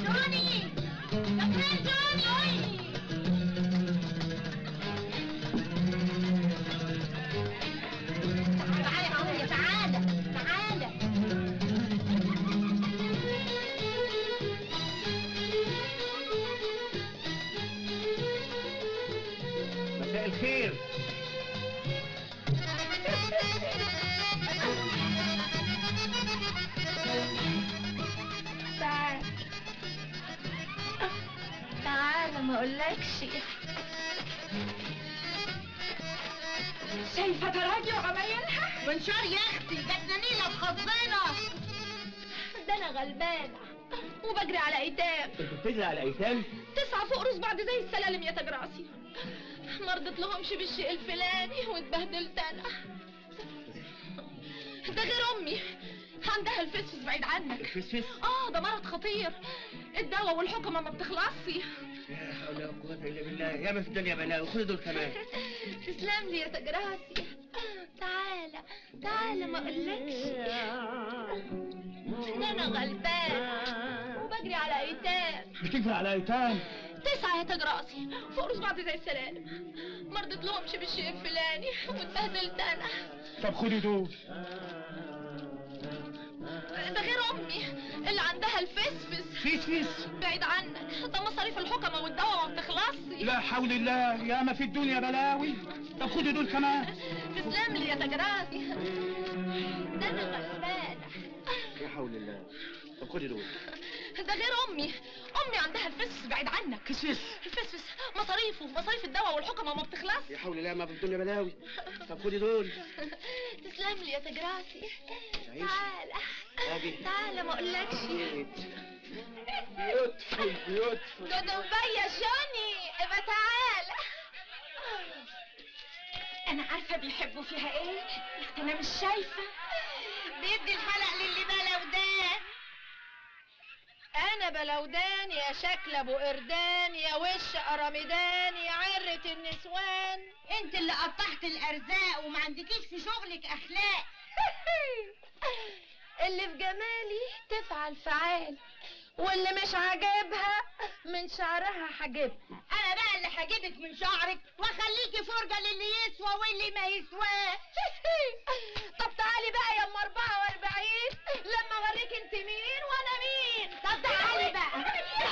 جوني يا فين جوني تعالى اهو تعالى تعالى مساء الخير تعال تعال ما اقولكش شايفه تراجع عمايلها منشار يا اختي جاتنا نيله في خضنا ده انا غلبانه وبجري على ايتام انت بتجري على ايتام تسعة فوق راس بعض زي السلالم يا تاج راسي ما رضيت لهمش بالشيء الفلاني واتبهدلت انا ده غير امي عندها الفسفس بعيد عنك الفسفس اه ده مرض خطير الدواء والحكمة ما بتخلصش لا حول ولا قوة الا بالله يا ما في الدنيا بلاوي خد دول كمان تسلم لي يا تاج راسي تعالى تعالى ما اقولكش ده انا غلبان وبجري على ايتام بتجري على ايتام تسعة يا تاج راسي فوق راس بعض زي السلالم ما رضيت لهمش بالشيء الفلاني واتبهدلت انا طب خدي دول ده غير امي اللي عندها الفسفس فسفس بعيد عنك ده مصاريف الحكمة والدواء ما بتخلصش لا حول الله يا ما في الدنيا بلاوي طب خدي دول كمان تسلم لي يا تاج راسي ده انا غلبانة لا حول الله طب خدي دول ده غير امي امي عندها الفسفس بعيد عنك فسفس الفسفس مصاريفه مصاريف الدواء والحكمة ما بتخلصش يا حول الله ما في الدنيا بلاوي طب خدي دول تسلم لي يا تاج راسي تعيشي. تعالى أجي. تعالى ما اقولكش بيوتفul بيوتفul ده دبي يا جوني ابقى تعالى انا عارفه بيحبوا فيها ايه يا اختي انا مش شايفه بيدي الحلق للي بلودان انا بلودان يا شكل ابو قردان يا وش قرمدان يا عرة النسوان انت اللي قطعت الارزاق وما عندكيش في شغلك اخلاق اللي في جمالي تفعل فعال واللي مش عاجبها من شعرها حاجبها انا بقى اللي هجيبك من شعرك واخليكي فرجه للي يسوى واللي ما يسواش طب تعالي بقى يا ام 44 لما اوريك انت مين وانا مين طب تعالي بقى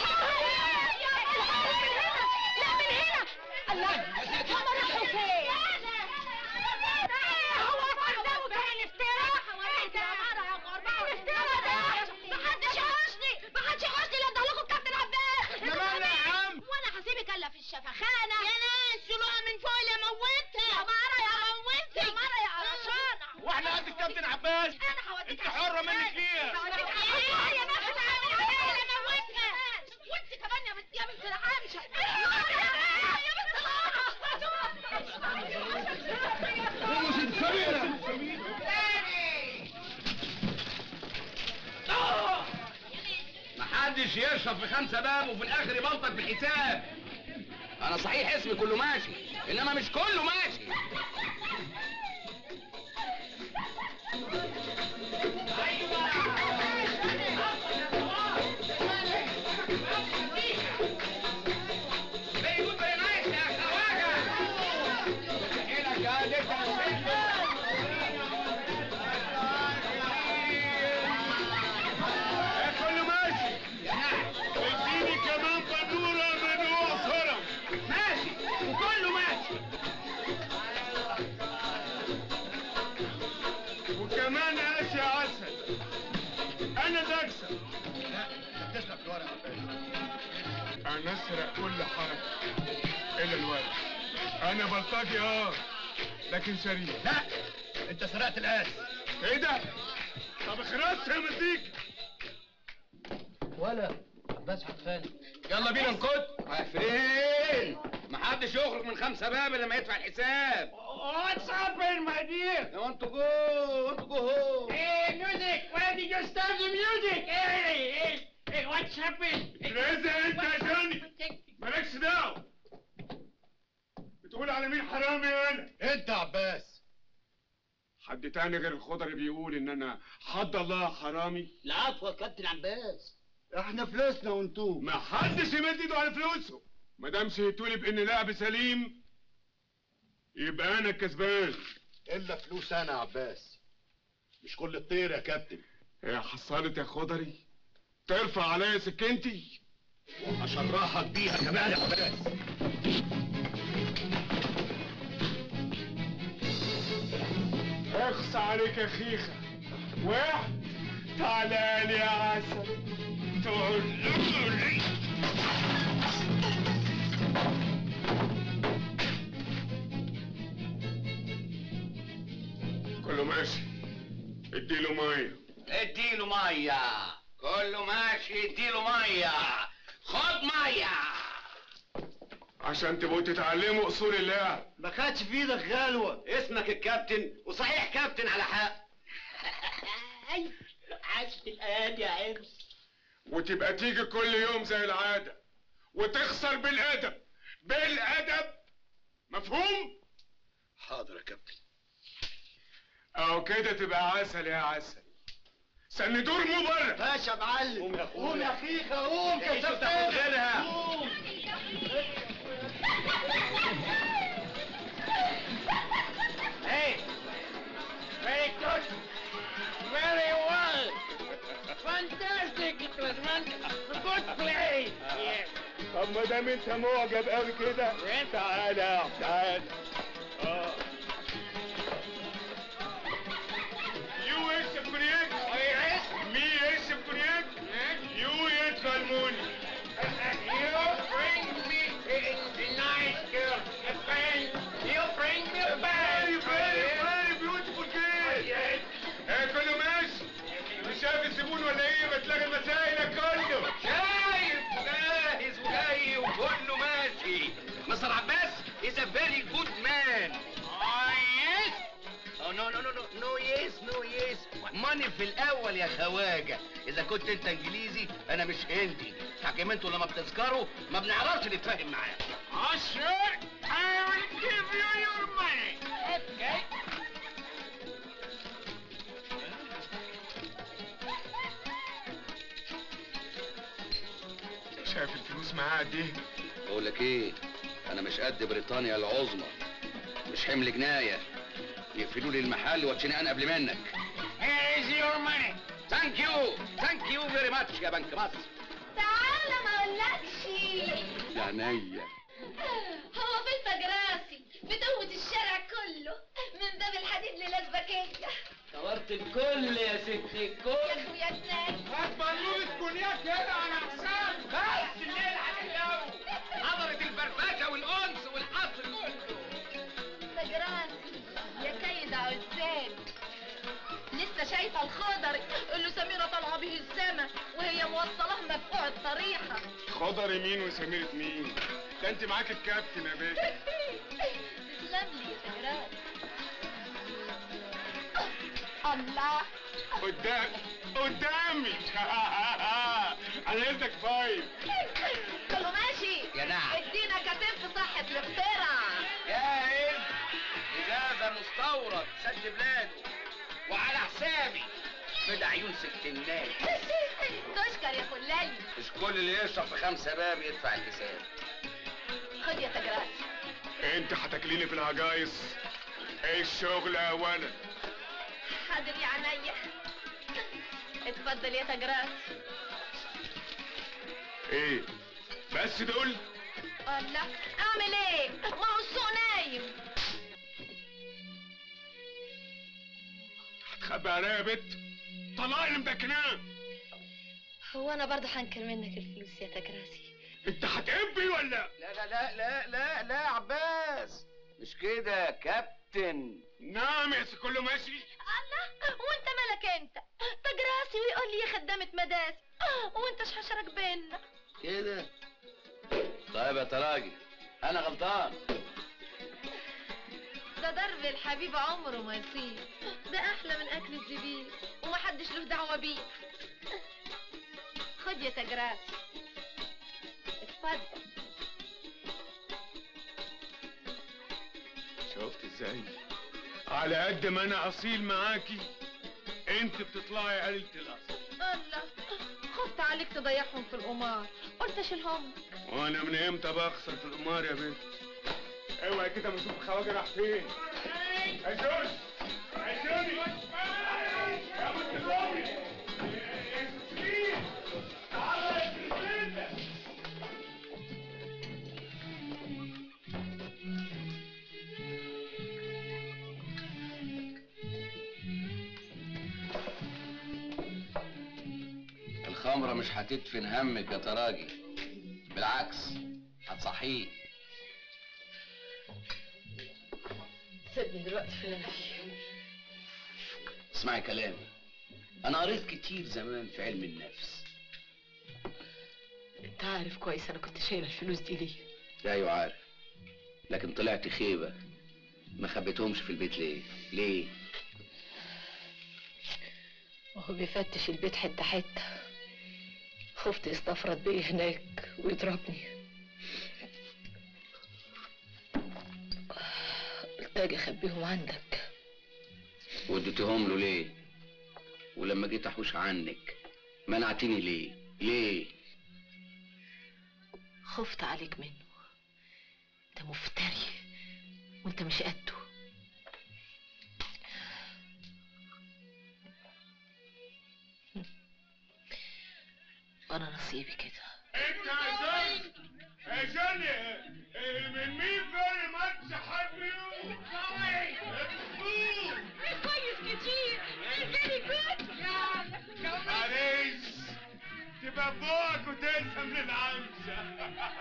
لا من هنا الله هم راحوا فين هو قدامه كان افتراء وريت يا مرة مين افتراء ده محدش يحوشني محدش يحوشني لا ادهلكوا الكابتن عباس يا مالنا يا عم وانا هسيبك الا في الشفخانة يا ناس شيلوها من فوق يا موتها يا مرة يا موتي يا مرة يا قرشانة واحنا قد الكابتن عباس انا هوديك انت حرة منك فيها هوديك على يا باشا تعالي عليا انا موتها وانت كمان يا بنت يا بنت العامش يا بنت محدش يشرب في خمسة باب وفي الآخر يبلطك بالحساب أنا صحيح اسمي كله ماشي إنما مش كله ماشي بيقول very nice يا خواجة هنا كده كله ماشي اديني كمان بندوره من وصرم ماشي وكله ماشي وكمان قاس يا عسل انا اللي اكسب تسلك الورق انا اسرق كل حاجه الا الورق انا بلطجي اه لكن سريع لا انت سرقت القاس ايه ده طب اخرس يا مزيك ولا بس حتفاني يلا بينا نكت فين محدش يخرج من خمسة باب إلا لما يدفع الحساب واتس هابن ماي دير يا انتوا جو انتوا جو هو Hey, music! Where did you start the music? Hey, hey, hey, what's happened? رزق انت يا جوني مالكش دعوة بتقول على مين حرامي انا؟ انت عباس حد تاني غير الخضري بيقول ان انا حد الله حرامي؟ العفو يا كابتن عباس احنا فلوسنا وانتو ما حدش يمد ايده على فلوسه ما دام شهدتولي بان لعب سليم يبقى انا الكسبان الا فلوس انا يا عباس مش كل الطير يا كابتن يا حصلت يا خضري ترفع عليا سكنتي وهشرحك بيها كمان يا عباس اخص عليك يا خيخة واحد تعالى لي يا عسل تقول لي كله ماشي اديله ميه اديله ميه كله ماشي اديله ميه خد ميه عشان تبقوا تتعلموا اصول اللعب ما خدش في ايدك غلوه اسمك الكابتن وصحيح كابتن على حق عشت الآن يا عرس وتبقى تيجي كل يوم زي العادة وتخسر بالأدب بالأدب مفهوم؟ حاضر يا كابتن أو كده تبقى عسل يا عسل سندور مو بره ماشي يا معلم قوم يا اخويا قوم يا خيخه قوم إيه شو تاخد غيرها؟ قوم Hey! Very good! Very well! Fantastic! It was one good play! Yes! طب ما دام انت معجب قوي كده تعالى يا تعالى اه يو يشرب كونياك مي يشرب كونياك يو يدفع الموني You bring me a nice girl, a friend. You bring me a فيري bad فيري فيري بيوتيفول جيل ايه كله ماشي مش شايف الزبون ولا ايه ما تلاقي المسائل كله شايف جاهز وجاي وكله ماشي مستر عباس is a very good man Oh, yes? Oh, no, no, no, no, no, yes, no, yes. ماني في الأول يا خواجة. إذا كنت أنت إنجليزي أنا مش هندي. حكيم أنتوا لما بتذكروا ما بنعرفش نتفاهم معاه. Oh, sure. I will give you your money. Okay. شايف الفلوس معاه قد ايه؟ بقول لك إيه؟ أنا مش قد بريطانيا العظمى. مش حمل جناية. يقفلوا لي المحل واتشني أنا قبل منك. Here is your money. ثانك يو ثانك يو فيري ماتش يا بنك مصر. تعالى ما اقولكش يا عينيا. هو في الفجراسي بتقوة الشارع كله من باب الحديد للازبكية صورت الكل يا ست الكل يا اخويا الناس هات بلوزة كونياك كده على حساب بس الليل هتحلو حضرت الفرفشه والانس والقصر كله. فجراسي يا كيد عزاب لسه شايفة الخضر قول له سميرة طالعة به السما وهي موصلاه مفقوع الطريحة خضر مين وسميرة مين؟ ده انت معاك الكابتن يا باشا تسلم لي يا فجراسي الله قدام قدامي على اذنك فايف كله ماشي يا نعم. ادينا كتف في صحة الاختراع جاهز إجازة مستورد سد بلاده وعلى حسابي بدا عيون ست الناس تشكر يا خلالي مش كل اللي يشرب في خمسة باب يدفع الحساب خد يا تجراسي انت هتاكليني في الهجايص ايه الشغل اولا حاضر يا عينيا اتفضل يا تجراسي ايه بس دول الله اعمل ايه ما هو السوق نايم هتخبي عليا يا بت طلعي اللي مدكناه هو انا برضه هنكر منك الفلوس يا تجراسي انت هتقبي ولا لا لا لا لا لا لا يا عباس مش كده يا كابتن نعم يا سي كله ماشي الله وانت مالك انت تجراسي ويقول لي يا خدامة مداس وانت ايش حشرك بينا كده طيب يا تراجي انا غلطان ده ضرب الحبيب عمره ما يصير ده احلى من اكل الزبيب ومحدش له دعوه بيه خد يا تجراسي اتفضل شفت ازاي على قد ما انا اصيل معاكي انت بتطلعي قليلة الاصل الله خفت على عليك تضيعهم في القمار قلت اشيلهم وانا من امتى بخسر في القمار يا بنت اوعي كده ما اشوف الخواجه راح فين عيشوني عيشوني يا بنت الراوي تعالى يا سيدنا الخمرة مش هتدفن همك يا تراجي بالعكس هتصحيه سيبني دلوقتي في اللي انا فيه اسمعي كلامي انا قريت كتير زمان في علم النفس انت عارف كويس انا كنت شايله الفلوس دي ليه ايوه عارف لكن طلعت خيبة ما خبيتهمش في البيت ليه ليه وهو بيفتش البيت حته حته خفت يستفرد بيا هناك ويضربني قلت اجي اخبيهم عندك وديتهم له ليه ولما جيت احوش عنك منعتني ليه ليه خفت عليك منه ده مفتري وانت مش قده وانا نصيبي كده انت يا جون يا جون من مين فيري ماتش حب يو كويس كتير فيري جود معلش تبقى فوقك وتنسى من العمسة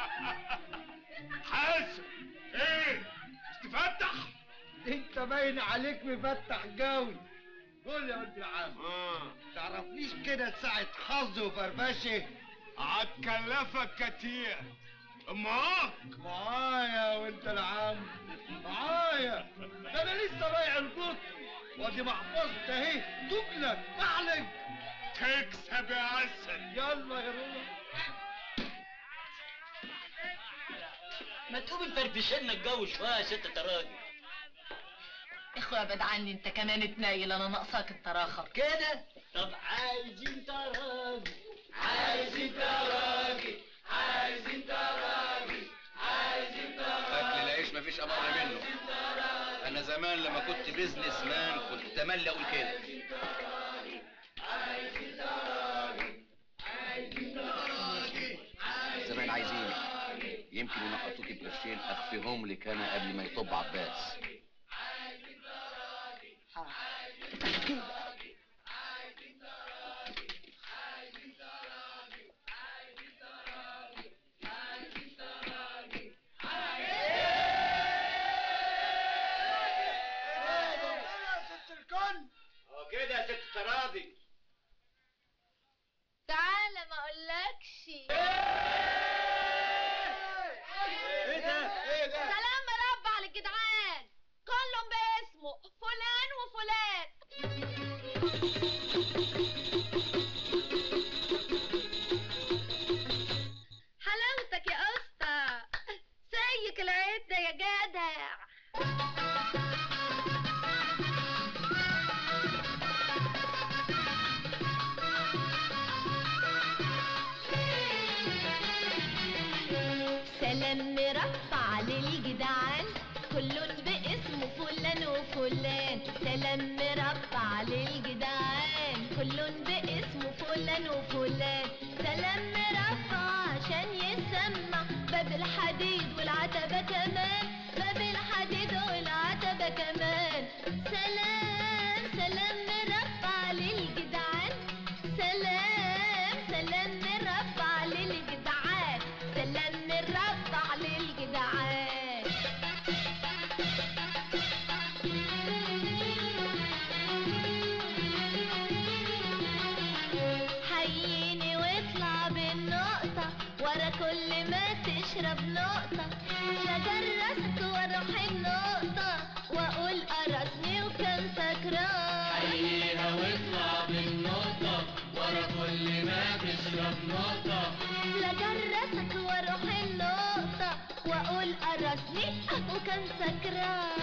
حاسب ايه مش تفتح انت باين عليك مفتح جوي قول يا ولد العم اه تعرفنيش كده ساعة حظ وفرفشة هتكلفك كتير معاك معايا يا ولد العم معايا ده انا لسه بايع القط وادي محفظتي اهي تجلك معلق تكسب يا عسل يلا يا روح ما تقومي تفرفشنا الجو شويه يا ست تراجل اخويا ابعد عني انت كمان اتنايل انا ناقصاك التراخر كده طب عايزين تراجل عايزين تراجل عايزين تراجل عايزين اكل العيش مفيش امر منه انا زمان لما كنت بيزنس مان كنت تملي اقول كده زمان عايزين يمكن ينقطوكي بقرشين اخفيهم لك انا قبل ما يطب عباس اه كده يا ست تراضي تعالى ما اقولكش ايه ده ايه ده سلام مربع للجدعان كلهم باسمه فلان وفلان حلاوتك يا اسطى سيك العدة يا جدع سلام مرفع للجدعان كل باسمه فلان وفلان سلام مرفع للجدعان كل باسمه فلان وفلان سلام مرفع عشان يسمع باب الحديد والعتبة كمان باب الحديد والعتبة كمان سلام سلام مرفع للجدعان سلام سلام مرفع للجدعان سلام مرفع للجدعان حييني واطلع بالنقطة ورا كل ما تشرب نقطة شجر راسك واروح النقطة واقول قرصني وكان سكران حييها واطلع بالنقطة ورا كل ما تشرب نقطة لجرسك واروح النقطة واقول قرصني وكان سكران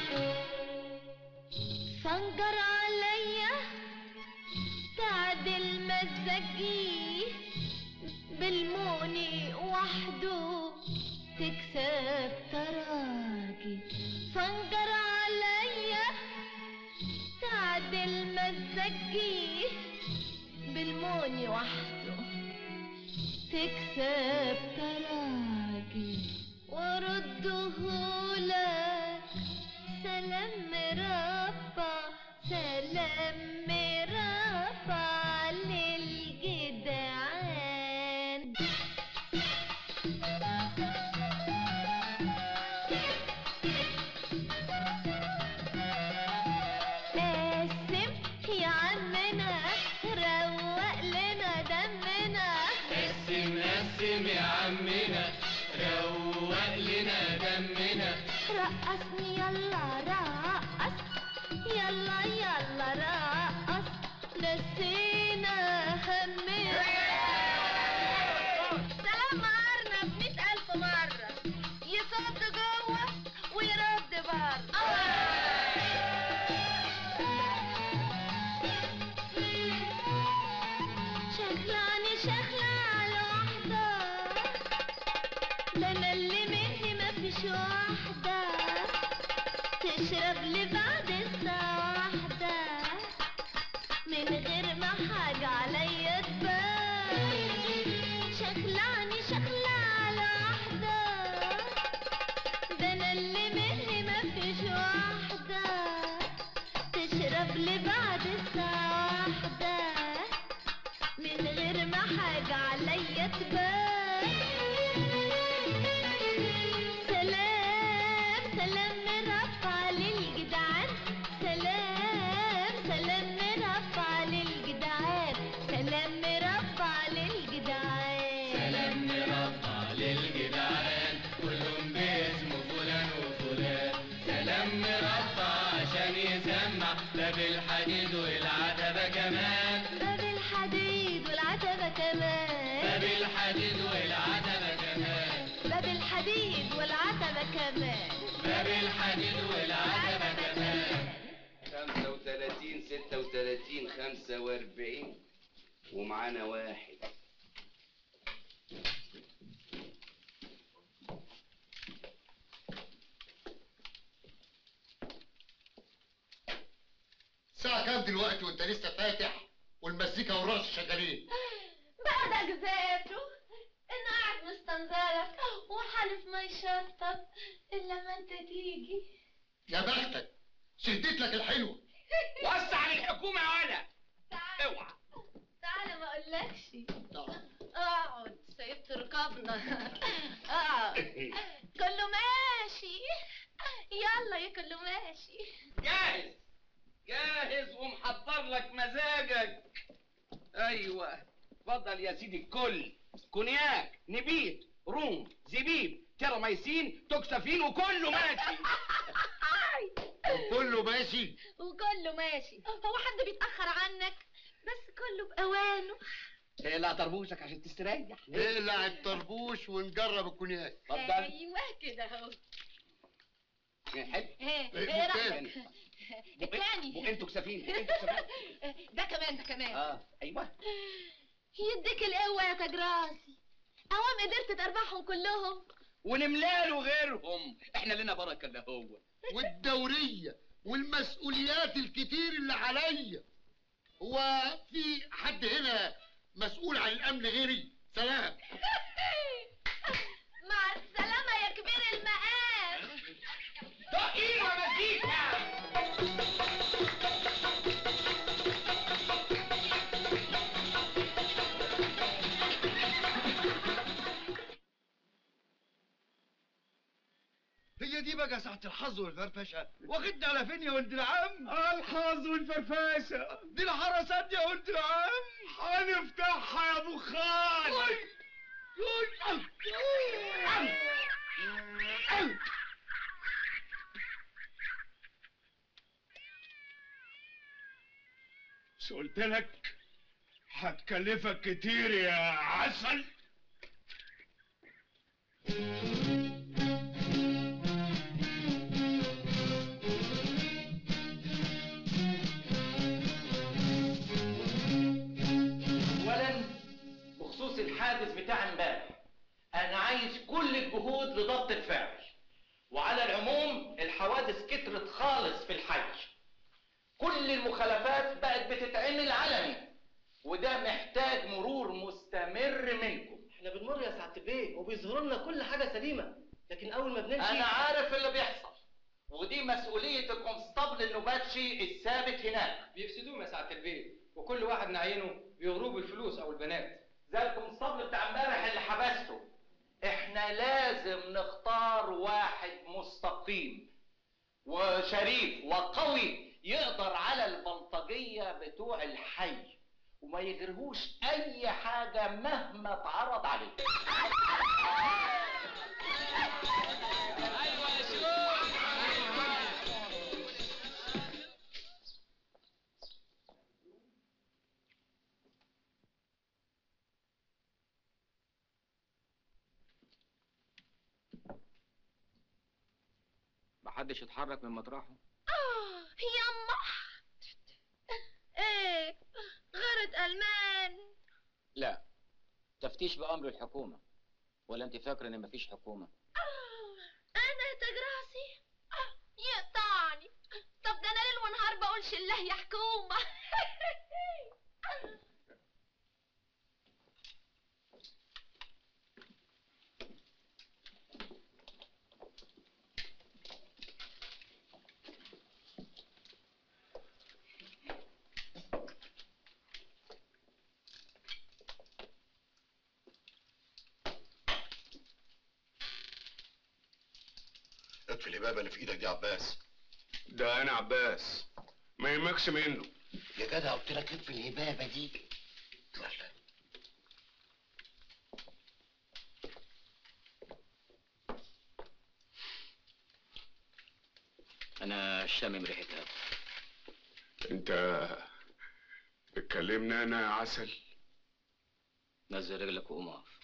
فانجر عليا تعدل تزكيه بالموني وحده تكسب تراجي فانجر عليا تعدل ما تزكيه بالموني وحده تكسب تراجي ورده لك سلام مربع سلام مربع للجدعان قسم يا عمنا روق لنا دمنا قسم قسم يا عمنا روق لنا دمنا رقصني يلا رقص يلا يلا رقص نسينا همنا سلام أرنب مئة ألف مرة يصد جوه ويرد بره شغلاني شغلة على واحدة ده انا اللي مني مفيش واحدة تشرب لي بعد الساعة واحدة من غير ما حاجة عليا تبان شغلاني شغلة على واحدة ده انا اللي مني مفيش واحدة تشرب لي بعد الساعة واحدة من غير ما حاجة عليا تبان سلام سلام مرفع للجدعان سلام سلام مرفع للجدعان سلام مرفع للجدعان سلام مربع للجدعان كلهم باسمه فلان وفلان سلام مربع عشان يسمع ده بالحديد والعتبة كمان باب الحديد والعتبة كمان ده بالحديد والعتبة كمان باب الحديد والعتبة كمان باب الحديد والعتبة كمان 35 36 45 ومعانا واحد الساعة كام دلوقتي وانت لسه فاتح والمزيكا والرقص شغالين بعد ذاته انا قاعد مستنظرك وحالف ما يشطب الا ما انت تيجي يا بختك شديت لك الحلوة وسع للحكومة يا ولا اوعى تعالى ما اقولكش تعال. اقعد سيبت ركابنا اقعد كله ماشي يلا يا كله ماشي جاهز جاهز ومحضر لك مزاجك ايوه اتفضل يا سيدي الكل كونياك نبيت روم زبيب ترميسين توكسافين وكله ماشي كله ماشي وكله ماشي هو حد بيتأخر عنك بس كله بأوانه إيه لا طربوشك عشان تستريح اقلع الطربوش ونجرب الكونياك اتفضل ايوه كده اهو حلو ايه إيه ايه التاني؟ رأيك التاني بقين توكسافين بقين توكسافين ده كمان ده كمان اه ايوه يديك القوة يا تاج راسي اوام قدرت تربحهم كلهم ونملاله غيرهم احنا لنا بركه الا هو والدورية والمسؤوليات الكتير اللي عليا هو في حد هنا مسؤول عن الأمن غيري سلام مع السلامة يا كبير المقام دقيقه مزيكا هي دي بقى ساعة الحظ والفرفشة واخدنا على فين يا ولد العم؟ الحظ والفرفاسة دي الحرسات يا ولد العم هنفتحها يا ابو خال أي. أي. أي. أي. مش قلت لك هتكلفك كتير يا عسل ولا الحادث بتاع امبارح انا عايز كل الجهود لضبط الفعل وعلى العموم الحوادث كترت خالص في الحي كل المخالفات بقت بتتعمل علني وده محتاج مرور مستمر منكم احنا بنمر يا سعاده البيه وبيظهر لنا كل حاجه سليمه لكن اول ما بنمشي انا عارف اللي بيحصل ودي مسؤولية الكونستابل النباتشي الثابت هناك بيفسدوهم يا سعاده البيت وكل واحد نعينه بيغروه بالفلوس او البنات زي الكونستابل بتاع امبارح اللي حبسته احنا لازم نختار واحد مستقيم وشريف وقوي يقدر على البلطجية بتوع الحي وما يغرهوش اي حاجة مهما اتعرض عليه محدش يتحرك من مطرحه آه يما ايه غارت ألمان لا تفتيش بأمر الحكومة ولا انت فاكرة ان مفيش حكومة آه، انا تاج راسي آه، يقطعني طب ده انا ليل ونهار بقولش الله يا حكومة اطفي الهبابه اللي في ايدك دي يا عباس ده انا عباس ما يهمكش منه يا جدع قلت لك اطفي الهبابه دي ولا انا شامم ريحتها انت بتكلمني انا يا عسل نزل رجلك وقوم اقف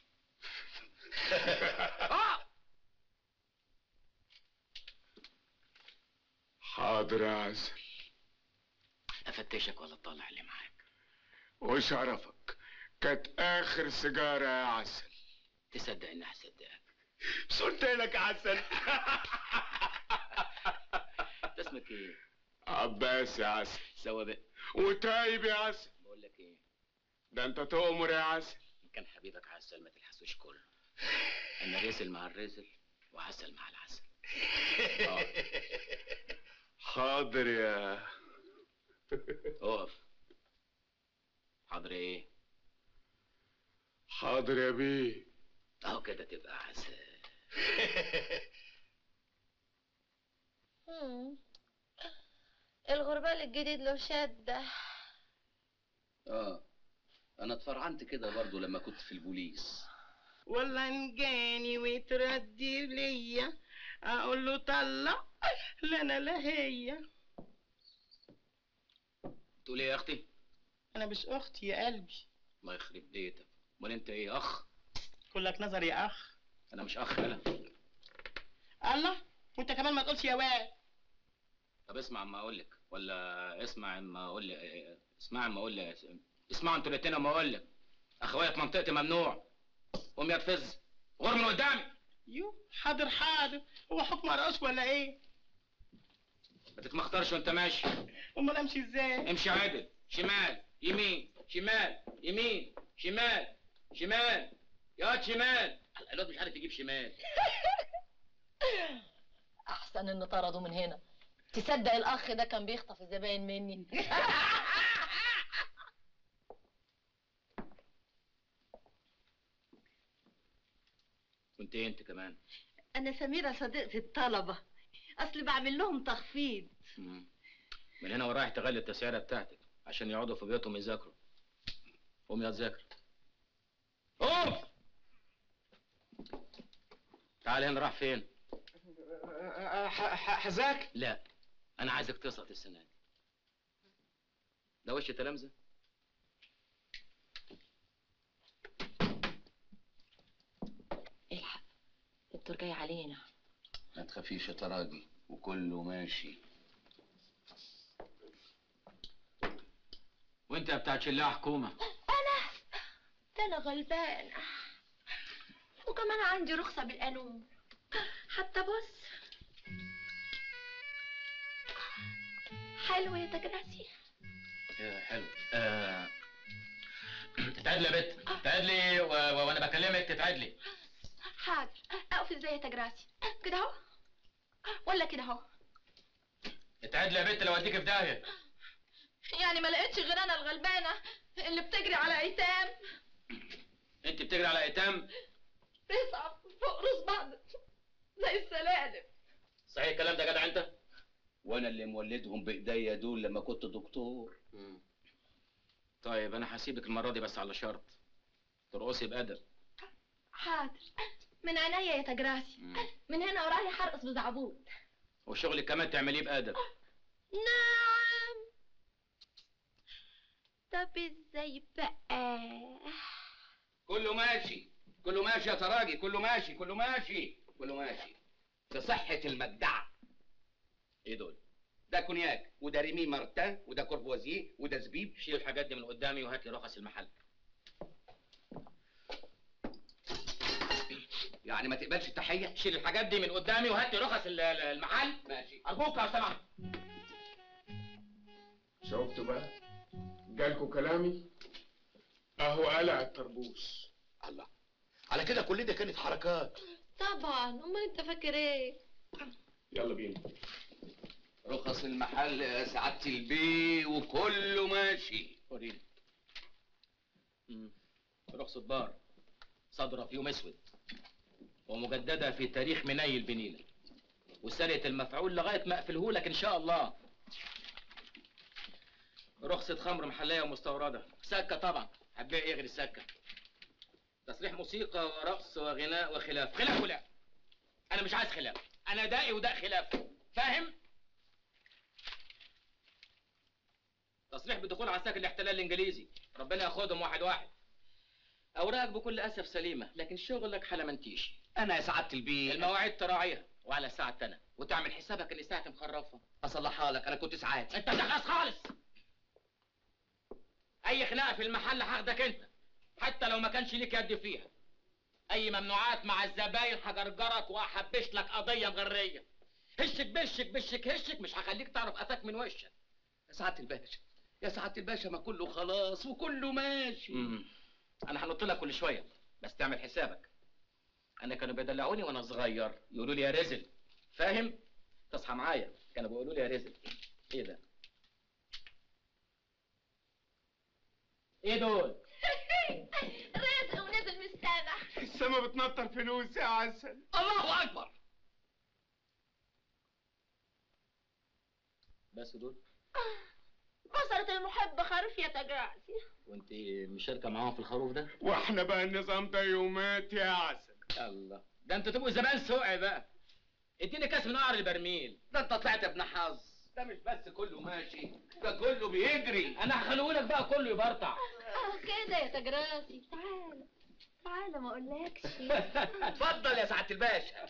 حاضر يا عسل افتشك ولا تطلع اللي معاك وش عرفك كانت اخر سيجاره يا عسل تصدق اني هصدقك مش قلت لك عسل انت اسمك ايه عباس يا عسل سوا بقى وتايب يا عسل بقول لك ايه ده انت تؤمر يا عسل إن كان حبيبك عسل ما تلحسوش كله انا رسل مع الرسل وعسل مع العسل حاضر يا اقف حاضر ايه حاضر يا بيه اهو كده تبقى عسل مم. الغربال الجديد له شدة اه انا اتفرعنت كده برضو لما كنت في البوليس ولا انجاني وتردي ليا اقول له طلع لا انا لا هي تقول ايه يا اختي انا مش اختي يا قلبي الله يخرب بيتك امال انت ايه اخ كلك نظر يا اخ انا مش اخ انا الله وانت كمان ما تقولش يا واد طب اسمع اما اقول لك ولا اسمع اما اقول لك اسمع اما اقول لك اسمعوا انتوا الاتنين اما اقول لك اخويا في منطقتي ممنوع قوم يا تفز غور من قدامي يو حاضر حاضر هو حكم رأس ولا ايه ما تتمخترش وانت ماشي امال امشي ازاي امشي عادل شمال يمين شمال يمين شمال شمال ياض شمال الواد مش عارف يجيب شمال احسن ان طردوا من هنا تصدق الاخ ده كان بيخطف الزباين مني وانت ايه انت كمان أنا سميرة صديقة الطلبة أصل بعمل لهم تخفيض مم. من هنا ورايح تغلي التسعيره بتاعتك عشان يقعدوا في بيوتهم يذاكروا قوم يا تذاكر قوم تعال هنا راح فين حذاك لا انا عايزك تسقط السنه دي ده وش تلامذه الحق الدكتور جاي علينا ما تخافيش يا تراجي وكله ماشي وانت يا بتاع شلاح حكومه ده انا غلبانة وكمان عندي رخصة بالقانون حتى بص حلو يا تجراسي إيه، حلو آه... تتعدلي يا بت تتعدلي و... و... وانا بكلمك تتعدلي حاضر اقف ازاي يا تجراسي كده اهو ولا كده اهو تتعدلي يا بت لو اديك في داهيه يعني ما لقيتش غير انا الغلبانة اللي بتجري على ايتام انت بتجري على ايتام بيصعب فوق راس بعض زي السلالم صحيح الكلام ده يا جدع انت وانا اللي مولدهم بايديا دول لما كنت دكتور طيب انا هسيبك المره دي بس على شرط ترقصي بادب حاضر من عينيا يا تجراسي من هنا ورايح هرقص بزعبوط وشغلك كمان تعمليه بادب نعم طب ازاي بقى كله ماشي كله ماشي يا تراجي كله ماشي كله ماشي كله ماشي في صحة المجدعة ايه دول؟ ده كونياك وده ريمي مارتان وده كورفوازيه وده زبيب شيل الحاجات دي من قدامي وهات لي رخص المحل يعني ما تقبلش التحية؟ شيل الحاجات دي من قدامي وهات لي رخص ال- ال- المحل ماشي ارجوك يا سماح شفتوا بقى جالكوا كلامي اهو قلع الطربوش الله على كده كل ده كانت حركات طبعا امال انت فاكر ايه يلا بينا رخص المحل يا سعادة البي وكله ماشي وريني مم. رخصة بار صادرة في يوم اسود ومجددة في تاريخ منيل بنيلة وسرقة المفعول لغاية ما اقفلهولك ان شاء الله رخصة خمر محلية ومستوردة سكة طبعا هتبيع ايه غير السكة تصريح موسيقى ورقص وغناء وخلاف خلاف ولا انا مش عايز خلاف انا دائي وده خلاف فاهم تصريح بدخول عساكر الاحتلال الانجليزي ربنا ياخدهم واحد واحد اوراقك بكل اسف سليمه لكن شغلك حلمنتيش انا يا سعادة البي المواعيد تراعيها وعلى ساعة انا وتعمل حسابك ان ساعتي مخرفه اصلحها لك انا كنت ساعات انت تخلص خالص اي خناقه في المحل هاخدك انت حتى لو ما كانش ليك يد فيها اي ممنوعات مع الزباين هجرجرك واحبش لك قضيه مغريه هشك بشك بشك هشك مش هخليك تعرف قفاك من وشك يا سعادة الباشا يا سعادة الباشا ما كله خلاص وكله ماشي امم انا هنط لك كل شويه بس تعمل حسابك انا كانوا بيدلعوني وانا صغير يقولوا لي يا رزل فاهم تصحى معايا كانوا بيقولوا لي يا رزل ايه ده ايه دول رزق ونزل من السما السما بتنطر فلوس يا عسل الله اكبر بس دول بصرة المحب خرف يا تجراسي وانت مشاركه معاهم في الخروف ده واحنا بقى النظام ده يومات يا عسل الله ده انتوا تبقوا زمان سوقي بقى اديني كاس من قعر البرميل ده انت طلعت ابن حظ ده مش بس كله ماشي ده كله بيجري انا هخليهولك بقى كله يبرطع اه كده يا تجراسي تعال تعال ما اقولكش اتفضل يا سعادة الباشا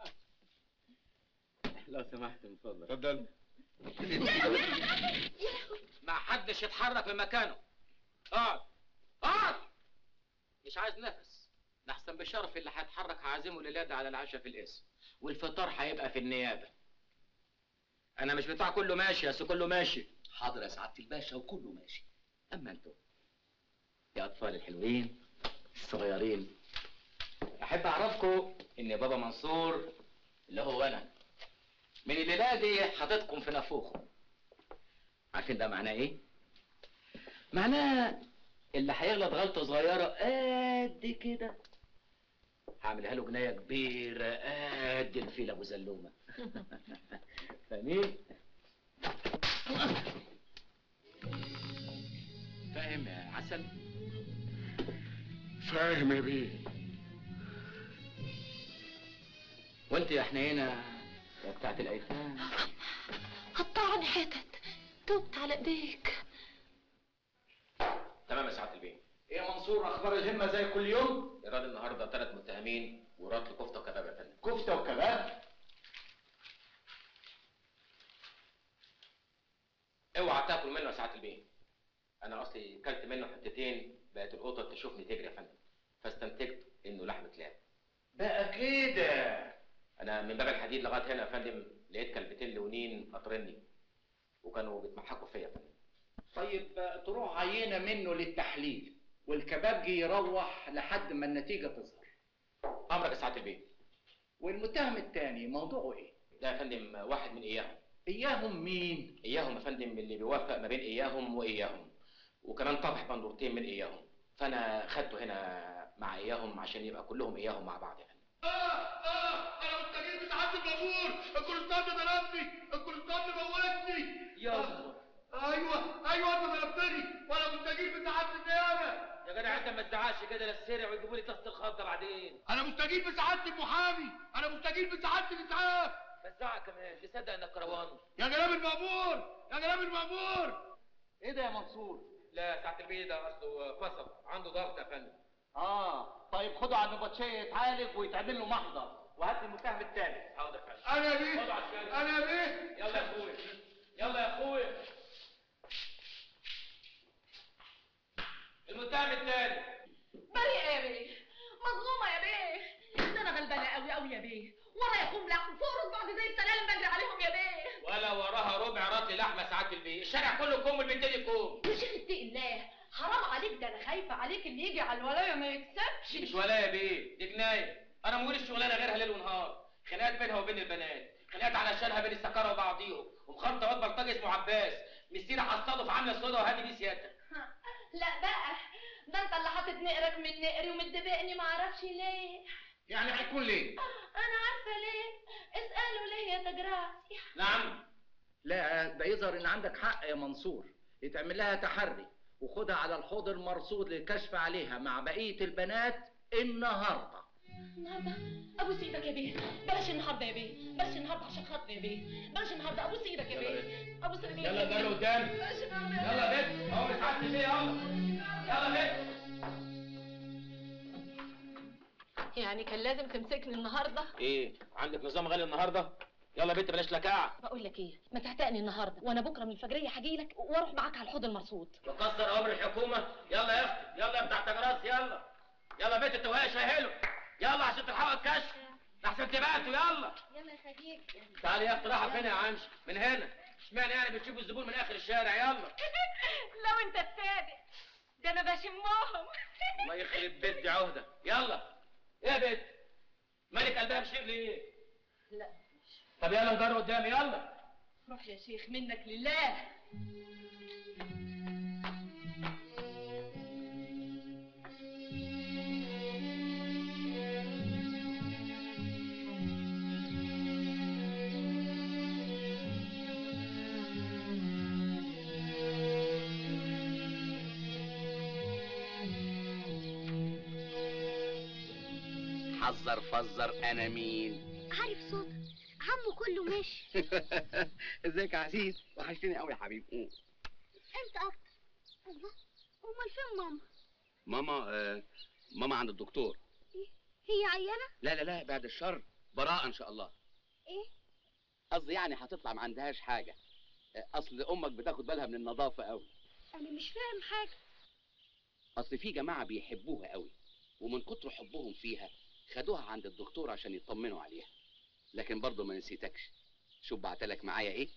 لو سمحت من فضلك اتفضل ما حدش يتحرك من مكانه اقعد اقعد مش عايز نفس نحسن بشرف اللي هيتحرك هعزمه الليله دي على العشاء في القسم والفطار هيبقى في النيابه انا مش بتاع كله ماشي بس كله ماشي حاضر يا سعادة الباشا وكله ماشي اما انتوا يا اطفال الحلوين الصغيرين احب اعرفكم ان بابا منصور اللي هو انا من الليله دي حاططكم في نافوخه عارفين ده معناه ايه معناه اللي هيغلط غلطه صغيره قد كده هعملها له جنايه كبيره قد الفيل ابو زلومه فاهمين فاهم يا عسل فاهم يا بيه وانت يا حنينه يا بتاعت الايتام قطعني حتت تبت على ايديك تمام يا سعاده البيه ايه يا منصور اخبار الهمه زي كل يوم ايراد النهارده ثلاث متهمين وراد كفته وكباب يا فندم كفته وكباب اوعى تاكل منه يا سعاده البيه انا اصلي كلت منه حتتين بقت القطط تشوفني تجري يا فندم فاستنتجت انه لحم كلاب بقى كده انا من باب الحديد لغايه هنا يا فندم لقيت كلبتين لونين قاطريني وكانوا بيتمحكوا فيا يا فندم طيب آه، تروح عينة منه للتحليل والكبابجي يروح لحد ما النتيجة تظهر امرك يا سعاده البيت والمتهم الثاني موضوعه ايه؟ ده يا فندم واحد من اياهم اياهم مين؟ اياهم يا فندم اللي بيوافق ما بين اياهم واياهم وكمان طرح بندورتين من اياهم فانا خدته هنا مع اياهم عشان يبقى كلهم اياهم مع بعض يا فندم اه اه انا مستجيب بسعادة البابور الكولستان ضربني الكولستان موتني يلا ايوه ايوه انت ضربتني وانا مستجيب بسعادة النيابة يا جدع انت ما تزعقش كده لا السرع ويجيبوا لي طاسه الخضه بعدين انا مستجيب بسعادة المحامي انا مستجيب بسعادة الاسعاف بزعق كمان تصدق انك كروان يا جناب المأمور يا جناب المأمور ايه ده يا منصور؟ لا ساعه البيت ده اصله فصل عنده ضغط يا فندم اه طيب خده على النبطشية يتعالج ويتعمل له محضر وهات لي المتهم الثاني حاضر يا فندم انا بيه خده على الشارع. انا بيه يلا يا اخويا يلا يا اخويا المتهم الثاني بريئة يا بيه مظلومة يا بيه ده انا غلبانة قوي قوي يا بيه ورايا كوم لحم فوق راس بعض زي السلالم بجري عليهم يا بيه ولا وراها ربع رطل لحمه ساعات البيت الشارع كله كوم والبنت دي كوم يا شيخ اتقي الله حرام عليك ده انا خايفة عليك اللي يجي على الولاية ما يكسبش دي مش ولايه بيه دي جنايه انا مول الشغلانه غيرها ليل ونهار خناقات بينها وبين البنات خناقات علشانها بين السكاره وبعضيهم ومخنطه واد بلطجي اسمه عباس مسيره حصاده في عامله سودا وهادي بيه سيادتك لا بقى ده انت اللي حاطط نقرك من نقري ومدبقني ما اعرفش ليه يعني هيكون ليه؟ انا عارفة ليه اسألوا ليه يا تجراسي نعم لا ده يظهر ان عندك حق يا منصور يتعمل لها تحري وخدها على الحوض المرصود للكشف عليها مع بقية البنات النهارده النهارده ابوس ايدك يا بيه بلاش النهارده يا بيه بلاش النهارده عشان خاطري يا بيه بلاش النهارده ابوس ايدك يا بيه ابوس رجليك يلا ده اللي قدام بلاش النهارده يلا يا بنت اهو بتحط ليه يلا يلا يا بنت يعني كان لازم تمسكني النهارده ايه عندك نظام غالي النهارده يلا يا بنت بلاش لكاعه بقول لك ايه ما تهتقني النهارده وانا بكره من الفجريه هاجي لك واروح معاك على الحوض المرصود وكسر امر الحكومه يلا يا اختي يلا يا بتاع تجراس يلا يلا يا بنت التوهيه شاهله يلا عشان تلحقوا الكشف احسن تبعتوا يلا يلا يا خديج تعالي يا اختي رايحه فين يا عمش من هنا اشمعنى يعني بتشوفوا الزبون من اخر الشارع يلا لو انت الصادق ده انا بشمهم الله يخرب بيت دي عهده يلا ايه يا بنت مالك قلبها بشير ليه لا طب يلا نجري قدامي يلا روح يا شيخ منك لله حذر فزر انا مين عارف صوتك عمو كله ماشي ازيك يا عزيز وحشتني قوي يا حبيبي قوم. انت اكتر الله امال فين ماما ماما آه ماما عند الدكتور هي عيانه لا لا لا بعد الشر براءة ان شاء الله ايه قصدي يعني هتطلع ما عندهاش حاجة آه، اصل امك بتاخد بالها من النظافة قوي انا مش فاهم حاجه اصل في جماعة بيحبوها قوي ومن كتر حبهم فيها خدوها عند الدكتور عشان يطمنوا عليها لكن برضه ما نسيتكش شوف بعتلك معايا ايه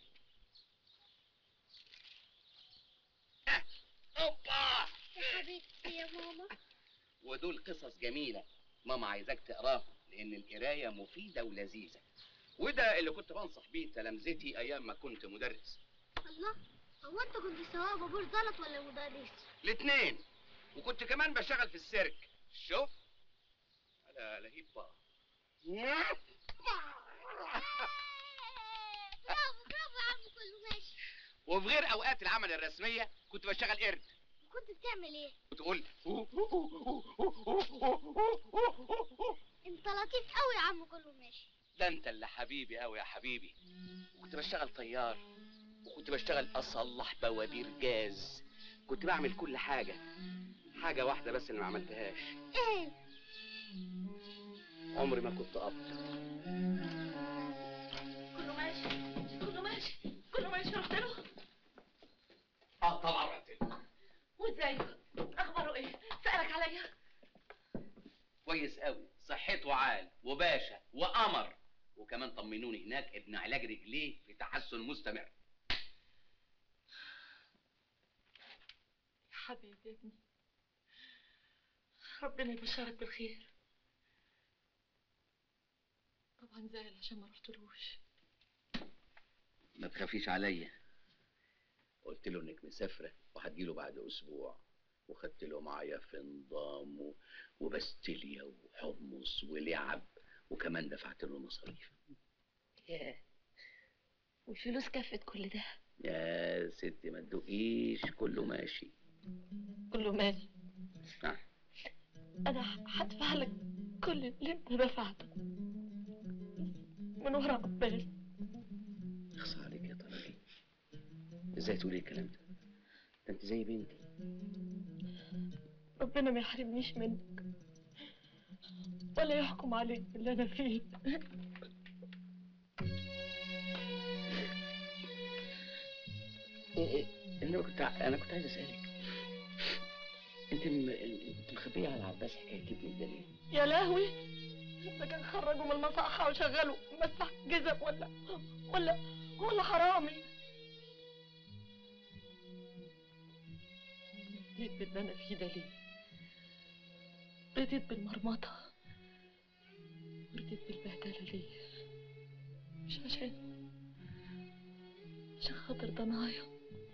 آه، اوبا يا حبيبتي يا ماما ودول قصص جميلة ماما عايزاك تقراها لأن القراية مفيدة ولذيذة وده اللي كنت بنصح بيه تلامذتي أيام ما كنت مدرس الله هو انت كنت سواق بابور زلط ولا مدرس الاتنين وكنت كمان بشتغل في السيرك شوف على لهيبا برافو برافو يا عم كله ماشي وفي غير أوقات العمل الرسمية كنت بشتغل قرد كنت بتعمل ايه وتقول انت لطيف قوي يا عم كله ماشي ده انت اللي حبيبي قوي يا حبيبي وكنت بشتغل طيار وكنت بشتغل اصلح بوابير جاز كنت بعمل كل حاجه حاجه واحده بس اللي ما عملتهاش ايه عمري ما كنت اب كله ماشي كله ماشي كله ماشي رحت له اه طبعا رحت له وازاي اخباره ايه وعال وباشا وقمر وكمان طمنوني هناك ابن علاج رجليه في تحسن مستمر حبيبي يا ابني ربنا يبشرك بالخير طبعا زعل عشان ما رحتلوش ما تخافيش عليا قلت له انك مسافره وهتجيله بعد اسبوع وخدت له معايا فنضام و- وبستيليا وحمص ولعب وكمان دفعت له مصاريف ياه والفلوس كفت كل ده يا ستي ما تدقيش كله ماشي كله ماشي نعم. انا هدفع لك كل اللي انت دفعته من ورا عباس اخصى عليك يا طلبي ازاي تقولي الكلام ده ده انت زي بنتي ربنا ما يحرمنيش منك ولا يحكم عليك باللي انا فيه إيه إيه انا كنت ع- انا كنت عايز اسالك انت م... انت مخبيه على عباس حكايه ابنك ده ليه؟ يا لهوي ده كان خرجوا من المصحة وشغلوا مسح جزم ولا ولا ولا حرامي رضيت باللي انا فيه ده ليه؟ رضيت بالمرمطة رضيت بالبهدلة ليه؟ مش عشان عشان خاطر ضنايا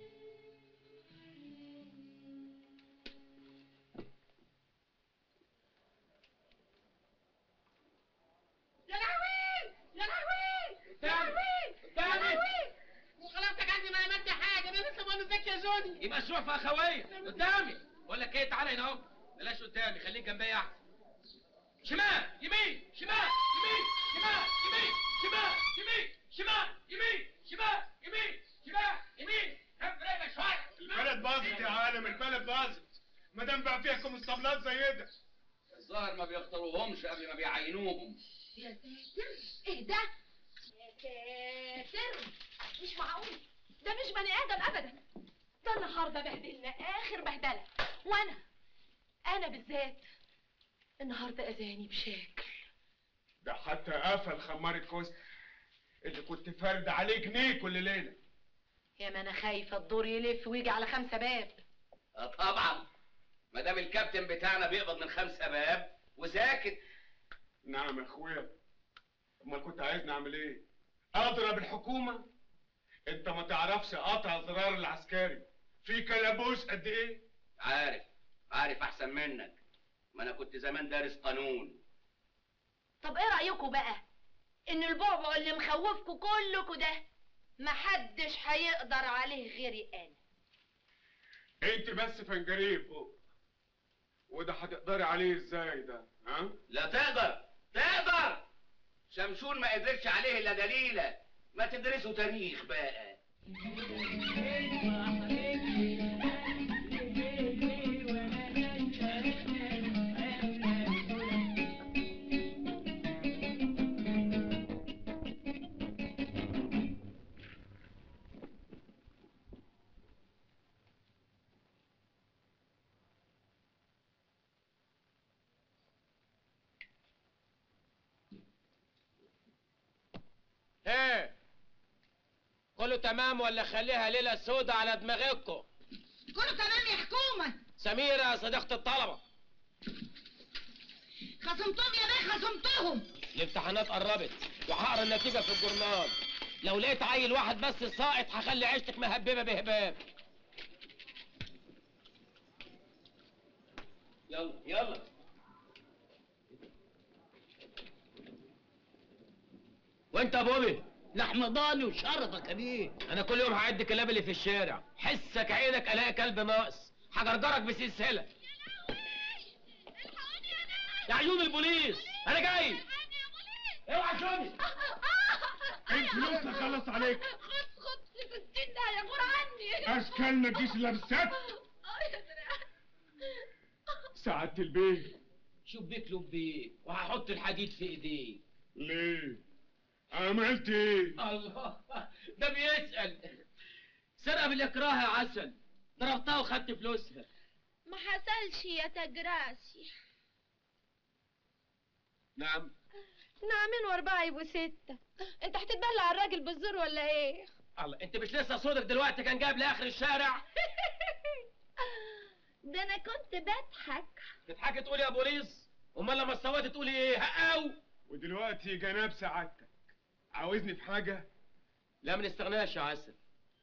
يا لهوي يا لهوي يا قدامي. لهوي يا قدامي. لهوي وخلاص عندي ما عملت حاجه انا لسه بقول ازيك يا جوني يبقى شوف اخويا قدامي بقول لك ايه تعالى هنا اهو بلاش قدامي خليك جنبي احسن شمال يمين شمال يمين شمال يمين شمال يمين شمال يمين شمال يمين شمال يمين كف رجلك شويه البلد باظت يا عالم البلد باظت ما دام بقى فيها كونستابلات زي ده الظاهر ما بيختاروهمش قبل ما بيعينوهم يا ساتر ايه ده يا ساتر مش معقول ده مش بني ادم ابدا ده النهارده بهدلنا اخر بهدله وانا انا بالذات النهارده اذاني بشكل ده حتى قفل خمار الكوست اللي كنت فارد عليه جنيه كل ليله يا ما انا خايفه الدور يلف ويجي على خمسه باب اه طبعا ما دام الكابتن بتاعنا بيقبض من خمسه باب وساكت نعم يا اخويا امال كنت عايزني اعمل ايه اضرب الحكومه انت ما تعرفش قطع زرار العسكري في كلبوش قد ايه عارف عارف احسن منك ما انا كنت زمان دارس قانون طب ايه رايكم بقى ان البعبع اللي مخوفكم كلكم ده محدش هيقدر عليه غيري انا انت بس فنجريه فوق وده هتقدري عليه ازاي ده ها لا تقدر تقدر شمشون ما قدرتش عليه الا دليله ما تدرسوا تاريخ بقى ايه كله تمام ولا خليها ليله سودة على دماغكم كله تمام يا حكومة سميرة صديقة الطلبة خصمتهم يا بيه خصمتهم الامتحانات قربت وهقرا النتيجة في الجورنال لو لقيت عيل واحد بس ساقط هخلي عيشتك مهببة بهباب يلا يلا وانت يا بوبي لحم ضاني وشرفك يا بيه انا كل يوم هعد الكلاب اللي في الشارع حسك عينك الاقي كلب ناقص هجرجرك بسلسله يا عيون البوليس انا جاي اوعى شوفي الفلوس تخلص عليك خد خد في الستين ده يا غور عني اشكال ما تجيش الا بالست سعادة البيه شوف بيك لب بيه وهحط الحديد في ايديه ليه عملت ايه الله ده بيسأل سرقة بالإكراه يا عسل ضربتها وخدت فلوسها ما حصلش يا تجراسي نعم نعمين واربعة يبقوا ستة انت هتتبلع على الراجل بالزور ولا ايه؟ الله انت مش لسه صوتك دلوقتي كان جايب لاخر الشارع ده انا كنت بضحك تضحكي تقولي يا بوليس امال لما استويت تقولي ايه هقاو ودلوقتي جناب سعادتك عاوزني في حاجة؟ لا ما نستغناش يا عسل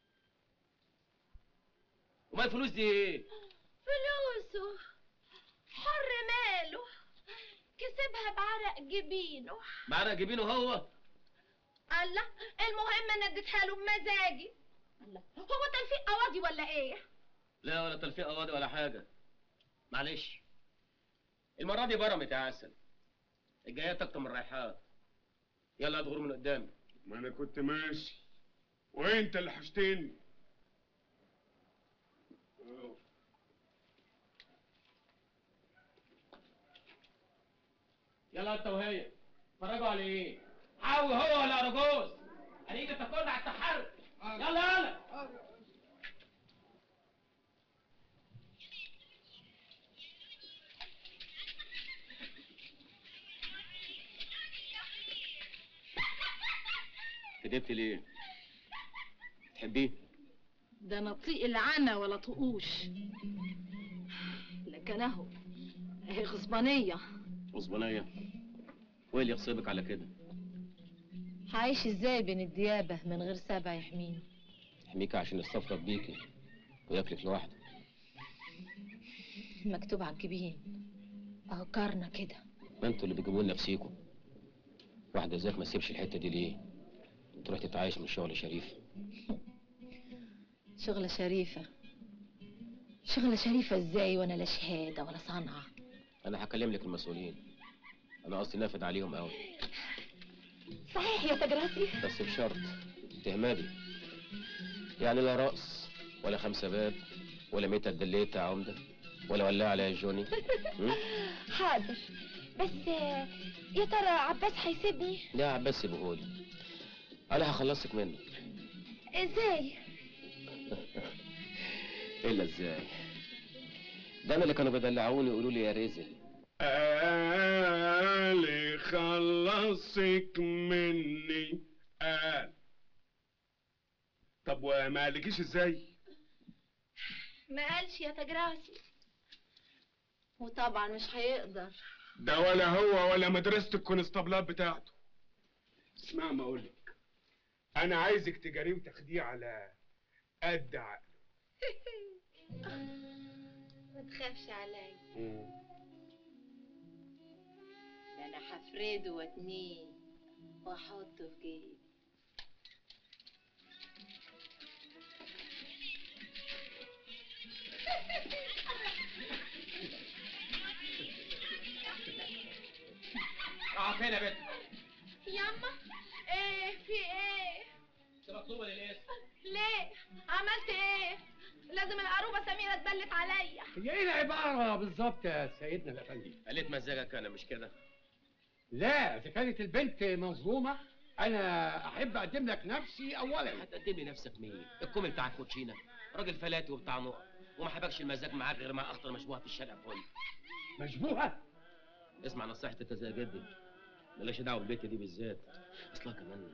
وما الفلوس دي ايه فلوسه حر ماله كسبها بعرق جبينه معانا جايبينه هو الله المهم انا اديتها له بمزاجي الله هو تلفيق قواضي ولا ايه؟ لا ولا تلفيق قواضي ولا حاجه معلش المره دي برمت يا عسل الجايات اكتر من الرايحات يلا ادغر من قدامي ما انا كنت ماشي وانت اللي حشتني يلا انت وهي اتفرجوا على ايه حاوي هو ولا ارجوز هنيجي تاكلنا على التحرك يلا يلا كدبت ليه؟ تحبيه؟ ده انا طيق العنا ولا طقوش لكن اهو اهي غصبانيه غصبانية وايه اللي يغصبك على كده؟ هعيش ازاي بين الديابه من غير سبع يحميني يحميك عشان يستفرد بيكي وياكلك لوحده مكتوب على الجبين اهو كارنا كده ما انتوا اللي بتجيبوا لنا نفسيكم واحدة زيك ما تسيبش الحتة دي ليه؟ تروح تتعايش من شغل شريف شغلة شريفة شغلة شريفة ازاي وانا لا شهادة ولا صنعة انا هكلم لك المسؤولين انا قصدي نافد عليهم قوي صحيح يا تجراسي بس بشرط تهمدي يعني لا رقص ولا خمسة باب ولا ميتة دليتة عمدة ولا ولاعة عليها جوني م? حاضر بس آه، يا ترى عباس هيسيبني لا يا عباس سيبهولي انا هخلصك منه ازاي الا ازاي ده انا اللي كانوا بيدلعوني يقولوا لي يا رزل قال خلصك مني قال طب وما قالكيش ازاي؟ ما قالش يا تجراسي وطبعا مش هيقدر ده ولا هو ولا مدرسة الكونستابلات بتاعته اسمع ما اقولك انا عايزك تجاريه وتاخديه على قد عقله ما تخافش عليا ده انا هفرده واتنيه واحطه في جيبي راح فين يا بنت؟ ياما ايه في ايه انت مطلوبة للاسم ليه عملت ايه لازم العروبه سميره تبلت عليا هي ايه العبارة بالظبط يا سيدنا الافندي؟ قلت مزاجك انا مش كده لا اذا كانت البنت مظلومة انا احب اقدم لك نفسي اولا هتقدم لي نفسك مين؟ الكومي بتاع الكوتشينة راجل فلاتي وبتاع نقط وما حبكش المزاج معاك غير مع اخطر مشبوهة في الشارع كله مشبوهة؟ اسمع نصيحتي انت زي جدي مالكش دعوه بالبيت دي بالذات اصلها كمان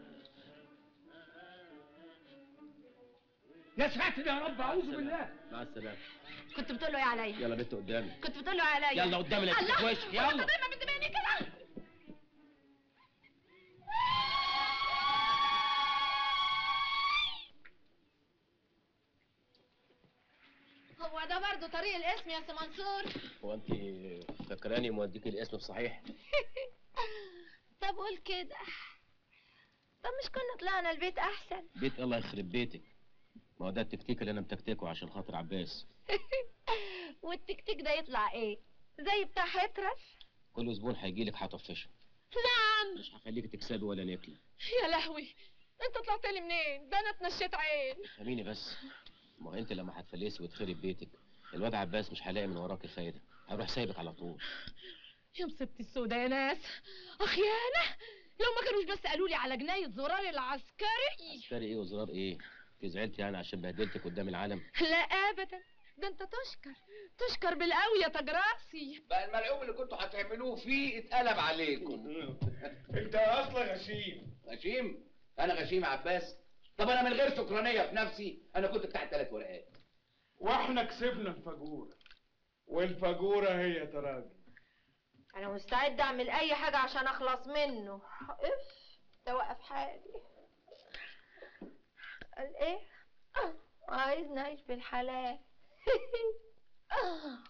يا ساتر يا رب اعوذ بالله مع السلامه كنت بتقول له ايه عليا يلا بنت قدامي كنت بتقول له إيه عليا يلا قدامي لا تفتح الله! وشك هو يلا انت دايما بتبيني كده هو ده برضه طريق الاسم يا سي منصور هو انت فاكراني موديك الاسم بصحيح طب قول كده طب مش كنا طلعنا البيت احسن بيت الله يخرب بيتك ما هو ده التكتيك اللي انا متكتكه عشان خاطر عباس والتكتيك ده يطلع ايه زي بتاع حترس كل زبون هيجي لك هطفشه نعم مش هخليك تكسبي ولا نكله يا لهوي انت طلعت لي منين ده انا اتنشيت عين فهميني بس ما هو انت لما هتفلسي وتخرب بيتك الواد عباس مش هيلاقي من وراك فايده هيروح سايبك على طول يا مصيبتي السودا يا ناس اخيانه لو ما كانوش بس قالوا لي على جنايه زرار العسكري عسكري ايه وزرار ايه انت زعلت يعني عشان بهدلتك قدام العالم لا ابدا ده انت تشكر تشكر بالقوي يا تجراسي بقى الملعوب اللي كنتوا هتعملوه فيه اتقلب عليكم انت اصلا غشيم غشيم انا غشيم يا عباس طب انا من غير شكرانيه في نفسي انا كنت بتاع الثلاث ورقات واحنا كسبنا الفجوره والفجوره هي تراجع انا مستعد اعمل اي حاجه عشان اخلص منه اف ده واقف حالي قال ايه آه، عايز نعيش بالحلال آه.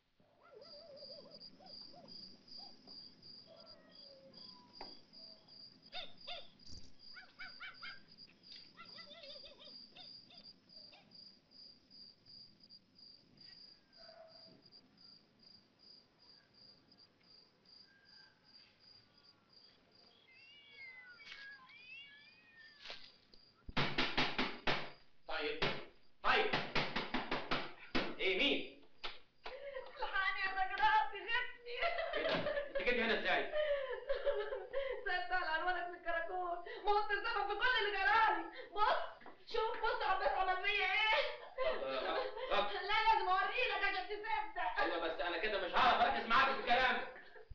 طيب طيب ايه مين؟ الحقني يا تجراسي غثني انت جيت هنا ازاي؟ سألت على عنوانك في الكراكون ما هو انت السبب في كل اللي جرالي بص شوف بص عباس عمل فيا ايه لا لازم اوريلك عشان تصدق ايوه بس انا كده مش هعرف اركز معاك في الكلام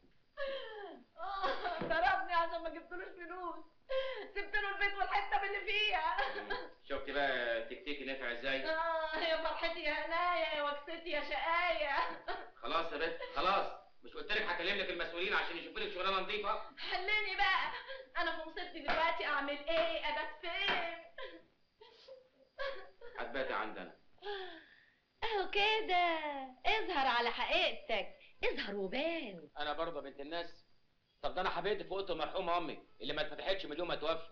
آه، ضربني عشان ما جبتلوش فلوس سبت له البيت والحته اللي فيها شفت بقى التكتيك نفع ازاي؟ اه يا فرحتي يا هنايا يا وكستي يا شقايه خلاص يا بنت خلاص مش قلت لك هكلم لك المسؤولين عشان يشوفوا لك شغلانه نظيفه؟ حلني بقى انا في مصيبتي دلوقتي اعمل ايه ابات فين هتباتي عندنا اهو كده اظهر على حقيقتك اظهر وبان انا برضه بنت الناس طب ده انا حبيت في اوضه المرحومه امي اللي ما اتفتحتش من يوم ما توفت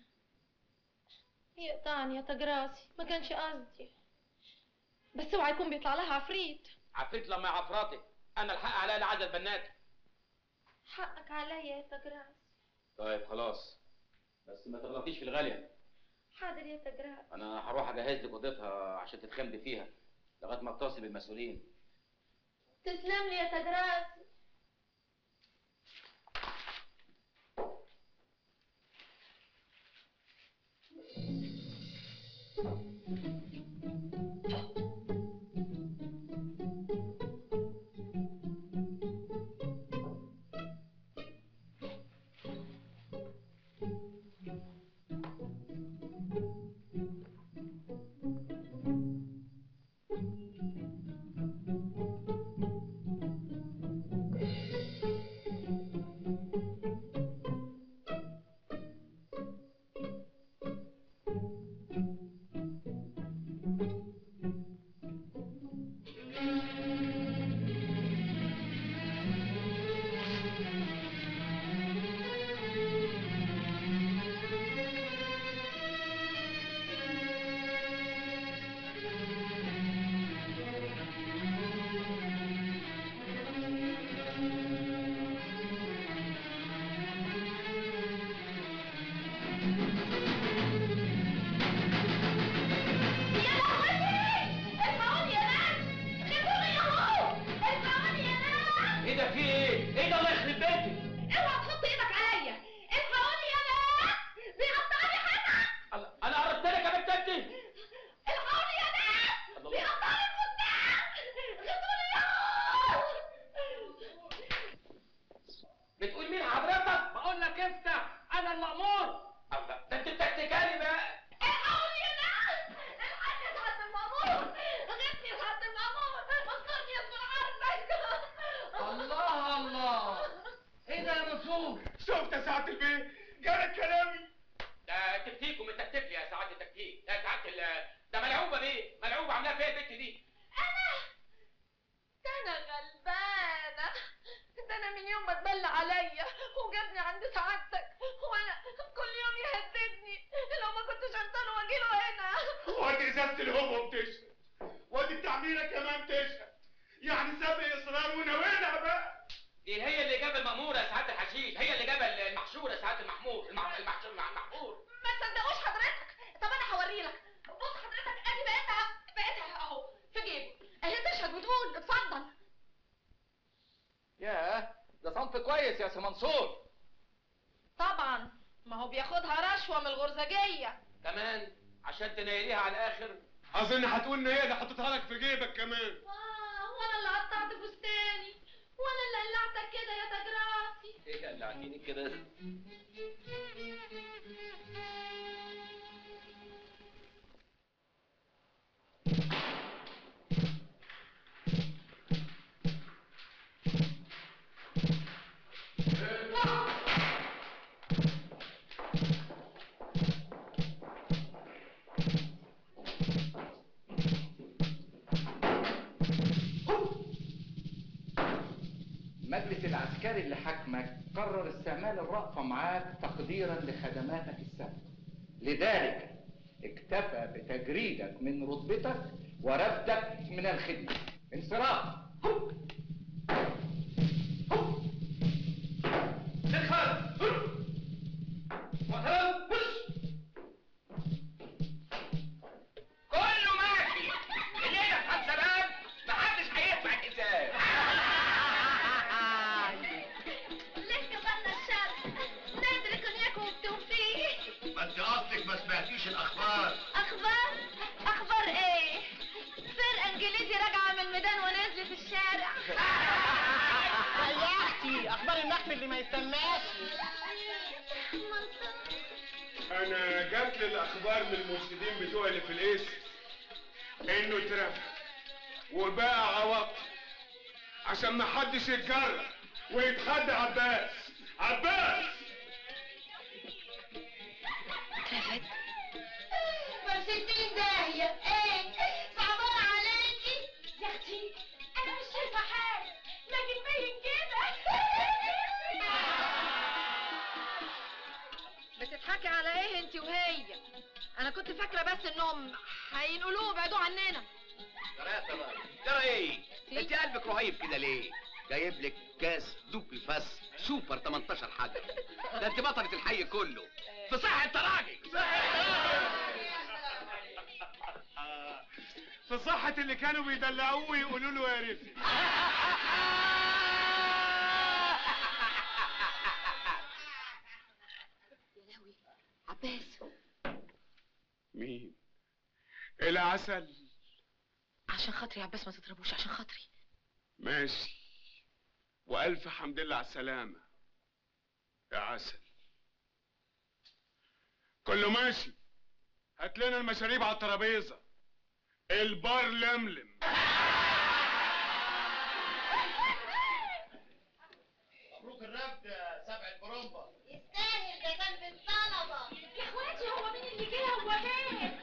يقطعني يا تجراسي ما كانش قصدي بس اوعى يكون بيطلع لها عفريت عفريت لما يا عفراتي انا الحق عليا لعزة البنات حقك عليا يا تجراسي طيب خلاص بس ما تغلطيش في الغاليه حاضر يا تجراسي انا هروح اجهز لك اوضتها عشان تتخمدي فيها لغايه ما اتصل بالمسؤولين تسلم لي يا تجراسي الحقوني يا ناس خدوني يا هو الحقوني يا ناس ايه ده في ايه؟ ايه ده الله يخرب بيتك؟ اوعى تحط ايدك عليا الحقوني يا ناس بيقطعني حتت انا قربت لك يا بنت انت الحقوني يا ناس بيقطعني الفستان خدوني يا هو بتقول مين حضرتك؟ بقول لك افتح انا المأمور الله ده انت بتحتكالي بقى الحقوني يا ناس الحقني يا سعادة المأمور غبني يا سعادة المأمور انصرني يا سعادتك الله الله ايه ده يا منصور شفت يا سعاده البيه جالك كلامي ده تكتيك ومن تكتيك يا سعاده التكتيك ده سعاده ال ده ملعوبه بيه ملعوبه عاملاها فيا البت دي ده انا غلبانه ده انا من يوم ما اتبلى عليا وجابني عند سعادتك وانا كل يوم يهددني لو ما كنتش انطر واجيله هنا وادي ازازه الهوم بتشهد وادي التعميره كمان تشهد يعني سابق اصرار ونوينا بقى دي هي اللي جاب المأمورة يا سعاده الحشيش هي اللي جاب المحشوره يا سعاده المحمور المح- المحشور مع المحمور ما تصدقوش حضرتك طب انا هوريلك بص حضرتك ادي بقيتها بقيتها اهو في جيبه اهي تشهد وتقول اتفضل ياه ده صنف كويس يا سي منصور طبعا ما هو بياخدها رشوه من الغرزجيه كمان عشان تنيليها على الاخر اظن هتقول ان هي اللي حطيتها لك في جيبك كمان آه، وانا اللي قطعت فستاني وانا اللي قلعتك كده يا تاج راسي ايه اللي عاملين كده المجلس العسكري اللي حاكمك قرر استعمال الرأفة معاك تقديرا لخدماتك السابقة لذلك اكتفى بتجريدك من رتبتك ورفدك من الخدمة انصراف كله ماشي الليله بتاعت سلام محدش هيدفع حساب ليه كبرنا الشر نادر كونياكو وبتوفيق ما انت قصدك ما سمعتيش الاخبار اخبار اخبار ايه فرقه انجليزي راجعه من الميدان ونزلت الشارع ريحتي اخبار النحل اللي ما يسماش انا جات لي الاخبار من المرشدين بتوعي اللي في القسم انه اترفد وبقى عواقب عشان ما حدش يتجرأ ويتخدى عباس عباس اترفد ستين داهية ايه صعبان عليكي يا اختي انا مش شايفه حاجه لكن باين كده بتضحكي على ايه انت وهي انا كنت فاكره بس انهم هينقلوه ويبعدوه عننا ترى يا ترى ترى ايه انت قلبك رهيب كده ليه جايب لك كاس دوبل فاس سوبر 18 حاجه ده انت بطلة الحي كله في صحة تراجي في صحة اللي كانوا بيدلعوه ويقولوا له يا رفي عباس مين العسل عشان خاطري يا عباس ما تضربوش عشان خاطري ماشي والف حمد لله على السلامة يا عسل كله ماشي هات لنا المشاريب على الترابيزة البار لملم مبروك الرفد يا سبع البرومبا يستاهل ده كان بالطلبة يا اخواتي هو مين اللي جه هو فين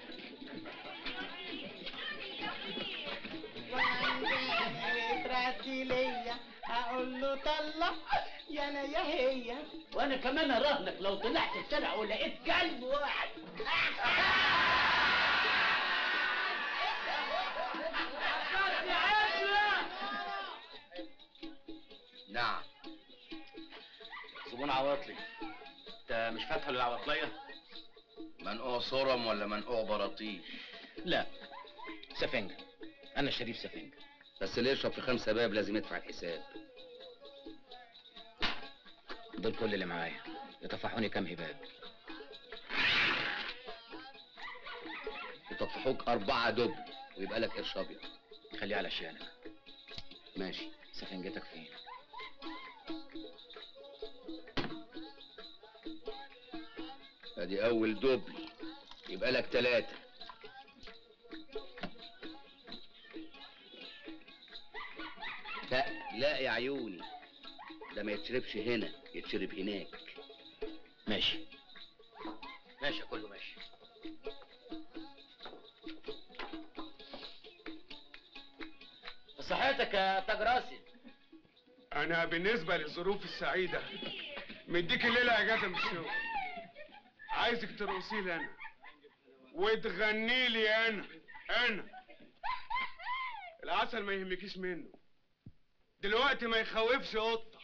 تراتي ليا اقول له طلع يا انا يا هي وانا كمان اراهنك لو طلعت الشارع ولقيت كلب واحد نعم زبون عواطلي انت مش فاتحه للعواطليه منقوع صرم ولا منقوع براطيش لا سفنجة انا شريف سفنجة بس اللي يشرب في خمسة باب لازم يدفع الحساب دول كل اللي معايا يطفحوني كام هباب يطفحوك أربعة دب ويبقى لك قرش أبيض خليه على شانك ماشي سفنجتك فين ادي اول دبل يبقى لك ثلاثة لا لا يا عيوني ده ما يتشربش هنا يتشرب هناك ماشي ماشي كله ماشي صحتك يا تاج راسي انا بالنسبة للظروف السعيدة مديك الليلة اجازة من الشغل عايزك ترقصي لي انا وتغني لي انا انا العسل ما يهمكيش منه دلوقتي ما يخوفش قطة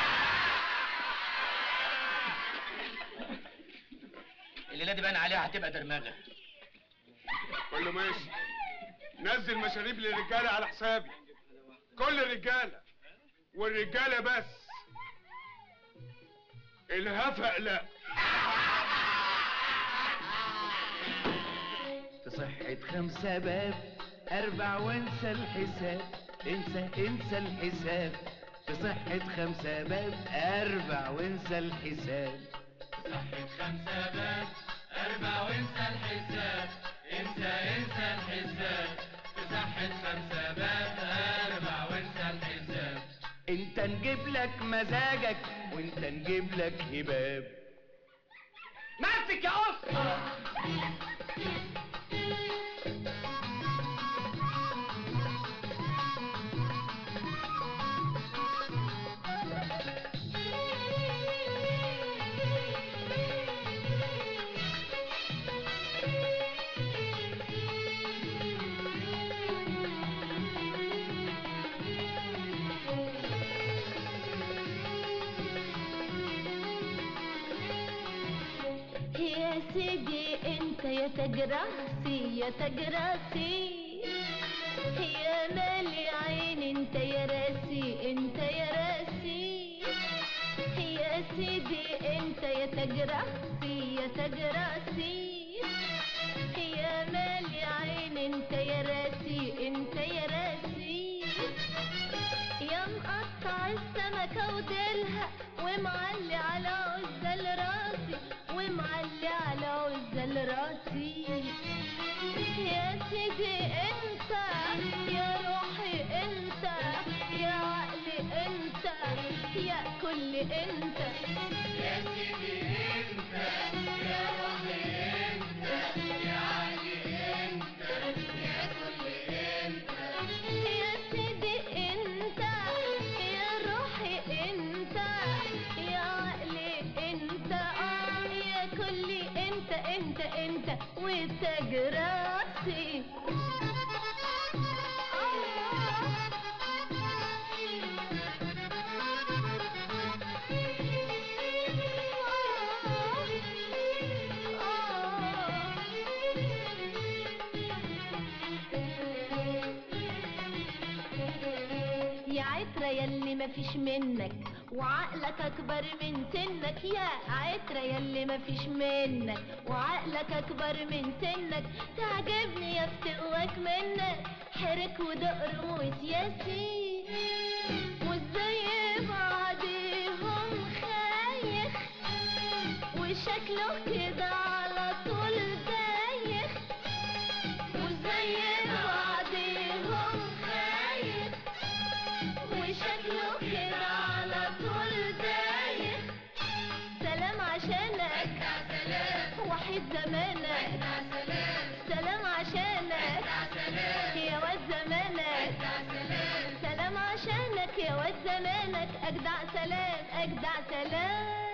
الليله دي باين عليها هتبقى درمغه كله ماشي نزل مشاريب للرجالة على حسابي كل الرجالة والرجالة بس الهفق لا في صحة خمسة باب أربع وانسى الحساب انسى انسى الحساب في صحة خمسة باب أربع وانسى الحساب صحة خمسة باب أربع وانسى الحساب انسى انسى الحساب في صحة خمسة باب أربع وانسى الحساب انت نجيب لك مزاجك وانت نجيب لك هباب ماسك يا قص يا سيدي انت يا تاج راسي يا تاج راسي يا مالي عين انت يا راسي انت يا راسي يا سيدي انت يا تاج راسي يا تاج راسي يا مالي عين انت يا راسي انت يا راسي يا مقطع السمكة وديلها ومعلي على عزل راسي ومعلي على عزل راسي يا سيدي انت يا روحي انت يا عقلي انت يا كل انت يا سيدي انت يا روحي انت يا عقلي انت يا كل انت يا سيدي انت يا روحي انت يا عقلي انت اه يا كلي انت انت انت وتاج راسي يا عترة يلي مفيش منك وعقلك اكبر من سنك يا عترة يلي مفيش منك وعقلك اكبر من سنك تعجبني يا فتوك منك حرك ودق رموز ياسين وازاي بعديهم خايخ وشكله كده على طول دايخ وازاي بعديهم خايف وشكله كده على طول دايخ سلام عشانك وحيد زمانك سلام عشانك يا واد زمانك سلام عشانك يا واد زمانك اجدع سلام اجدع سلام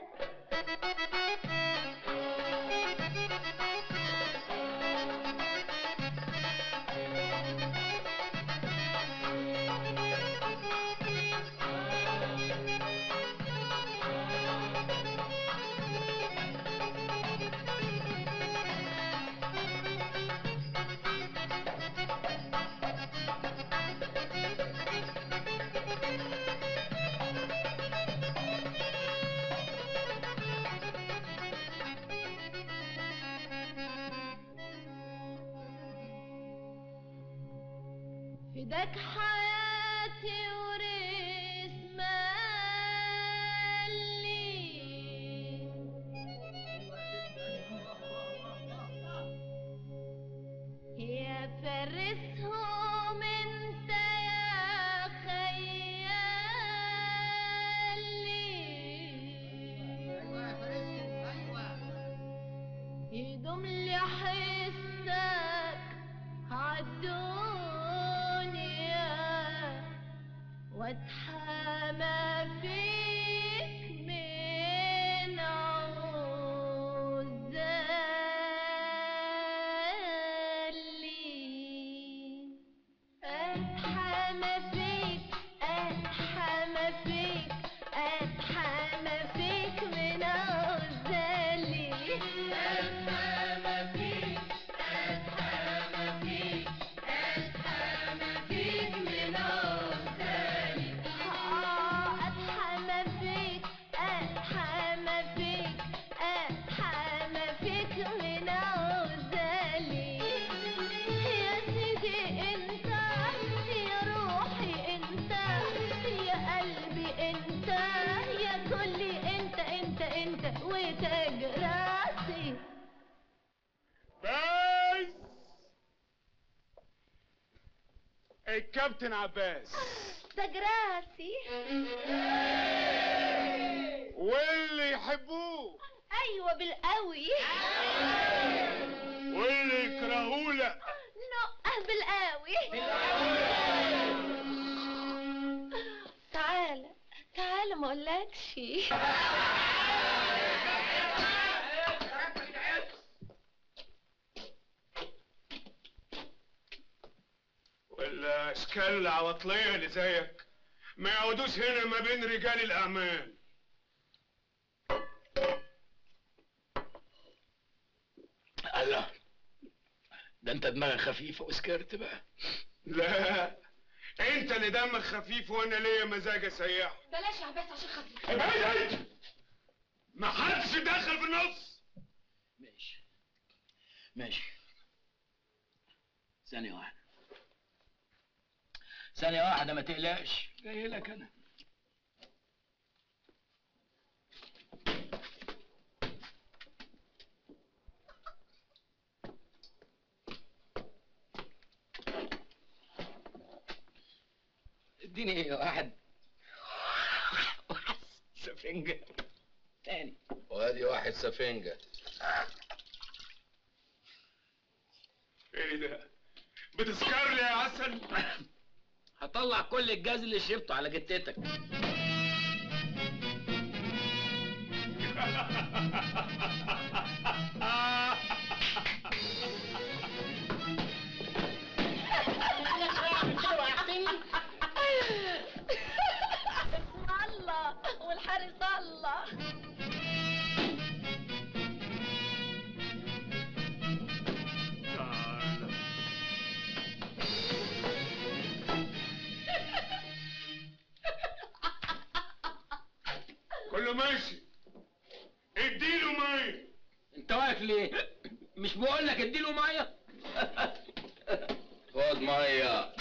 فداك حياتي وريس مالي يا فارسهم انت يا خيالي يدوم لي حسك عالدنيا واتحامى فيك من عزالي اتحامى فيك اتحامى فيك اتحامى فيك من عزالي اتحامى فيك اتحامى فيك اتحامى فيك من عزالي اه اتحامى تاج راسي بس الكابتن عباس تاج راسي واللي يحبوه ايوه بالقوي واللي يكرهوه لا نقه بالقوي تعالى تعالى ما اقولكش والاشكال العواطليه اللي زيك ما يقعدوش هنا ما بين رجال الاعمال الله ده انت دماغك خفيفه وسكرت بقى لا انت اللي دمك خفيف وانا ليا مزاج اسيح بلاش يا عباس عشان خاطري هاي هاي ما حدش دخل في النص ماشي ماشي ثانية واحدة ثانية واحدة ما تقلقش جاي لك أنا اديني ايه واحد سفنجة تاني وادي واحد سفنجة ايه ده بتسكر لي يا عسل هطلع كل الجاز اللي شربته على جتتك اسم الله والحارس الله كله ماشي اديله ميه انت واقف ليه؟ مش بقول لك اديله ميه؟ خد مية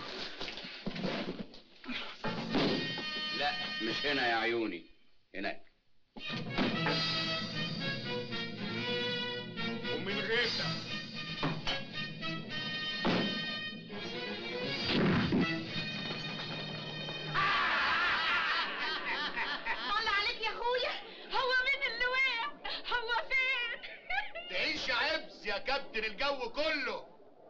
لا مش هنا يا عيوني هناك ومن غير ده طلع عليك يا اخويا هو مين اللي وقع هو فين تعيش عبس يا كابتن الجو كله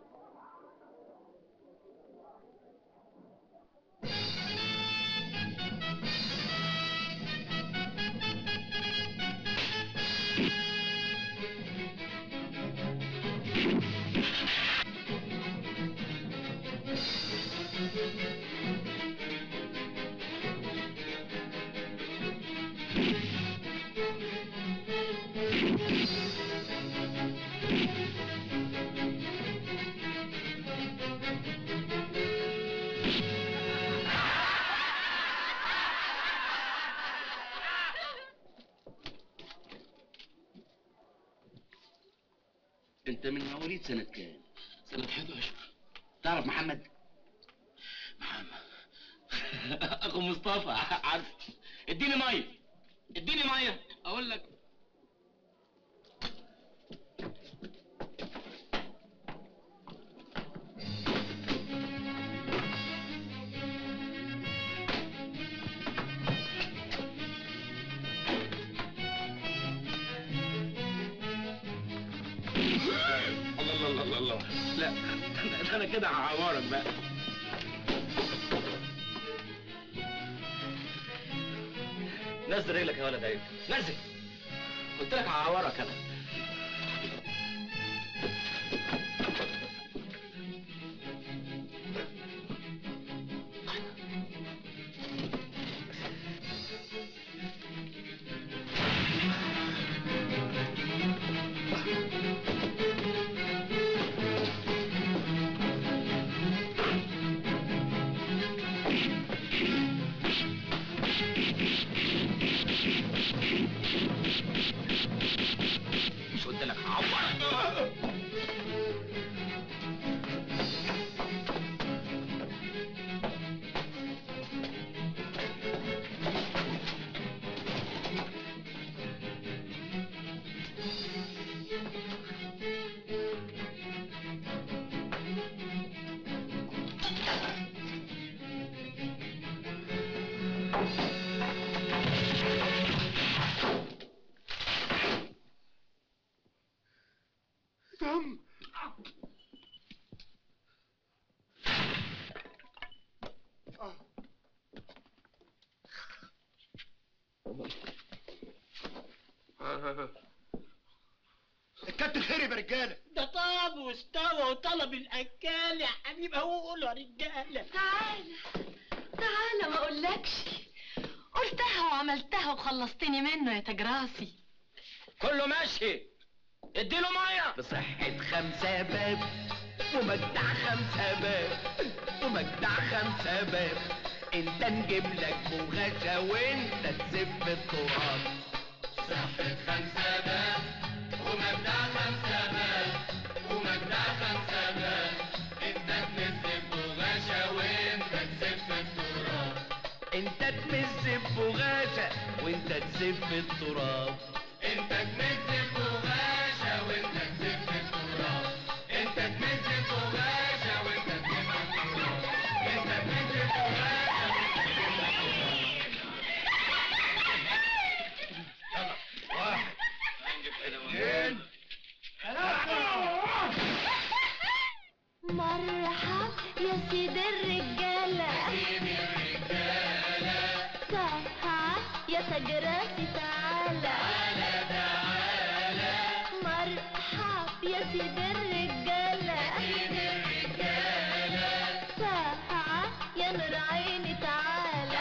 انت من مواليد سنة كام؟ سنة 11 تعرف محمد؟ محمد اخو مصطفى عارف اديني ميه اديني ميه اقول لك الله الله الله الله لا ده انا كده هعورك بقى نزل رجلك يا ولد عيب نزل قلت لك هعورك انا دم الكابتن خرب يا رجاله ده طاب واستوى وطلب الاكال يا حبيب قولوا يا رجاله تعالى تعالى ما اقولكش قلتها وعملتها وخلصتني منه يا تجراسي كله ماشي اديله ميه بصحة خمسة باب ومجدع خمسة باب ومجدع خمسة باب انت نجيب لك بغاشة وانت تسف التراب صحة خمسة باب ومجدع خمسة باب ومجدع خمسة باب انت تنزل بغاشة وانت تسف التراب انت تمز بغاشة وانت تسف التراب انت تنزل بغاشة وانت تسف التراب انت تنزل بغاشة وانت تسف التراب انت تنزل بغاشة وانت تسف واحد اثنين مرحب يا سيد الرجالة تعال يا تجراسي تعالى مرحب يا سيد الرجالة تعال يا نور عيني تعالى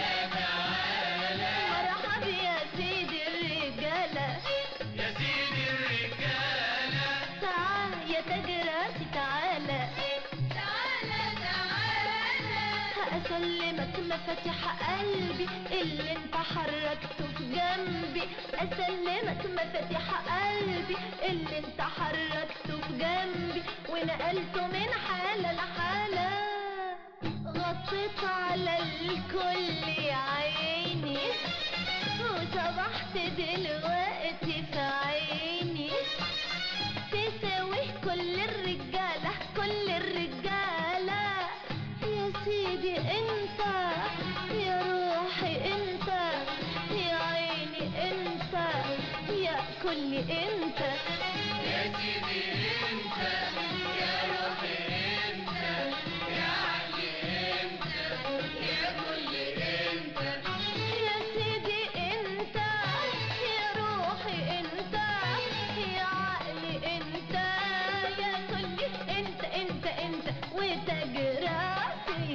مرحب يا سيد الرجالة يا سيدي الرجالة تعال يا تجراسي تعالى تعالى تعالى هأسلمك مفاتيح قلبي اللي انت حركته في جنبي أسلمك مفاتيح قلبي اللي انت حركته في جنبي ونقلته من حالة لحالة غطيت على الكل يا عيني وصبحت دلوقتي في عيني تساوي كل الرجالة كل الرجالة يا سيدي انت يا روحي انت يا عيني انت يا كل انت يا سيدي انت يا روحي انت يا عقلي انت يا كل انت يا سيدي انت يا روحي انت يا عقلي انت يا كل انت انت انت وتاج راسي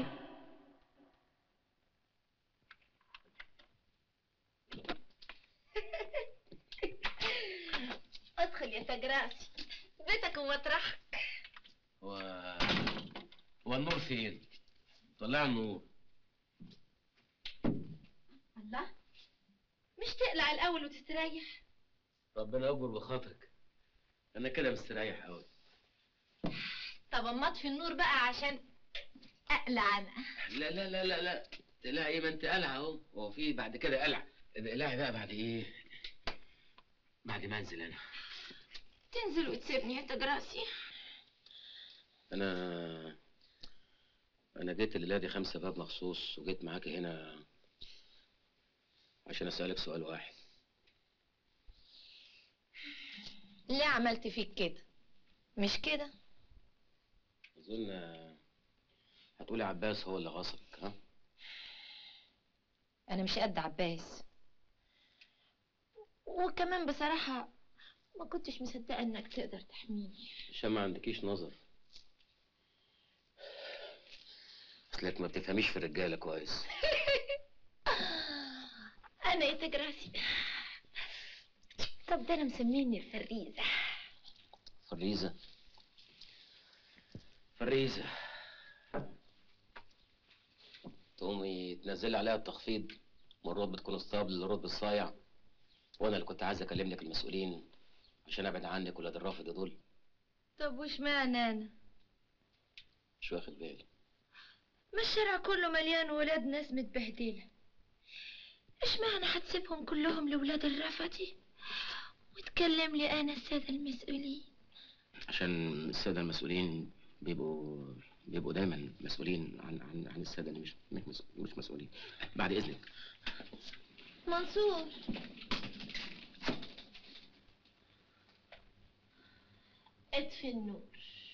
ادخل يا تاج راسي بيتك ومطرحك و... هو النور فين؟ طلع النور الله مش تقلع الاول وتستريح ربنا يكبر بخاطرك انا كده مستريح قوي طب اما اطفي النور بقى عشان اقلع انا لا لا لا لا لا تقلع ايه ما انت قلع اهو هو في بعد كده قلع اقلعي بقى بعد ايه بعد ما انزل انا تنزل وتسيبني يا تجراسي انا انا جيت الليله دي خمسة باب مخصوص وجيت معاكي هنا عشان اسالك سؤال واحد ليه عملت فيك كده مش كده اظن هتقولي عباس هو اللي غصبك ها انا مش قد عباس وكمان بصراحة ما كنتش مصدقة انك تقدر تحميني عشان ما عندكيش نظر اصلك ما بتفهميش في الرجاله كويس انا يا تجراسي طب ده انا مسميني الفريزة فريزه فريزه تقومي تنزلي عليها التخفيض من رتبة كونستابل لرتبة صايع وانا اللي كنت عايز اكلم لك المسؤولين عشان ابعد عنك ولاد الرافض دول طب وش معنى انا مش واخد بالي ما الشارع كله مليان ولاد ناس متبهدلة ايش معنى هتسيبهم كلهم لولاد الرفدي وتكلم لي انا السادة المسؤولين عشان السادة المسؤولين بيبقوا بيبقوا دايما مسؤولين عن عن عن الساده اللي مش مش مس- مش مسؤولين بعد اذنك منصور اطفي النور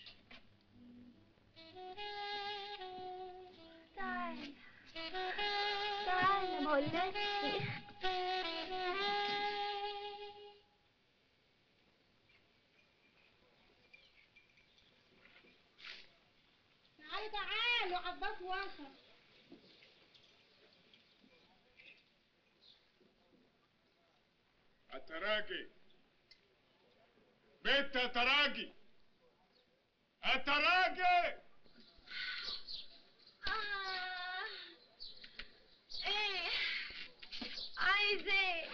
تعال تعال ما اقولكش تعالوا تعالوا عباس وصل التراجي بيت التراجي التراجي آه. ايه عايز ايه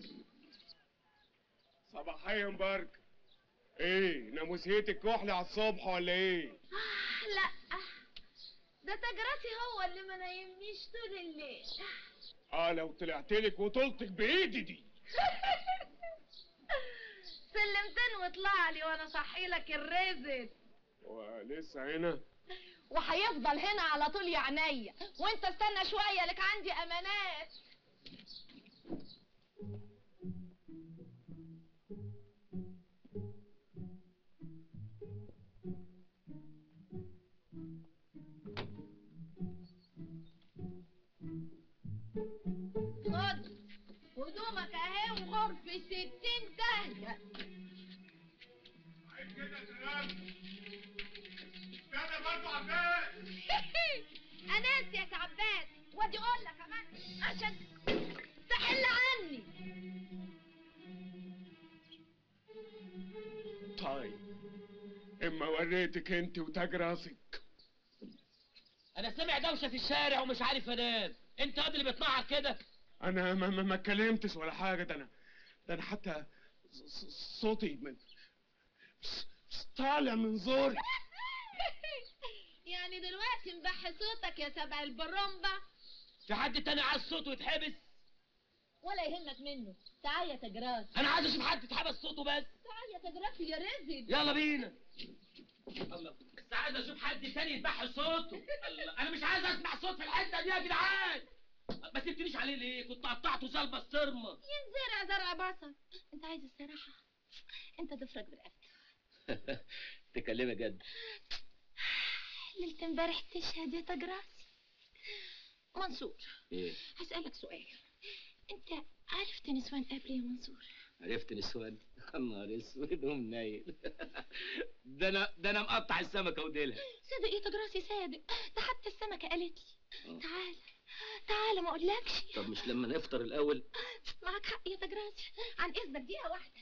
صباحيا مبارك ايه ناموسيتك كحلة على الصبح ولا ايه آه، لا ده تجرتي هو اللي ما نايمنيش طول الليل اه لو طلعتلك وطولتك بايدي دي سلمتين واطلع لي وانا صحي لك الرزق ولسه هنا وهيفضل هنا على طول يا عينيا وانت استنى شويه لك عندي امانات خد هدومك اهي وغرف ستين دهية عايز كده تراجي استنى برضه عباس اناس يا عباس وادي اقول لك كمان عشان تحل عني طيب اما وريتك انت وتاج راسك انا سامع دوشه في الشارع ومش عارف انام انت قد اللي بتنعر كده انا ما, ما, ما اتكلمتش ولا حاجه ده انا ده انا حتى ص- ص- صوتي من ص- ص- طالع من زوري يعني دلوقتي مبحي صوتك يا سبع البرمبة في حد تاني عايز صوته يتحبس ولا يهمك منه تعال يا تجراس انا عايز اشوف حد يتحبس صوته بس تعال يا تجراس يا رزق يلا بينا الله بس عايز اشوف حد تاني يتبح صوته الله انا مش عايز اسمع صوت في الحته دي يا جدعان ما سبتنيش عليه ليه كنت قطعته زي البسطرمه ينزرع زرع بصل انت عايز الصراحة انت تفرج برقبتك تكلمي جد ليلة امبارح تشهد يا تجراس منصور ايه هسألك سؤال انت عرفت نسوان قبل يا منصور عرفت نسوان يا نهار اسود ومنيل ده انا ده انا مقطع السمكه وديلها صدق يا تجراسي صادق ده حتى السمكة قالت لي آه. تعال تعال ما اقولكش طب مش لما نفطر الاول معاك حق يا تجراسي عن اذنك دقيقة واحدة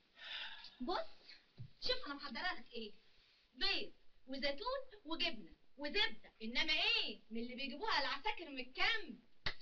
بص شوف انا محضرة لك ايه بيض وزيتون وجبنة وزبدة انما ايه من اللي بيجيبوها العساكر من الكامب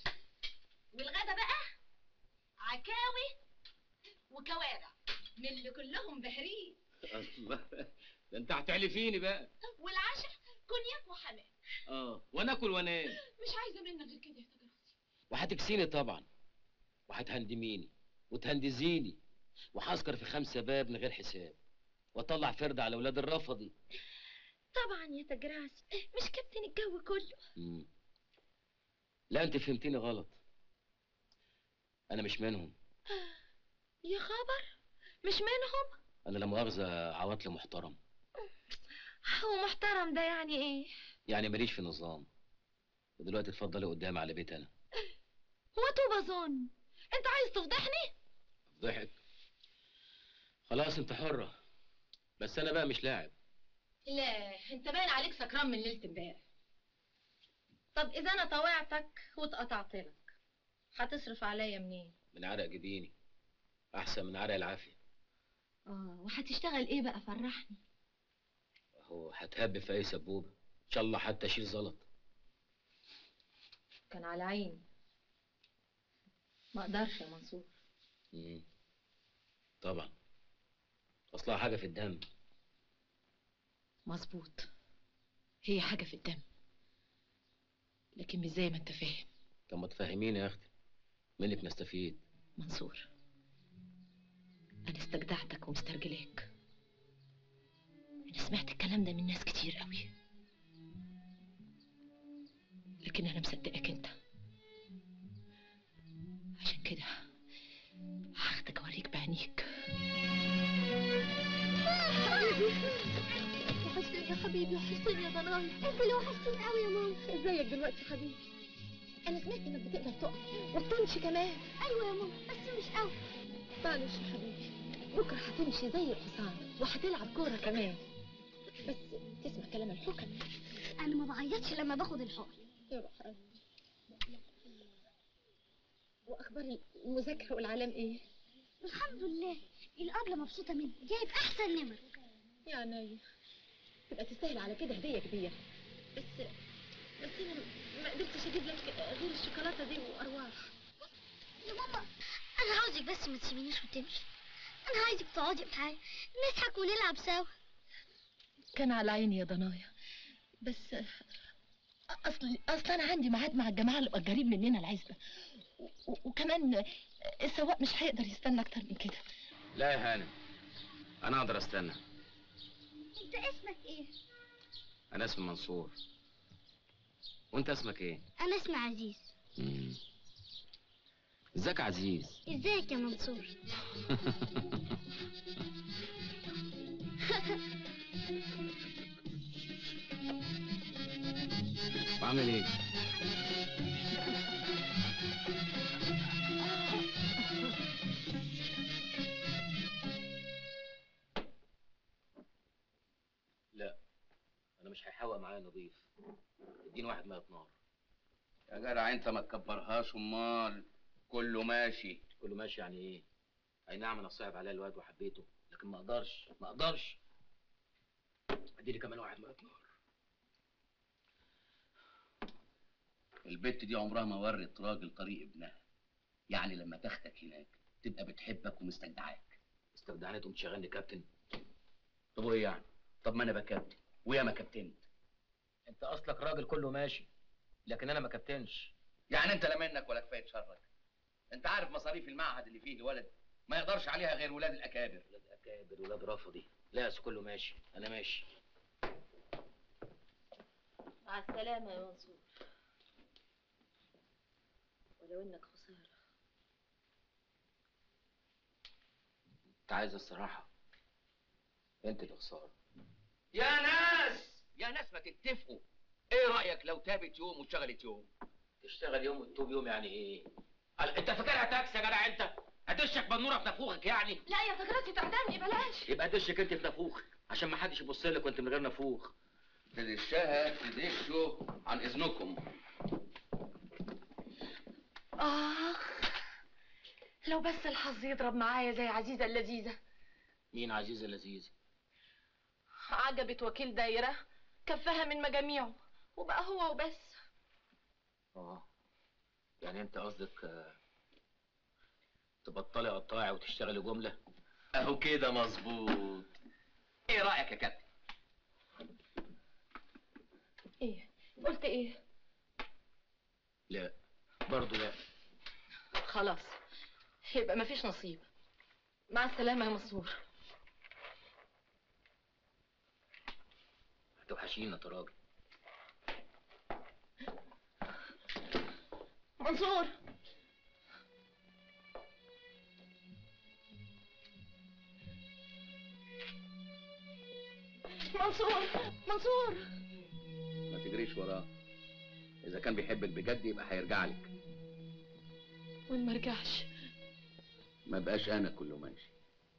والغدا بقى عكاوي وكوارع من اللي كلهم بهرين الله ده انت هتعلفيني بقى والعشاء كونياك وحمام اه وانا اكل وانام مش عايزة منك غير كده يا تجراسي وهتكسيني طبعا وهتهندميني وتهندزيني وهسكر في خمسة باب من غير حساب واطلع فرد على ولاد الرفضي طبعا يا تجراسي مش كابتن الجو كله مم. لا انت فهمتيني غلط انا مش منهم يا خبر مش منهم انا لا مؤاخذه عواطلي محترم هو محترم ده يعني ايه يعني ماليش في نظام ودلوقتي اتفضلي قدامي على بيت انا هو توب اظن انت عايز تفضحني ضحك خلاص انت حرة بس انا بقى مش لاعب لا انت باين عليك سكران من ليله امبارح طب اذا انا طوعتك واتقطعت لك هتصرف عليا منين من عرق جبيني احسن من عرق العافية اه وهتشتغل ايه بقى فرحني هو هتهب في اي سبوبة ان شاء الله حتى اشيل زلط كان على عيني ما اقدرش يا منصور مم. طبعا اصلها حاجة في الدم مظبوط هي حاجه في الدم لكن مش زي ما انت فاهم طب ما تفهميني يا اختي منك نستفيد منصور انا استجدعتك ومسترجلاك انا سمعت الكلام ده من ناس كتير قوي لكن انا مصدقك انت عشان كده هاخدك اوريك بعينيك وحشتني يا حبيبي وحشتني يا ضنايا انت اللي وحشتني قوي يا ماما ازيك دلوقتي يا حبيبي انا سمعت انك بتقدر تقف وبتمشي كمان ايوه يا ماما بس مش قوي معلش يا حبيبي بكره هتمشي زي الحصان وهتلعب كوره كمان بس تسمع كلام الحكم انا ما بعيطش لما باخد الحقن يا روح قلبي واخبار المذاكره والعلام ايه الحمد لله الابله مبسوطه مني جايب احسن نمر يا عينيا تبقى تستاهل على كده هديه كبيره بس بس انا ما قدرتش اجيب لك غير الشوكولاته دي وارواح يا ماما انا عاوزك بس ما تسيبينيش وتمشي انا عايزك تقعدي معايا نضحك ونلعب سوا كان على عيني يا ضنايا بس اصل اصل انا عندي ميعاد مع الجماعه اللي قريب مننا العزبه و- و- وكمان السواق مش هيقدر يستنى اكتر من كده لا يا هانم انا اقدر استنى انت اسمك ايه انا اسمي منصور وانت اسمك ايه انا اسمي عزيز مم. ازيك يا عزيز ازيك يا منصور بعمل ايه لا انا مش هيحوق معايا نضيف اديني واحد ميه نار يا جدع انت ما تكبرهاش امال كله ماشي كله ماشي يعني ايه اي نعم انا صعب عليا الواد وحبيته لكن ما اقدرش ما اقدرش اديني كمان واحد ميه نار البت دي عمرها ما ورت راجل طريق ابنها يعني لما تاخدك هناك تبقى بتحبك ومستجدعاك استودعني تقوم تشغلني كابتن طب وايه يعني طب ما انا بكابتن ويا ما كابتنت انت اصلك راجل كله ماشي لكن انا ما كابتنش يعني انت لا منك ولا كفايه شرك انت عارف مصاريف المعهد اللي فيه الولد ما يقدرش عليها غير ولاد الاكابر ولاد اكابر ولاد رفضي لا أصل كله ماشي انا ماشي مع السلامه يا منصور ولو انك خساره انت عايز الصراحه انت اللي خساره يا ناس يا ناس ما تتفقوا ايه رايك لو تابت يوم واشتغلت يوم تشتغل يوم وتتوب يوم يعني ايه قال- انت فاكرها تاكس يا جدع انت هتشك بنوره في نافوخك يعني لا يا فكرتي تعدمني بلاش يبقى دشك انت في نافوخك عشان ما حدش يبص لك وانت من غير نافوخ تدشها تدشوا عن اذنكم اخ لو بس الحظ يضرب معايا زي عزيزه اللذيذه مين عزيزه لذيذ عجبت وكيل دايره كفها من مجاميعه وبقى هو وبس اه يعني انت قصدك آه، تبطلي قطاعي وتشتغلي جمله اهو كده مظبوط ايه رايك يا كابتن ايه قلت ايه لا برضه لا خلاص يبقى مفيش نصيب مع السلامه يا منصور هتوحشينا يا راجل منصور منصور منصور ما تجريش وراه اذا كان بيحبك بجد يبقى هيرجع لك وان ما رجعش ما بقاش انا كله ماشي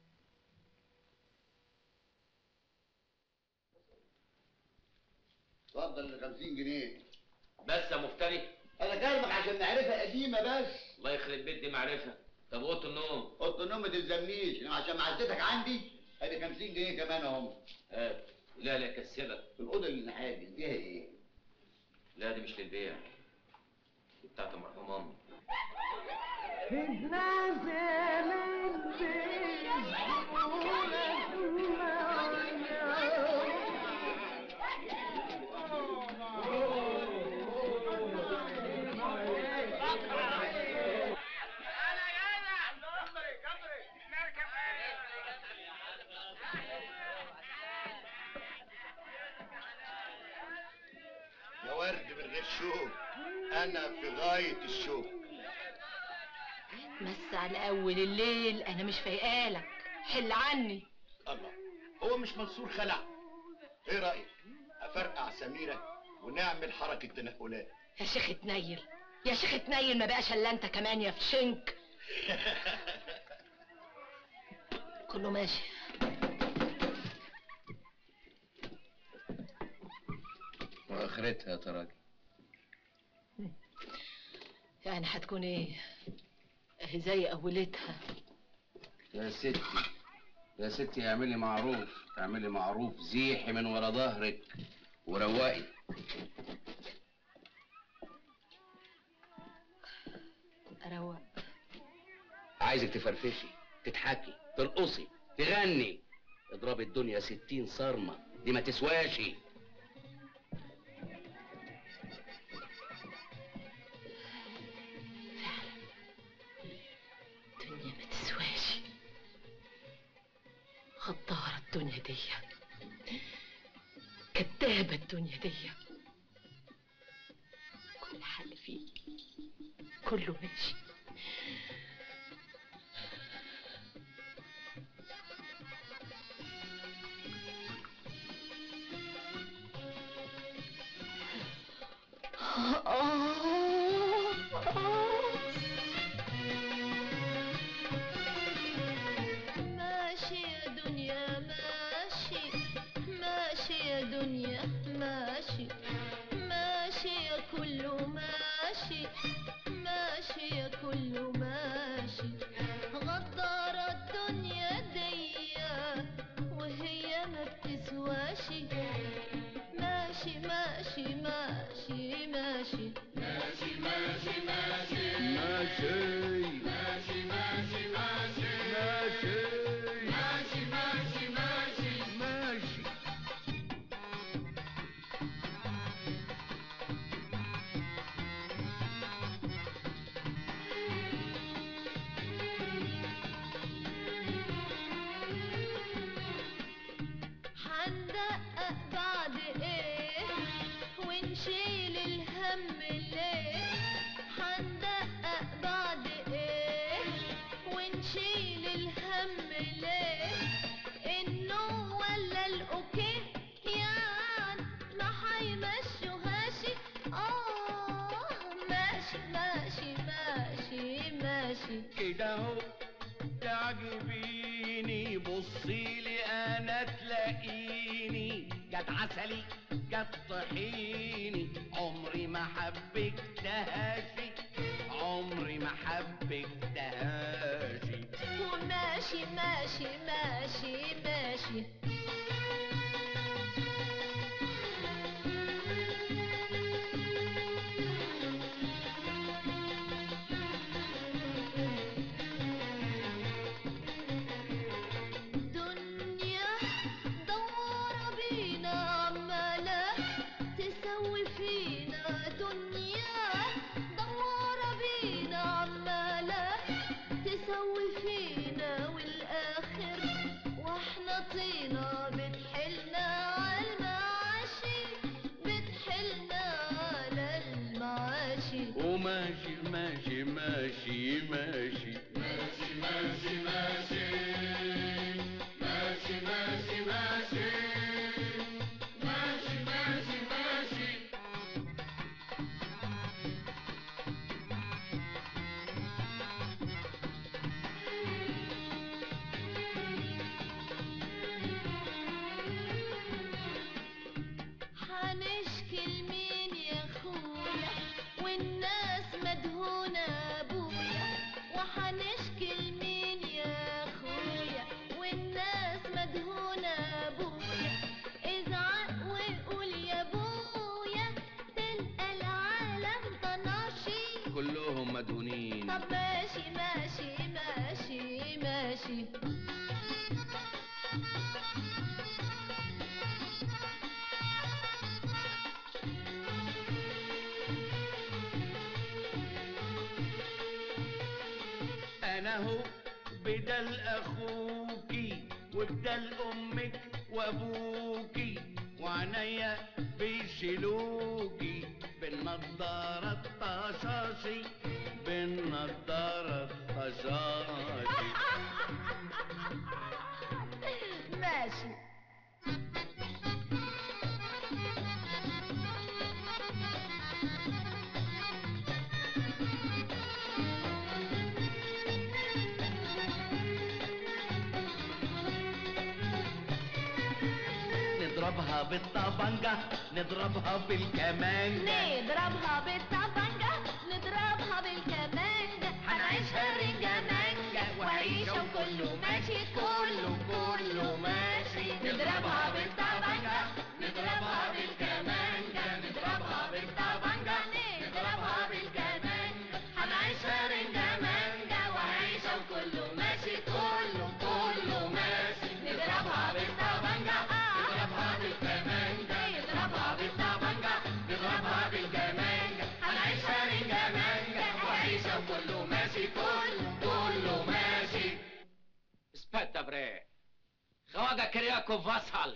اتفضل ال 50 جنيه بس يا مفتري انا كلمك عشان نعرفها قديمه بس الله يخرب بيت دي معرفه طب اوضه النوم اوضه النوم ما تلزمنيش إنما عشان معزتك عندي ادي 50 جنيه كمان اهم هات لا لا كسبك الاوضه اللي نحاجز فيها ايه؟ لا دي مش للبيع دي بتاعت المرحوم امي يا ورد من غير شوك انا في غايه الشوق بس على اول الليل انا مش فايقالك حل عني الله هو مش منصور خلع ايه رايك افرقع سميره ونعمل حركه تنقلات يا شيخ اتنيل يا شيخ اتنيل ما بقاش الا انت كمان يا فشنك كله ماشي واخرتها يا تراجي يعني هتكون ايه اهي زي اولتها يا ستي يا ستي اعملي معروف اعملي معروف زيحي من ورا ظهرك وروقي اروق عايزك تفرفشي تضحكي ترقصي تغني اضربي الدنيا ستين صرمة دي ما تسواشي الدنيا ما تسواش غدارة الدنيا دي كدابة الدنيا دي كل حل فيه كله ماشي ماشي يا دنيا ماشي ماشي يا دنيا ماشي ماشي يا كله ماشي ماشي يا كله ماشي غدارة الدنيا دي وهي ما بتسواشي ماشي ماشي ماشي ماشي ماشي ماشي ماشي ماشي ماشي ماشي ماشي ماشي ماشي ماشي ماشي ماشي حندقق بعد ايه ونشيل الهم ليه حندقق بعد ايه ونشيل الهم ليه انه ولا الاوكي يعني ما حيمشوهاشي اه ماشي ماشي ماشي ماشي كده اهو تعجبيني بصي لي انا تلاقيني جت عسلي جت طحيني عمري ما حبيتهاشي عمري ما حبيتهاشي وماشي ماشي ماشي ماشي دنيا دوارة بينا عمالة تسوي فينا دنيا دوارة بينا عمالة تسوي فينا والآخر واحنا طينا بتحلنا عالمعاشي بتحلنا على المعاشي وماشي ماشي ماشي ماشي ماشي ماشي ماشي ماشي ماشي ماشي ماشي ماشي ماشي حنشكي لمين يا اخويا والناس مدهونة ابويا وحنشكي لمين يا اخويا والناس مدهونة ابويا ازعق وقول يا ابويا تلقى العالم طناشي كلهم مدهونين طب ماشي ماشي ماشي ماشي انا هو بدل اخوكي وبدل امك وابوكي وعنيا بيشيلوكي بالنار بالنضارة الطشاشي بالنضارة الطشاشي ماشي نضربها بالطبنجة نضربها بالكمانجة نضربها بالطبنجة نضربها بالكمانجة هنعيشها رنجة مانجة وعيشة وكله ماشي كله كله ماشي نضربها بالطبنجة نضربها بالكمانجة نضربها بالطبنجة نضربها بالكمانجة هنعيشها رنجة مانجة وعيشة وكله ماشي كله كله ماشي نضربها بالطبنجة نضربها بالكمانجة نضربها بالطبنجة نضربها بالكمانجة هنعيشها رنجة مانجة وعيشة وكله ماشي كله كله ماشي Aspetta, bre. خواجة كرياكو فاسهل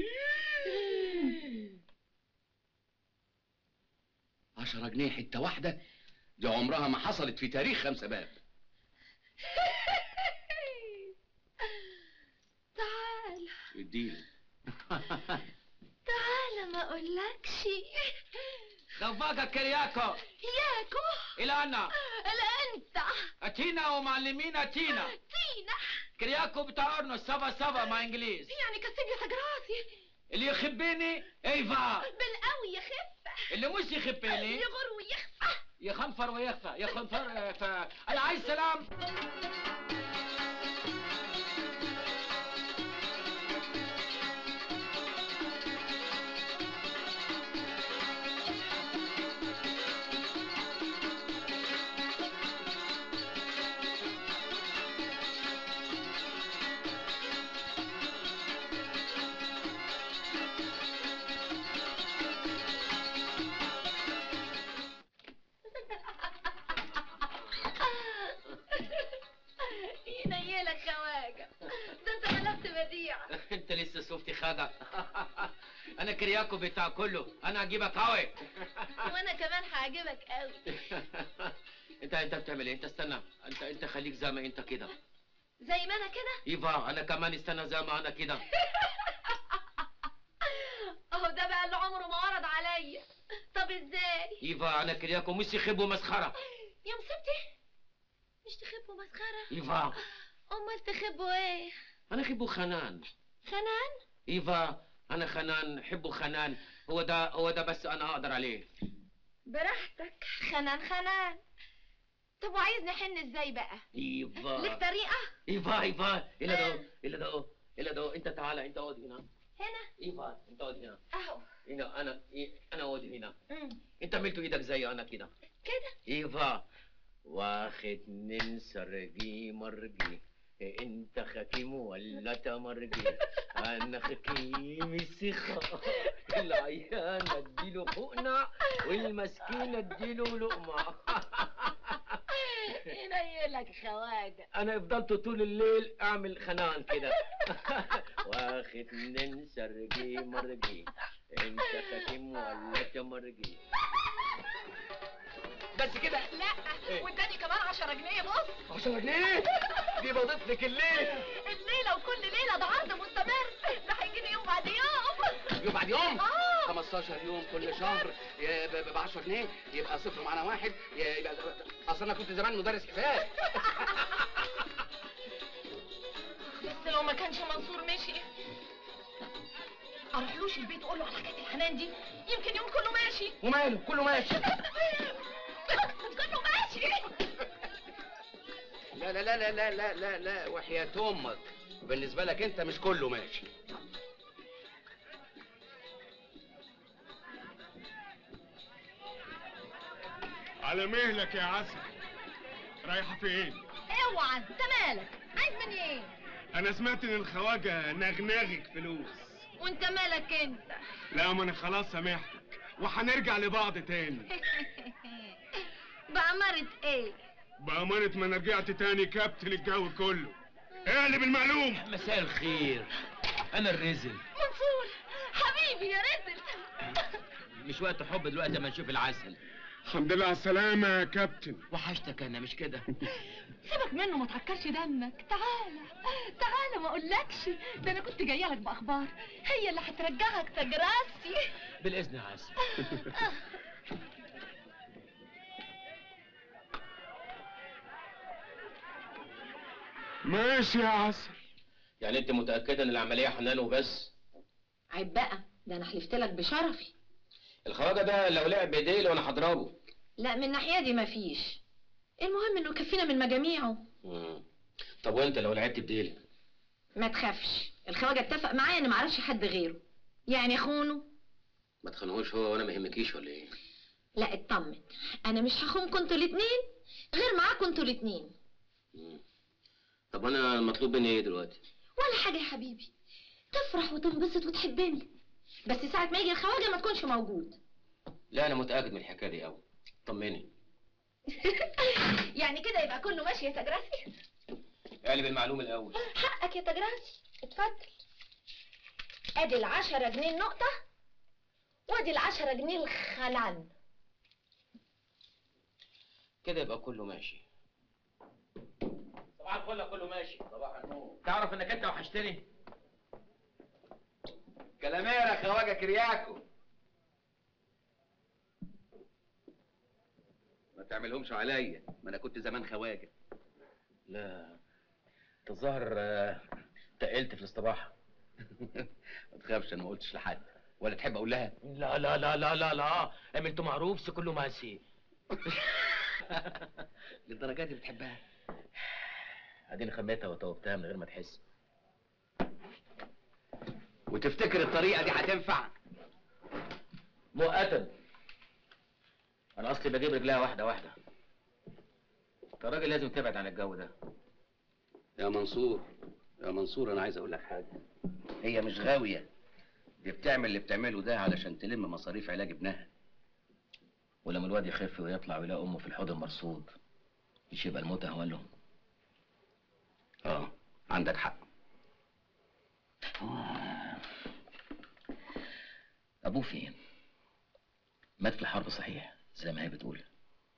عشرة جنيه حتة واحدة دي عمرها ما حصلت في تاريخ خمسة باب تعال اديله تعال ما اقولكش خواجة كرياكو ياكو إلانا لا انت أتينا ومعلمين أتينا تينا كرياكو بتاعنا سبا سبا مع إنجليز يعني كسب لي سجراسي اللي يخبيني ايفا بالقوي يخف اللي مش يخبيني يغر ويخفى يخنفر ويخفى يخنفر ف... انا عايز سلام ينيلك خواجه ده انت ملفت بديع انت لسه شفتي خدع انا كرياكو بتاع كله انا هجيبك هوي وانا كمان هعجبك قوي انت انت بتعمل ايه انت استنى انت انت خليك زي ما انت كده زي ما انا كده ايفا انا كمان استنى زي ما انا كده اهو ده بقى اللي عمره ما ورد عليا طب ازاي ايفا انا كرياكو مش يخبوا مسخره يا مصيبتي مش تخبوا مسخره ايفا امال تخبوا ايه انا خبو خنان خنان ايفا انا خنان حبه خنان هو ده هو ده بس انا اقدر عليه براحتك خنان خنان طب وعايزني احن ازاي بقى ايفا لك طريقه ايفا ايفا الا ده الا ده الا ده انت تعالى انت اقعد هنا هنا ايفا انت اقعد هنا اهو هنا انا إيه، انا اقعد هنا مم. انت عملتوا ايدك زي انا كده كده ايفا واخد ننسى رجي مرجي انت خكيم ولا تمرجي انا خكيم السخاء العيان اديله حقنة والمسكين اديله لقمة ينيلك خواجه انا فضلت طول الليل اعمل خنان كده واخد ننسى رجي مرجي انت خكيم ولا تمرجي بس كده لا واداني كمان 10 جنيه بص 10 جنيه دي بضيف لك الليل الليله وكل ليله ده عرض مستمر ده هيجيني يوم بعد يوم يوم بعد يوم اه 15 يوم كل شهر ب 10 جنيه يبقى صفر معانا واحد يبقى اصل انا كنت زمان مدرس حساب بس لو ما كانش منصور مشي اروحلوش البيت اقول له على حكايه الحنان دي يمكن يوم كله ماشي وماله كله ماشي كله ماشي لا لا لا لا لا لا لا لا وحياة امك بالنسبة لك انت مش كله ماشي على مهلك يا عسل رايحة فين؟ اوعى انت مالك عايز مني ايه أنا سمعت إن الخواجة نغنغك فلوس وانت مالك انت لا ما أنا خلاص سامحتك وهنرجع لبعض تاني بأمارة ايه بأمانة ما أنا رجعت تاني كابتن الجو كله اقلب المعلوم مساء الخير انا الرزل منصور حبيبي يا رزل مش وقت حب دلوقتي اما نشوف العسل الحمد لله على السلامة يا كابتن وحشتك انا مش كده سيبك منه ما تعكرش دمك تعالى تعالى ما اقولكش ده انا كنت جايه لك باخبار هي اللي هترجعك تجراسي بالاذن يا عسل ماشي يا عسل يعني انت متاكده ان العمليه حنان وبس عيب بقى ده انا حلفت لك بشرفي الخواجه ده لو لعب بايديه وانا هضربه لا من الناحيه دي مفيش المهم انه يكفينا من مجاميعه مم. طب وانت لو لعبت بديلك ما تخافش الخواجه اتفق معايا ان معرفش حد غيره يعني خونه ما تخنقوش هو وانا ما يهمكيش ولا ايه لا اطمن انا مش هخونكوا انتوا الاتنين غير معاكوا انتوا الاتنين طب انا المطلوب مني ايه دلوقتي ولا حاجه يا حبيبي تفرح وتنبسط وتحبني بس ساعه ما يجي الخواجه ما تكونش موجود لا انا متاكد من الحكايه دي قوي طمني يعني كده يبقى كله ماشي يا تجراسي اقلب المعلومه الاول حقك يا تجراسي اتفضل ادي العشرة جنيه النقطة وادي العشرة جنيه الخلان كده يبقى كله ماشي صباح الفل كله ماشي صباح النور تعرف انك انت وحشتني كلامير يا خواجه كرياكو ما تعملهمش عليا ما انا كنت زمان خواجه لا تظهر آه، تقلت في الاستباحه ما تخافش انا ما قلتش لحد ولا تحب اقول لها لا لا لا لا لا لا عملت معروف سي كله ماشي للدرجه دي بتحبها اديني خميتها وتوبتها من غير ما تحس وتفتكر الطريقه دي هتنفع مؤقتا انا اصلي بجيب رجلها واحده واحده انت راجل لازم تبعد عن الجو ده يا منصور يا منصور انا عايز اقول لك حاجه هي مش غاويه دي بتعمل اللي بتعمله ده علشان تلم مصاريف علاج ابنها ولما الواد يخف ويطلع ويلاقي امه في الحوض المرصود مش يبقى الموت اهون له اه عندك حق ابوه فين مات في الحرب صحيح زي ما هي بتقول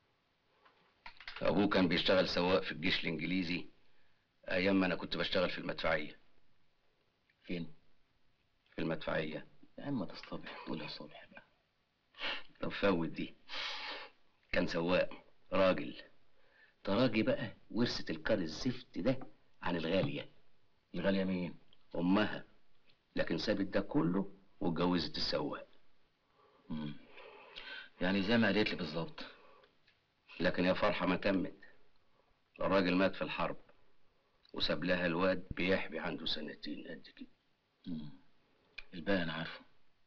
ابوه كان بيشتغل سواق في الجيش الانجليزي ايام ما انا كنت بشتغل في المدفعيه فين في المدفعيه يا عم تصطبح تقولها صبح بقى طب فوت دي كان سواق راجل تراجي بقى ورثت الكار الزفت ده عن الغاليه الغاليه مين امها لكن سابت ده كله واتجوزت السواق مم. يعني زي ما قالت لي بالظبط لكن يا فرحه ما تمت الراجل مات في الحرب وساب لها الواد بيحبي عنده سنتين قد كده مم. الباقي انا عارفه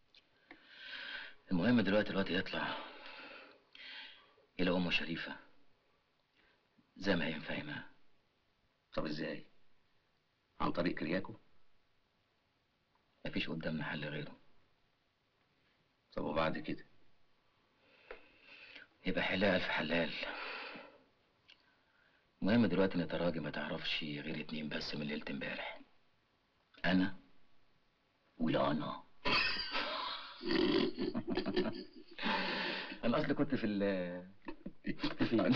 المهم دلوقتي الواد يطلع الى امه شريفه زي ما هي مفهمها طب ازاي عن طريق كرياكو مفيش قدامنا حل غيره طب وبعد كده يبقى حلها ألف حلال المهم دلوقتي ان تراجي ما تعرفش غير اتنين بس من ليلة امبارح انا ولانا انا اصلي كنت في ال كنت فين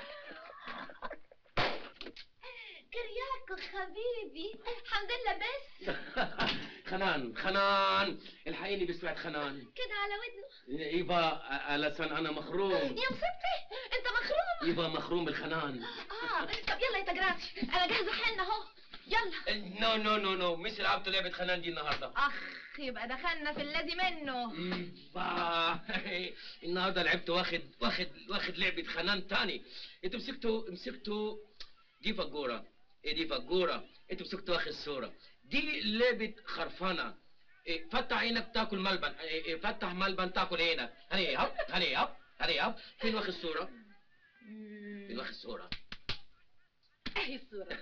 كرياكو حبيبي الحمد لله بس خنان خنان الحقيني بسمعة خنان كده على ودنه يبا علشان انا مخروم يا مصيبتي انت مخروم يبا مخروم بالخنان اه طب يلا يا تجراتي انا جاهزه حن اهو يلا نو نو نو نو مش لعبت لعبة خنان دي النهارده اخ يبقى دخلنا في الذي منه با النهارده لعبت واخد واخد واخد لعبة خنان تاني انتوا مسكتوا مسكتوا دي فجورة ايه دي فجورة انتوا مسكتوا واخد صورة دي لعبة خرفانة إيه فتح عينك تاكل ملبن إيه إيه فتح ملبن تاكل عينك هني هب هني هب هني هب فين واخد صورة؟ فين واخد صورة؟ اهي الصورة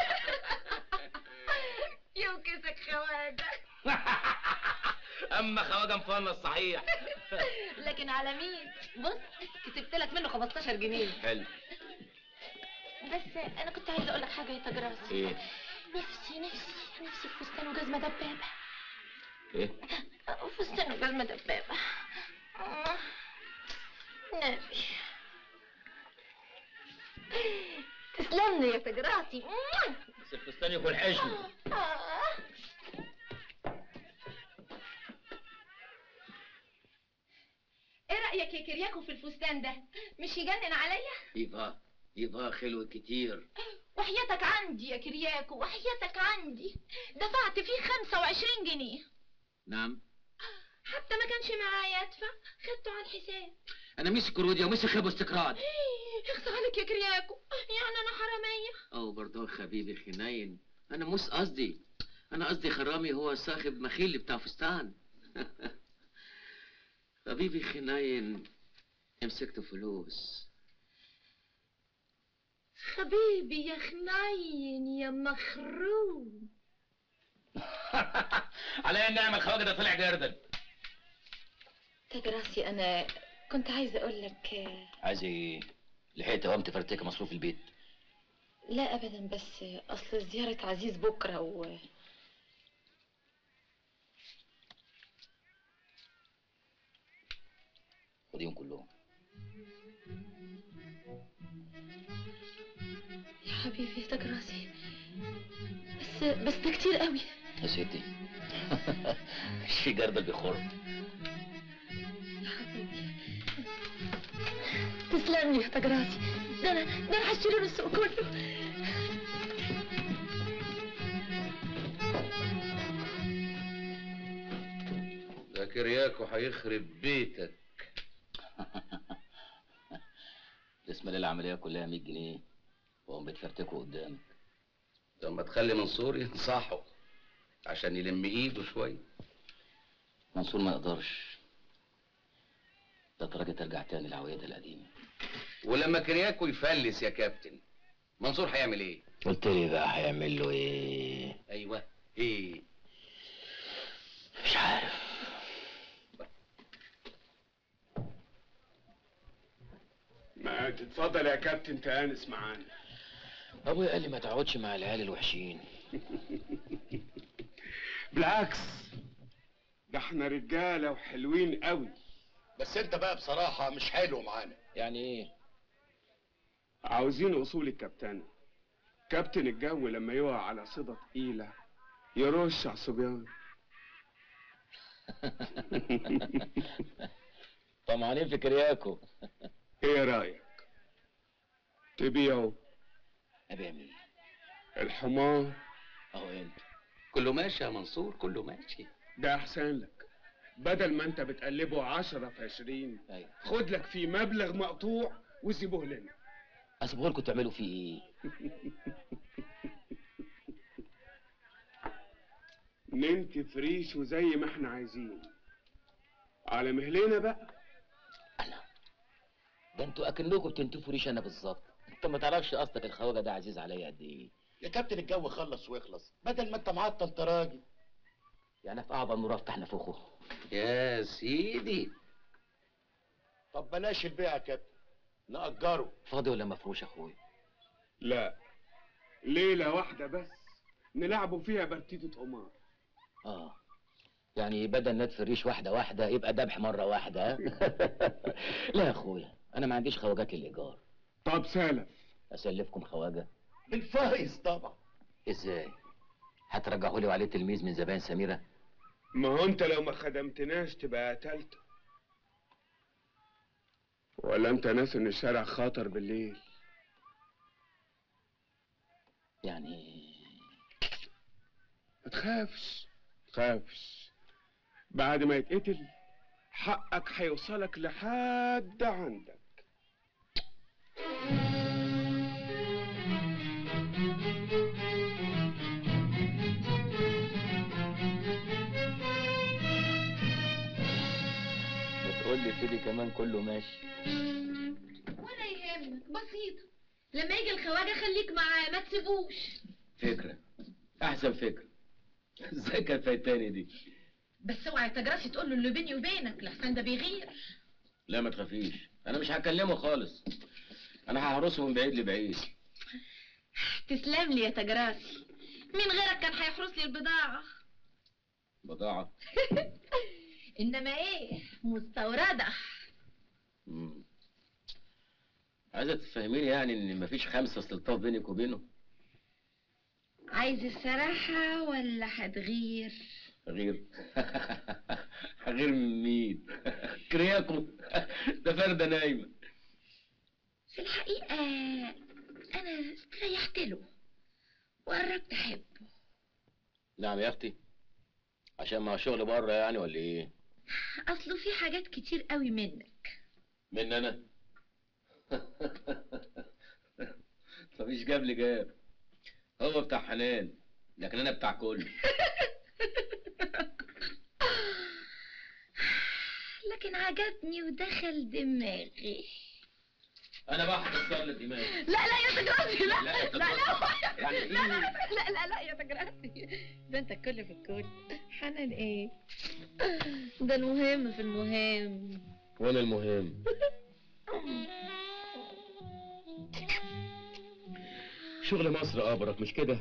يوكسك خواجة اما خواجه مفنص صحيح لكن على مين بص كسبت لك منه 15 جنيه حلو بس انا كنت عايزه اقول لك حاجه يا تجراسي ايه نفسي نفسي نفسي في فستان وجزمه دبابه ايه فستان وجزمه دبابه نبي تسلم لي يا تجراتي بس الفستان يكون حشو ايه رايك يا كرياكو في الفستان ده مش يجنن عليا يبقى يبقى خلو كتير وحياتك عندي يا كرياكو وحياتك عندي دفعت فيه 25 جنيه نعم حتى ما كانش معايا ادفع خدته على الحساب انا مش كروديا ومش خيب استقراض اخص عليك يا كرياكو يعني انا حراميه او برضه حبيبي خناين انا مش قصدي انا قصدي خرامي هو صاحب مخيل بتاع فستان حبيبي خناين مسكت فلوس حبيبي يا خناين يا مخروم عليا النعمة الخواجة ده طلع جردل تجراسي انا كنت عايزه اقول لك آه، عايز ايه؟ لحقت قمت فرتكة مصروف البيت لا ابدا بس اصل زياره عزيز بكره و خديهم كلهم يا حبيبي يا تجراسي بس بس ده كتير قوي يا ستي في جردل بيخر يا حبيبي تسلم لي يا تجراسي ده انا ده انا هشتري له السوق كله ده كرياكو هيخرب بيتك اسم العملية كلها 100 جنيه وهم بتفرتكوا قدامك طب ما تخلي منصور ينصحه عشان يلم ايده شويه منصور ما يقدرش ده درجة ترجع تاني لعويدة القديمة ولما كرياكو يفلس يا كابتن منصور هيعمل ايه قلت لي بقى هيعمل له ايه ايوه ايه مش عارف ما تتفضل يا كابتن تانس معانا ابويا قال لي ما تقعدش مع العيال الوحشين بالعكس ده احنا رجاله وحلوين قوي بس انت بقى بصراحة مش حلو معانا يعني ايه عاوزين اصول الكابتنة كابتن الجو لما يقع على صيدة تقيلة يرش على الصبيان طمعانين في كرياكو ايه رايك تبيعه ابيع مين الحمار اهو انت كله ماشي يا منصور كله ماشي ده احسن لك بدل ما انت بتقلبه عشرة في عشرين ايوه خد لك فيه مبلغ مقطوع وسيبوه لنا اسيبه لكم تعملوا فيه ايه ننتي فريش وزي ما احنا عايزين على مهلنا بقى ده انتوا اكنكم بتنتفوا ريش انا بالظبط انت ما تعرفش اصلك الخواجه ده عزيز عليا قد ايه يا كابتن الجو خلص واخلص بدل ما انت معطل انت راجل يعني في اعظم نور افتح نفوخه يا سيدي طب بلاش البيع يا كابتن نأجره فاضي ولا مفروش يا اخويا لا ليلة واحدة بس نلعبوا فيها برتيتة قمار اه يعني بدل ندف الريش واحده واحده يبقى ذبح مره واحده ها؟ لا يا اخويا انا ما عنديش خواجات للايجار طب سالف اسلفكم خواجه بالفايز طبعا ازاي هترجعوا لي وعليه تلميذ من زبائن سميره ما هو انت لو ما خدمتناش تبقى قتلته ولا انت ناس ان الشارع خطر بالليل يعني ما تخافش تخافش بعد ما يتقتل حقك هيوصلك لحد عندك بتقول لي فيدي كمان كله ماشي ولا يهمك بسيطة لما يجي الخواجة خليك معاه ما تسيبوش فكره احسن فكره ازاي كانت فايتاني دي بس اوعى تجرسي تقول له اللي بيني وبينك لحسن ده بيغير لا ما تخافيش انا مش هكلمه خالص انا هحرسه من بعيد لبعيد تسلم لي يا تجراسي مين غيرك كان هيحرس لي البضاعة بضاعه انما ايه مستورده مم. عايزة تفهميني يعني ان مفيش خمسة استلطاف بينك وبينه عايز الصراحه ولا هتغير غير غير من مين كرياكو ده فردة نايمة في الحقيقه انا استريحت له وقربت احبه نعم يا اختي عشان مع شغل بره يعني ولا ايه اصله في حاجات كتير قوي منك من انا مفيش جاب لي جاب هو بتاع حنان لكن انا بتاع كله لكن عجبني ودخل دماغي انا بقى هكسر لك دماغي لا لا يا تجراسي لا لا يا لا لا تجراسي. يعني لا لا لا لا لا يا تجراسي ده انت الكل في الكل حنان ايه ده المهم في المهم وانا المهم شغل مصر ابرك مش كده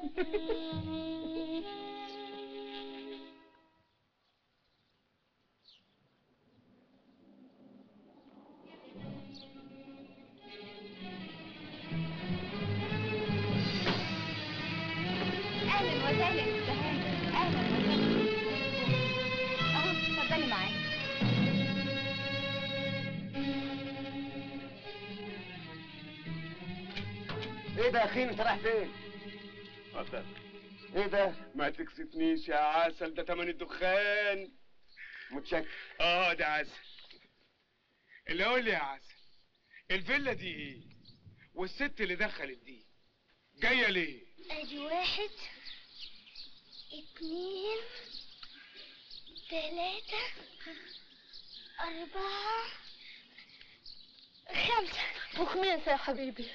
اهلا وسهلا استهانة اهلا وسهلا اهو اتفضلي معايا ايه ده يا اخي انت رايح فين؟ اتفضل ايه ده؟ ما تكسفنيش يا عسل ده تمن الدخان متشكر اه ده عسل اللي قول لي يا عسل الفيلا دي ايه؟ والست اللي دخلت دي جايه ليه؟ ادي واحد اتنين تلاتة أربعة خمسة وخميسة يا حبيبي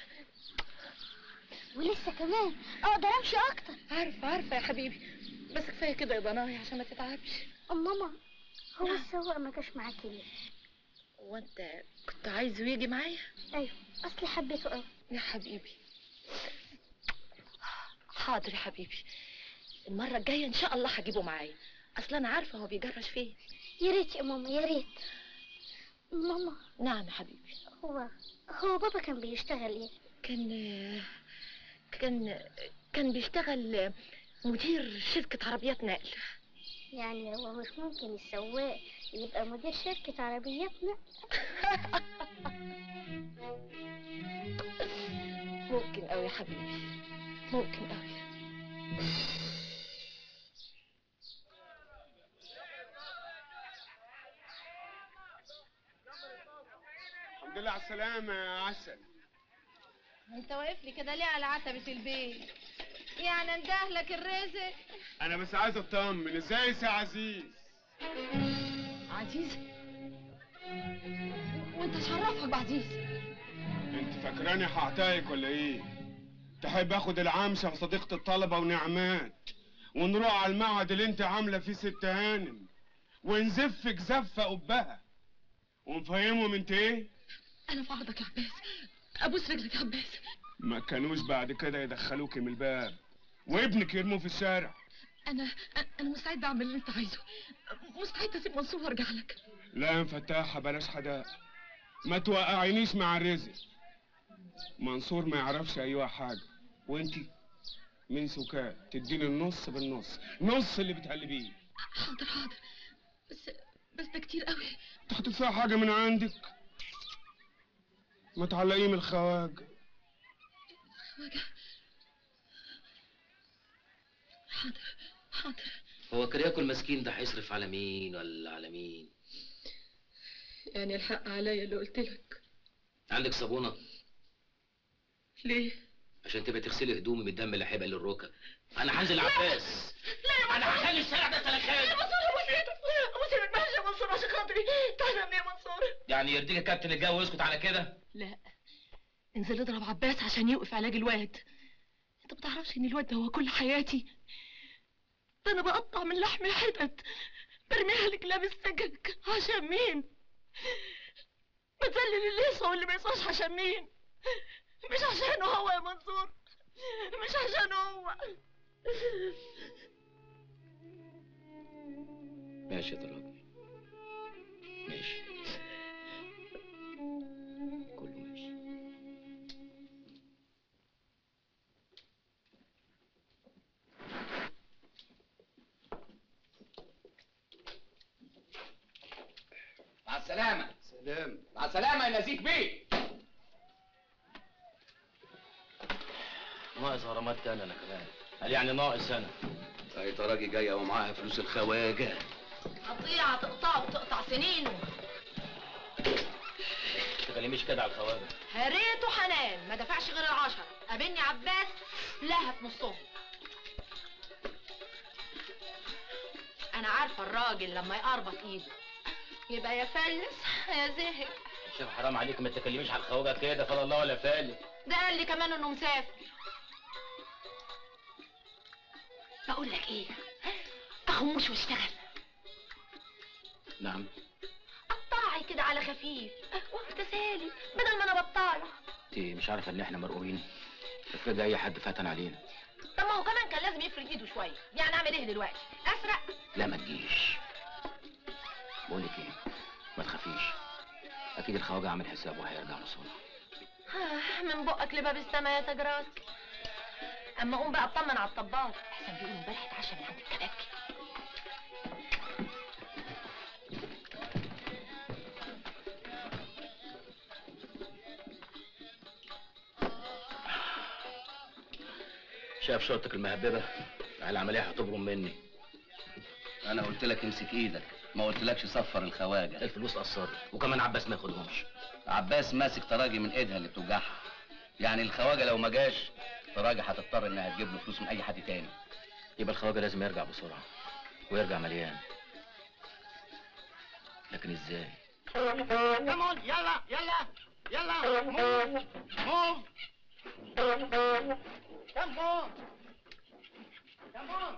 ولسه كمان اقدر امشي اكتر عارفة عارفة يا حبيبي بس كفاية كده يا ضناي عشان ما تتعبش ماما هو السواق ما جاش معاكي ليه وانت كنت عايزه يجي معايا ايوه اصلي حبيته قوي يا حبيبي حاضر يا حبيبي المرة الجاية ان شاء الله هجيبه معايا اصل انا عارفة هو بيجرش فين يا ريت يا ماما يا ريت ماما نعم يا حبيبي هو هو بابا كان بيشتغل ايه كان كان كان بيشتغل مدير شركة عربيات نقل يعني هو مش ممكن السواق يبقى مدير شركة عربياتنا ممكن قوي يا حبيبي ممكن قوي الحمد لله على السلامة يا عسل انت واقف لي كده ليه على عتبة البيت يعني انده لك الرزق أنا بس عايز أطمن إزاي يا عزيز؟ عزيز وانت ايش عرفك بعزيز أنت فاكراني هعتقك ولا إيه؟ تحب آخد العمشة وصديقة الطلبة ونعمات ونروح على المعهد اللي أنت عاملة فيه ست هانم ونزفك زفة قبها ونفهمهم أنت إيه؟ انا في عرضك يا عباس ابوس رجلك يا عباس ما كانوش بعد كده يدخلوكي من الباب وابنك يرموه في الشارع انا انا مستعد اعمل اللي انت عايزه مستعد اسيب منصور وارجع لك لا يا مفتاحة بلاش حداق ما توقعينيش مع الرزق منصور ما يعرفش ايوه حاجة وانتي من سكات تديني النص بالنص نص اللي بتقلبيه حاضر حاضر بس بس ده كتير قوي انت هتدفع حاجة من عندك ما تعلقيه من الخواجة وجع حاضر حاضر هو كرياكو المسكين ده هيصرف على مين ولا على مين يعني الحق عليا اللي قلت لك عندك صابونة ليه عشان تبقى تغسلي هدومي من الدم اللي هيبقى للركب انا هنزل عباس لا يا انا هخلي الشارع ده سلخان يا منصور ابوس ايدك ابوس ايدك معلش يا منصور عشان خاطري تعالى يا منصور يعني يرضيك الكابتن الجو ويسكت على كده لا انزل اضرب عباس عشان يوقف علاج الواد انت ما تعرفش ان الواد ده هو كل حياتي ده انا بقطع من لحمي حتت برميها لكلاب السكك عشان مين بتذلل اللي يسوى واللي ما يسواش عشان مين مش عشانه هو يا منصور مش عشانه هو ماشي يا ترابي السلامه سلام مع السلامه يا نزيك بيه ناقص غرامات تاني انا كمان قال يعني ناقص انا اي تراجي جايه ومعاها فلوس الخواجه قطيعة تقطعه وتقطع سنينه تكلميش كده على الخواجه هريته حنان ما دفعش غير العشرة قابلني عباس لهف نصهم انا عارفة الراجل لما يقربط ايده يبقى يا فلس يا زهق شيخ حرام عليك ما تكلميش على الخواجه كده فلا الله ولا فالي ده قال لي كمان انه مسافر بقول لك ايه اخموش واشتغل نعم قطعي كده على خفيف واخده سالي بدل ما انا بطاله انت مش عارفه ان احنا مرقوبين افرض اي حد فتن علينا طب ما هو كمان كان لازم يفرد ايده شويه يعني اعمل ايه دلوقتي اسرق لا ما تجيش بقول لك ايه ما تخافيش اكيد الخواجه عامل حسابه وهيرجع بسرعه آه، من بقك لباب السما يا تجراس اما قوم بقى اطمن على الطباخ احسن بيقولوا امبارح اتعشى من عند الكبابجي شايف شرطك المهببه العمليه هتبرم مني انا قلت لك امسك ايدك ما قلتلكش صفر الخواجه الفلوس قصرت وكمان عباس ما ياخدهمش عباس ماسك تراجي من ايدها اللي بتوجعها يعني الخواجه لو ما جاش تراجي هتضطر انها تجيب له فلوس من اي حد تاني يبقى الخواجه لازم يرجع بسرعه ويرجع مليان لكن ازاي كمون يلا يلا يلا موف موف كمون كمون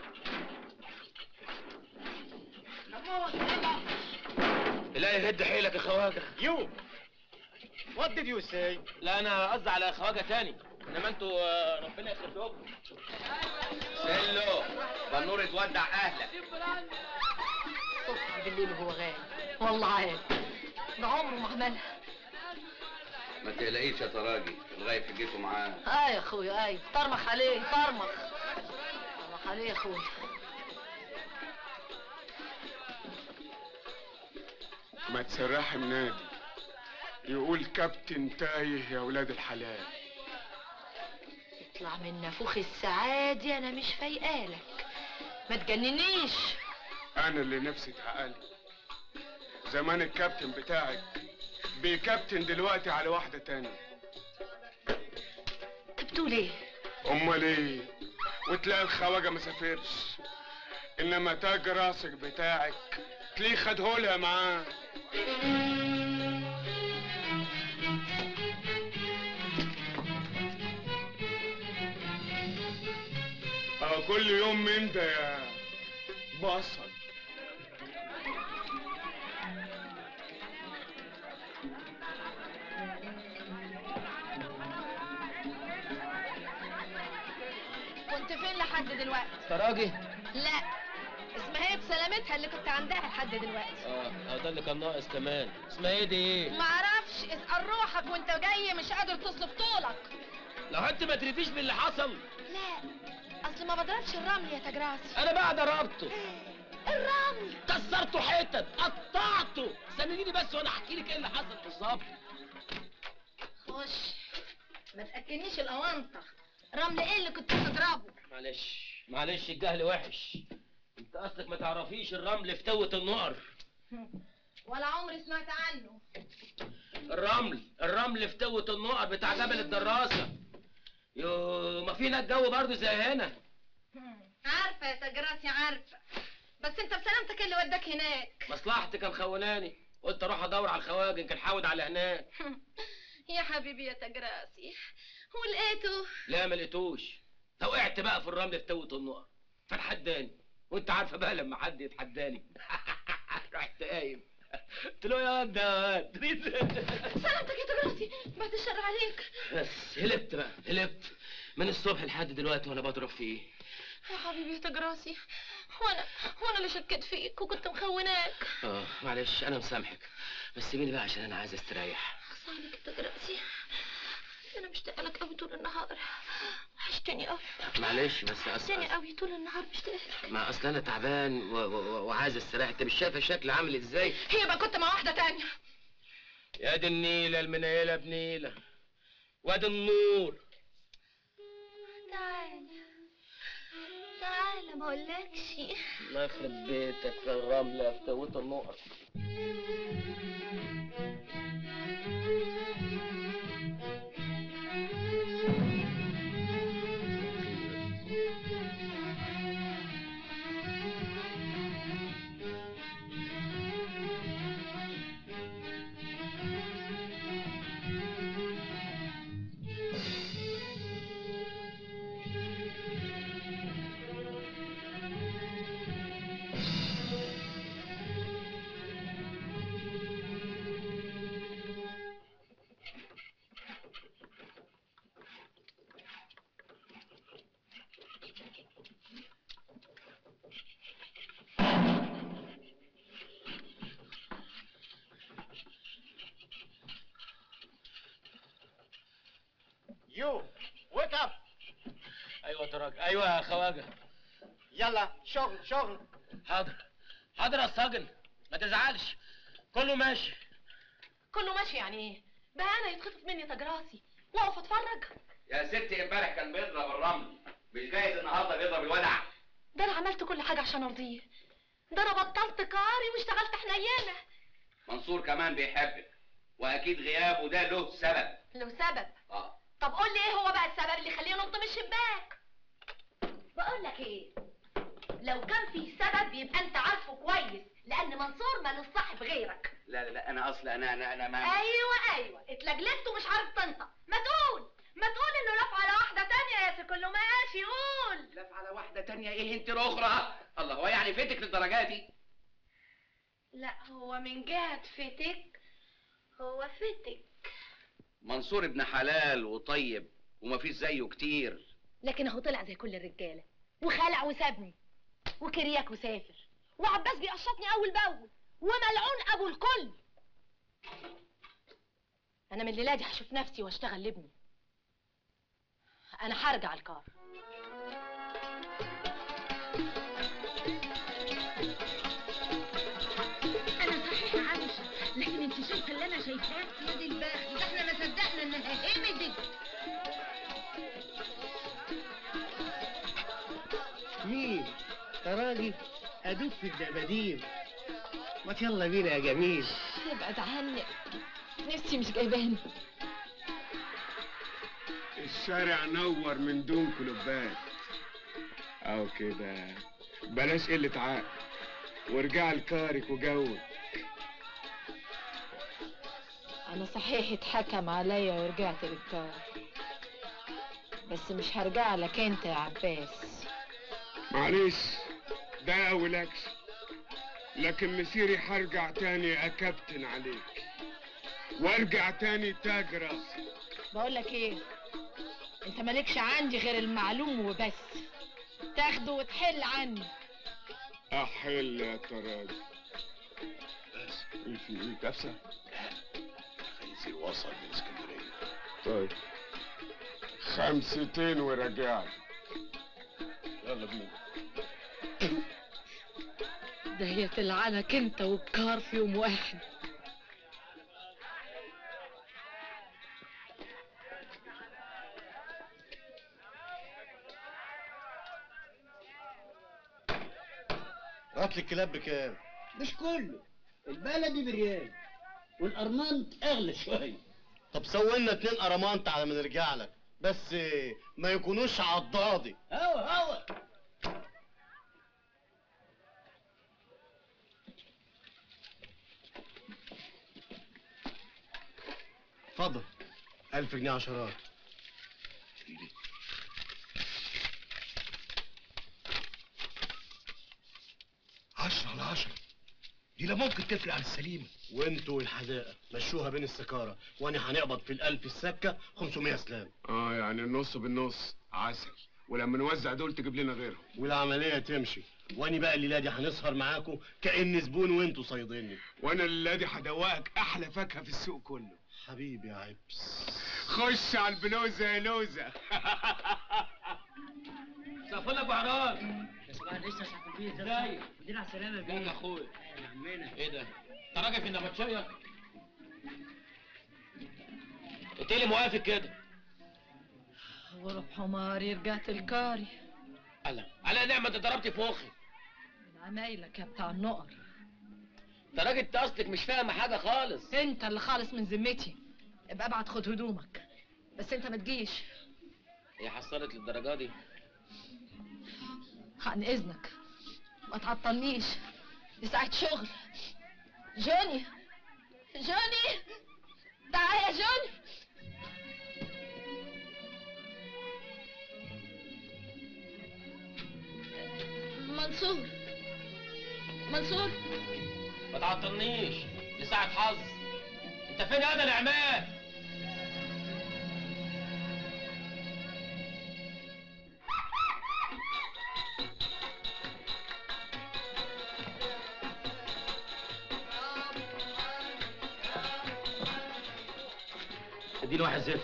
كمون يلا لا يهد حيلك يا خواجه يو وات ديد يو سي لا انا قصدي على خواجه تاني انما انتوا آه، ربنا يخلف لكم سلو بنور تودع اهلك الصبح بالليل وهو غايب والله عاد ده عمره ما عملها ما تقلقيش يا تراجي الغايب في جيته معاه اه يا اخويا ايوه طرمخ عليه طرمخ طرمخ عليه يا اخويا ما تسرحي منادي يقول كابتن تايه يا ولاد الحلال اطلع من نافوخ السعادة انا مش فايقالك ما تجننيش انا اللي نفسي اتعقلي زمان الكابتن بتاعك بيكابتن دلوقتي على واحدة تانية انت بتقول ايه امال ايه وتلاقي الخواجه ما سافرش انما تاج راسك بتاعك تلاقيه خدهولها معاه اه كل يوم من ده يا بصل كنت فين لحد دلوقتي تراجي لا اسمها ايه بسلامتها اللي كنت عندها لحد دلوقتي اه ده اللي كان ناقص كمان اسمها ايه دي ايه معرفش اسأل روحك وانت جاي مش قادر تصلف طولك لو انت ما تريديش باللي حصل لا اصل ما بضربش الرمل يا تجراسي انا بقى ضربته الرمل كسرته حتت قطعته استنيني بس وانا احكي لك ايه اللي حصل بالظبط خش ما تاكلنيش الاونطه رمل ايه اللي كنت بتضربه معلش معلش الجهل وحش انت اصلك ما تعرفيش الرمل في توة النقر ولا عمري سمعت عنه الرمل الرمل في توة النقر بتاع جبل الدراسة يو ما فينا الجو برضه زي هنا عارفه يا تجراسي عارفه بس انت بسلامتك اللي وداك هناك مصلحتي كان خولاني قلت اروح ادور على الخواجه يمكن حاود على هناك يا حبيبي يا تجراسي ولقيته لا ما لقيتوش فوقعت بقى في الرمل في توة النقر فاتحداني وانت عارفه بقى لما حد يتحداني رحت قايم قلت له يا واد يا واد سلامتك يا تجراسي بعد الشر عليك بس هلبت بقى هلبت من الصبح لحد دلوقتي وانا بضرب فيه يا حبيبي يا تجراسي وانا وانا اللي شكيت فيك وكنت مخوناك اه معلش انا مسامحك بس سيبيني بقى عشان انا عايز استريح اخص عليك يا تجراسي انا مشتاقه لك قوي طول النهار وحشتني قوي معلش بس وحشتني أصل قوي طول النهار مشتاقه لك ما اصل انا تعبان و... و... وعايز استريح انت مش شايفه شكلي عامل ازاي يبقى كنت مع واحده تانية يا دي النيلة المنيلة بنيلة وادي النور تعالى تعالى ما اقولكش الله يخرب بيتك يا الرملة يا فتوت النقط يو ويك اب ايوه يا تراجل ايوه يا خواجه يلا شغل شغل حاضر حاضر يا الساجن ما تزعلش كله ماشي كله ماشي يعني ايه بقى انا يتخطف مني تاج راسي واقف اتفرج يا ستي امبارح كان بيضرب الرمل مش جايز النهارده بيضرب الودع ده انا عملت كل حاجه عشان ارضيه ده انا بطلت كاري واشتغلت حنيانه منصور كمان بيحبك واكيد غيابه ده له سبب له سبب اه طب قول لي ايه هو بقى السبب اللي يخليه ينط من الشباك بقول لك ايه لو كان في سبب يبقى انت عارفه كويس لان منصور مالوش صاحب غيرك لا لا لا انا اصلا انا انا انا ما ايوه ايوه اتلجلجت ومش عارف تنطق ما تقول ما تقول انه لف على واحده تانية يا سي كله ماشي قول لف على واحده تانية ايه انت الاخرى الله هو يعني فاتك للدرجه دي لا هو من جهه فتك هو فتك منصور ابن حلال وطيب ومفيش زيه كتير لكن اهو طلع زي كل الرجاله وخلع وسابني وكرياك وسافر وعباس بيقشطني اول باول وملعون ابو الكل انا من الليله دي هشوف نفسي واشتغل لابني انا هرجع الكار انا صحيح عايشه لكن انت شايفه اللي انا شايفاه يا دي الباخت ده احنا ما صدقنا انها همدت مين؟ تراجي ادوب في الدباديب ما يلا بينا يا جميل ابعد عني نفسي مش جايباني الشارع نور من دون كلوبات او كده بلاش قلة عقل وارجع لكارك وجوك انا صحيح اتحكم عليا ورجعت للكار بس مش هرجع لك انت يا عباس معلش ده اول اكشن لكن مسيري هرجع تاني اكابتن عليك وارجع تاني تاج راسي بقول لك ايه انت مالكش عندي غير المعلوم وبس تاخده وتحل عني احل يا تراجي بس ايه في ايه كبسه خيزي وصل من اسكندريه طيب خمستين ورجعت يلا بينا ده هي تلعنك انت والكار في يوم واحد رات لي الكلاب بكام؟ مش كله البلدي بريال والارمنت اغلى شويه طب سوي لنا اتنين قرمانت على ما نرجع لك بس ما يكونوش عضاضي هوا هوا اتفضل ألف جنيه عشرات عشرة على عشرة دي لا ممكن تفرق عن السليمة وانتوا والحدائق مشوها بين السكارة وانا هنقبض في الألف السكة 500 سلام اه يعني النص بالنص عسل ولما نوزع دول تجيب لنا غيرهم والعملية تمشي واني بقى الليلة دي هنسهر معاكم كأن زبون وانتوا صيديني وانا الليله دي هدوقك احلى فاكهه في السوق كله حبيبي يا عبس خش على البلوزه يا لوزه صفول ابو عران يا صباح لسه ساعة البيت ازاي؟ الدين على السلامة يا ازيك بيه يا اخويا يا عمنا ايه ده؟ انت راجل في النبطشيه؟ قلت لي موافق كده غرب حماري رجعت الكاري الله على نعمه انت ضربت في مخي من عمايلك يا بتاع النقر انت راجل انت اصلك مش فاهمه حاجه خالص انت اللي خالص من ذمتي ابقى ابعت خد هدومك بس انت ما تجيش هي حصلت للدرجه دي عن اذنك ما تعطلنيش دي ساعة شغل جوني جوني تعال يا جوني منصور منصور ما تعطلنيش دي ساعه حظ انت فين هذا العماد اديني واحد زفت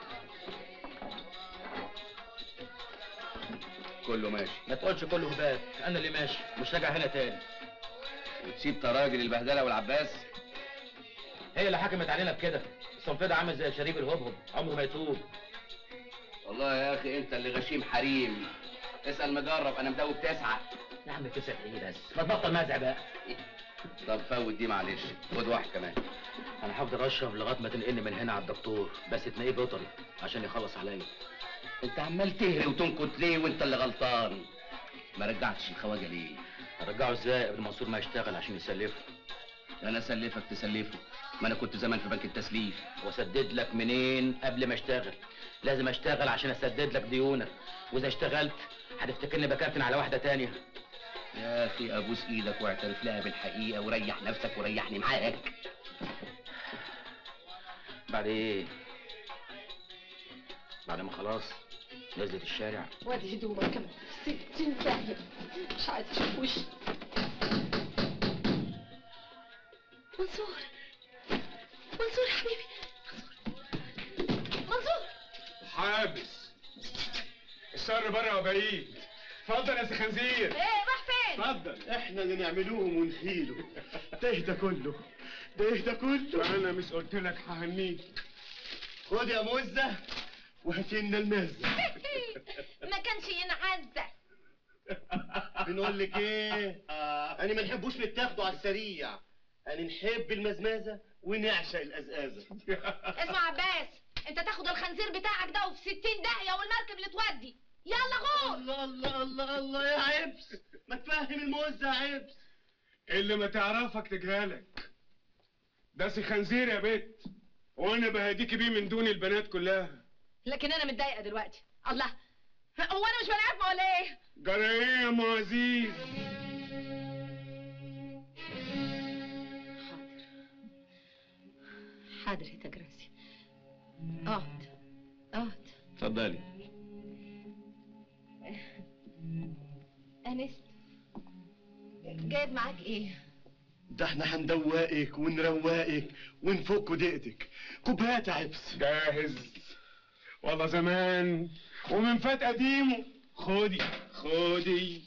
كله ماشي ما تقولش كله هبات انا اللي ماشي مش راجع هنا تاني وتسيب تراجل البهدله والعباس هي اللي حكمت علينا بكده الصنف ده عامل زي شريب الهبهب عمره ما يتوب والله يا اخي انت اللي غشيم حريم اسال مجرب انا مدوب تسعه يا عم تسعة ايه بس ما تبطل مازع بقى طب فوت دي معلش خد واحد كمان انا هفضل اشرب لغايه ما تنقلني من هنا على الدكتور بس تلاقيه بيطري عشان يخلص عليا انت عمال تهري وتنكت ليه وانت اللي غلطان ما رجعتش الخواجه ليه ارجعه ازاي قبل منصور ما يشتغل عشان يسلفه انا اسلفك تسلفه ما انا كنت زمان في بنك التسليف واسدد لك منين قبل ما اشتغل لازم اشتغل عشان اسدد لك ديونك واذا اشتغلت هتفتكرني بكرتن على واحده تانية يا اخي ابوس ايدك واعترف لها بالحقيقه وريح نفسك وريحني معاك بعد ايه بعد ما خلاص نزلت الشارع وادي هدومك كمان ستين داهية مش عايز اشوف وشي منصور منصور يا حبيبي منصور منصور حابس الشر بره وبعيد اتفضل يا سي خنزير ايه راح فين اتفضل احنا اللي نعملوهم ونهيله ده اهدى كله ده اهدى كله انا مش قلت لك ههنيك خد يا موزه وهات لنا المزه ما كانش ينعزة بنقول لك ايه انا ما نحبوش نتاخدوا على السريع انا نحب المزمازه ونعشق الازازه اسمع عباس انت تاخد الخنزير بتاعك ده وفي 60 داهية والمركب اللي تودي يلا غور الله الله الله الله يا عبس ما تفهم الموزه يا عبس اللي ما تعرفك تجهلك ده سي خنزير يا بت وانا بهديكي بيه من دون البنات كلها لكن انا متضايقة دلوقتي الله هو انا مش بني ادم ولا ايه جرى ايه يا ام عزيز حاضر يا تجراسي اقعد اقعد اتفضلي انست جايب معاك ايه ده احنا هندوقك ونروقك ونفك دقتك كوبايات يا عبس جاهز والله زمان ومن فات قديمه خدي خدي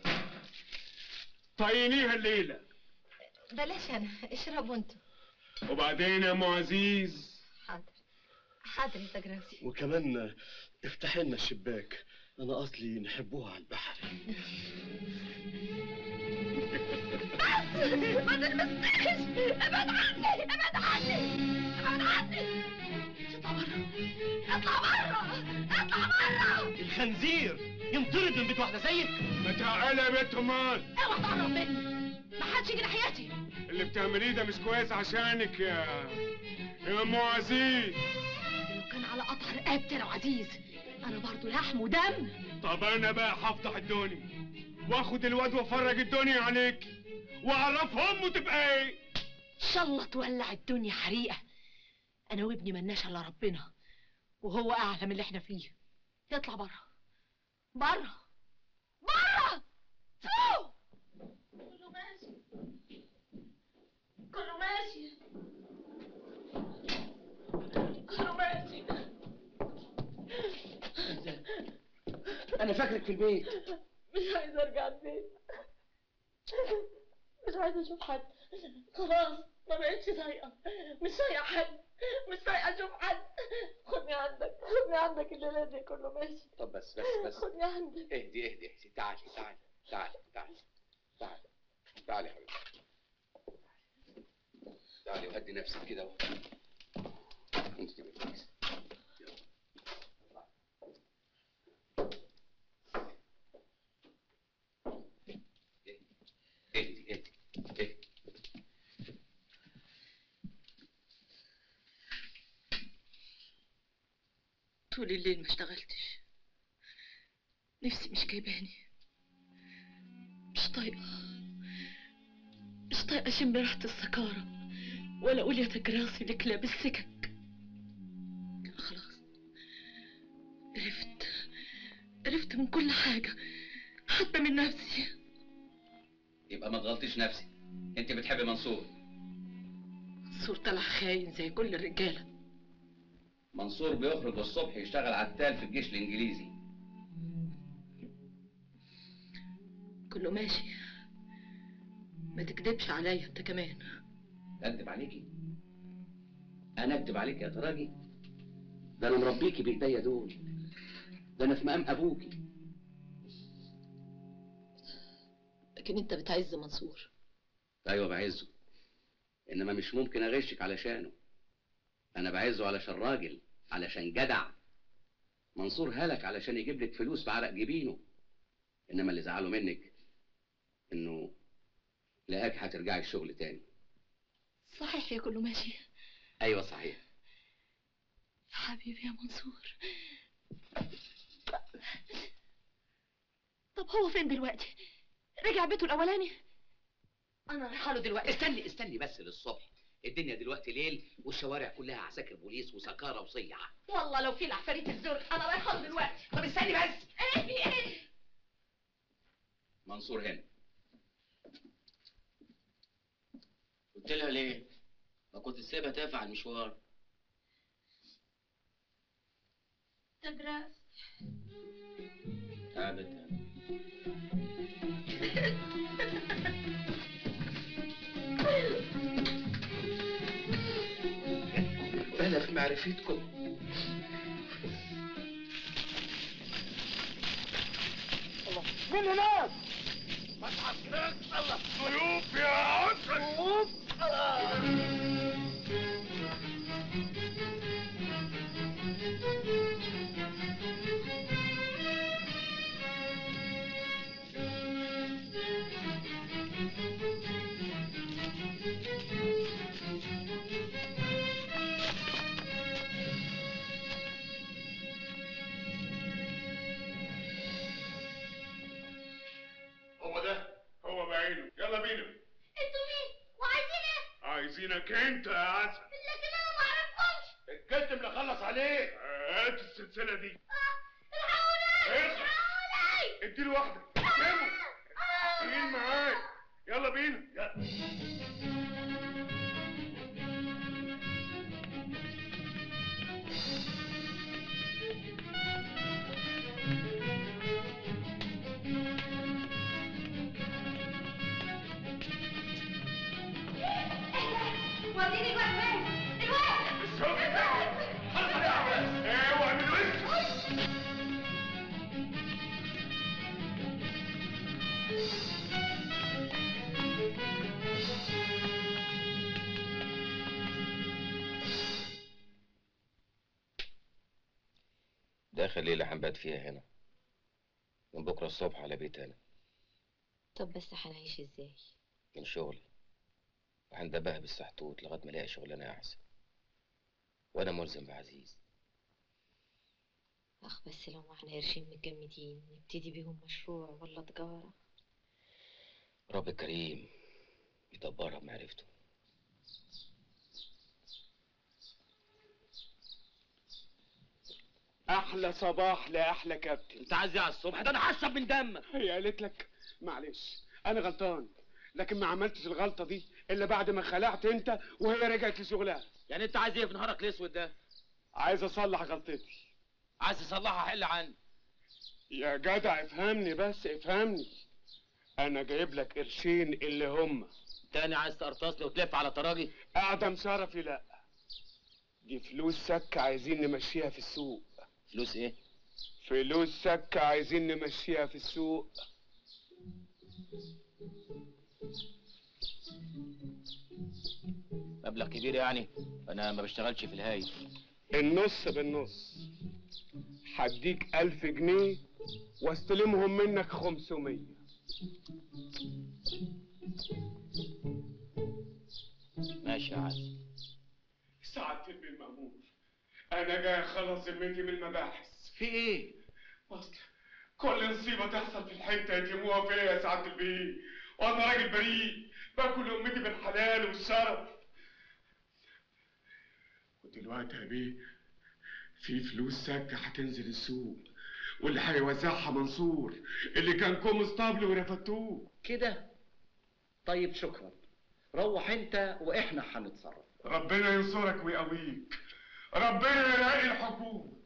طينيها الليلة بلاش انا اشربوا انتوا وبعدين يا ام عزيز حاضر حاضر يا تجراسي وكمان افتح لنا الشباك انا اصلي نحبوها على البحر ما تلمسنيش ابعد عني ابعد عني ابعد عني اطلع بره اطلع بره اطلع بره الخنزير ينطرد من بيت واحده زيك ما تعالى يا بنت امال اوعى تقرب مني ما حدش يجي ناحيتي اللي بتعمليه ده مش كويس عشانك يا يا ام عزيز لو كان على قطع رقبتي لو عزيز انا برضو لحم ودم طب انا بقى هفتح الدنيا واخد الواد وافرج الدنيا عليك واعرف امه تبقى ايه ان شاء الله تولع الدنيا حريقه انا وابني ملناش الا ربنا وهو اعلم اللي احنا فيه يطلع بره بره بره فوق كله ماشي كله ماشي كله ماشي انا فاكرك في البيت مش عايزه ارجع البيت مش عايزه اشوف حد خلاص ما بقتش طايقه مش طايقه حد مش طايقه اشوف حد خدني عندك خدني عندك الليلة دي كله ماشي طب بس بس بس خدني عندك اهدي اهدي اهدي تعالي تعالي تعالي تعالي تعالي تعالي يا حبيبي تعالي وهدي نفسك كده و... انت تبقي كويسه اهدي اهدي اهدي طول الليل ما اشتغلتش نفسي مش جايباني مش طايقة مش طايقة اشم ريحة السكارة ولا اقول يا تجراسي لكلاب السكك خلاص قرفت قرفت من كل حاجة حتى من نفسي يبقى ما تغلطيش نفسك انت بتحبي منصور صور طلع خاين زي كل الرجالة منصور بيخرج الصبح يشتغل عتال في الجيش الانجليزي كله ماشي ما تكدبش عليا انت كمان اكدب عليكي انا اكدب عليك يا تراجي ده انا مربيكي بايديا دول ده انا في مقام ابوكي لكن انت بتعز منصور ايوه بعزه انما مش ممكن اغشك علشانه انا بعزه علشان راجل علشان جدع منصور هلك علشان يجيب لك فلوس بعرق جبينه انما اللي زعله منك انه لقاك هترجعي الشغل تاني صحيح يا كله ماشي ايوه صحيح حبيبي يا منصور طب هو فين دلوقتي رجع بيته الاولاني انا رايحه له دلوقتي استني استني بس للصبح الدنيا دلوقتي ليل والشوارع كلها عساكر بوليس وسكارة وصيعة والله لو في العفاريت الزرق انا رايحه له دلوقتي طب استني بس ايه في ايه منصور هنا قلت لها ليه؟ ما كنت سيبها تقف على المشوار تجراس تعبت انا في معرفتكم مين هناك؟ ما تعصبش الله ضيوف يا عسل ضيوف هو ده هو بعينه يلا بينا انتوا مين وعايزين ايه عايزينك انت يا عسل لكن انا ما اعرفكمش الكتم اللي خلص عليه هات السلسله دي الحقوني الحقوني اديله واحده سيبه مين معاك يلا بينا يلا. وديني جوه فين الواد خلص عليه يا عباس اوعى من وشه ده آخر ليلة هنبات فيها هنا من بكرة الصبح على بيت أنا طب بس هنعيش ازاي من شغلي وهندبها بالسحتوت لغاية ما ألاقي شغلانة أحسن وأنا ملزم بعزيز اخ بس لو معنا قرشين متجمدين نبتدي بيهم مشروع ولا تجارة رب كريم يدبرها بمعرفته احلى صباح لاحلى كابتن انت عايز ايه على الصبح ده انا هشرب من دمك هي قالت لك معلش انا غلطان لكن ما عملتش الغلطه دي الا بعد ما خلعت انت وهي رجعت لشغلها يعني انت عايز ايه في نهارك الاسود ده عايز اصلح غلطتي عايز تصلحها حل عني يا جدع افهمني بس افهمني انا جايب لك قرشين اللي هم تاني عايز تقرطصني وتلف على طراجي اعدم شرفي لا دي فلوس سكة عايزين نمشيها في السوق فلوس ايه؟ فلوس سكة عايزين نمشيها في السوق مبلغ كبير يعني انا ما بشتغلش في الهاي النص بالنص هديك ألف جنيه واستلمهم منك خمسمية ماشي يا عزم سعادة البيه المأمور أنا جاي أخلص ذمتي من المباحث في إيه؟ أصل كل نصيبة تحصل في الحتة يتموها فيا يا سعادة البيه وأنا راجل بريء باكل أمتي بالحلال والشرف ودلوقتي يا بيه في فلوس سكة هتنزل السوق واللي هيوزعها منصور اللي كان كومستابل ورفدتوه كده طيب شكرا روح انت واحنا هنتصرف ربنا ينصرك ويقويك ربنا يلاقي الحكومة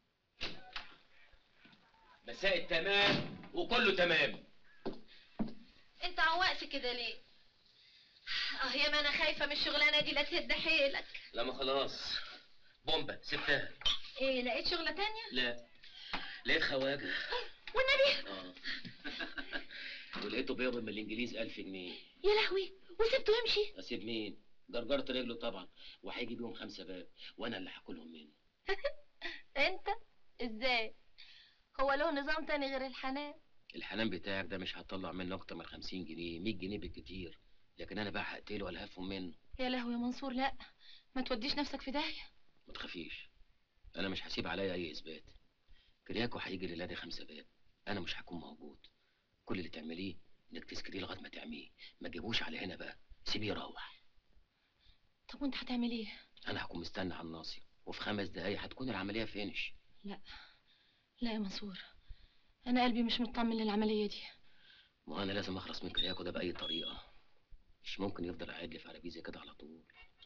مساء التمام وكله تمام انت عواقف كده ليه اه يا ما انا خايفه من الشغلانه دي لا تهد حيلك لا ما خلاص بومبا سبتها ايه لقيت شغله تانية لا لقيت خواجه والنبي اه ولقيته بيقبض من الانجليز 1000 جنيه يا لهوي وسبته يمشي اسيب مين جرجرت رجله طبعا وهيجي بيهم خمسه باب وانا اللي هاكلهم منه انت ازاي هو له نظام تاني غير الحنان الحنان بتاعك ده مش هتطلع منه اكتر من 50 جنيه 100 جنيه بالكتير لكن انا بقى هقتله ولا هفهم منه يا لهوي يا منصور لا ما توديش نفسك في داهيه ما تخافيش انا مش هسيب عليا اي اثبات كرياكو هيجي للادي خمسه باب انا مش هكون موجود كل اللي تعمليه انك تسكريه لغايه ما تعميه ما تجيبوش على هنا بقى سيبيه يروح طب وانت هتعمل ايه انا هكون مستني على الناصيه وفي خمس دقايق هتكون العمليه فينش لا لا يا منصور انا قلبي مش مطمن للعمليه دي ما انا لازم اخلص من كرياكو ده باي طريقه مش ممكن يفضل قاعد لي في عربيه كده على طول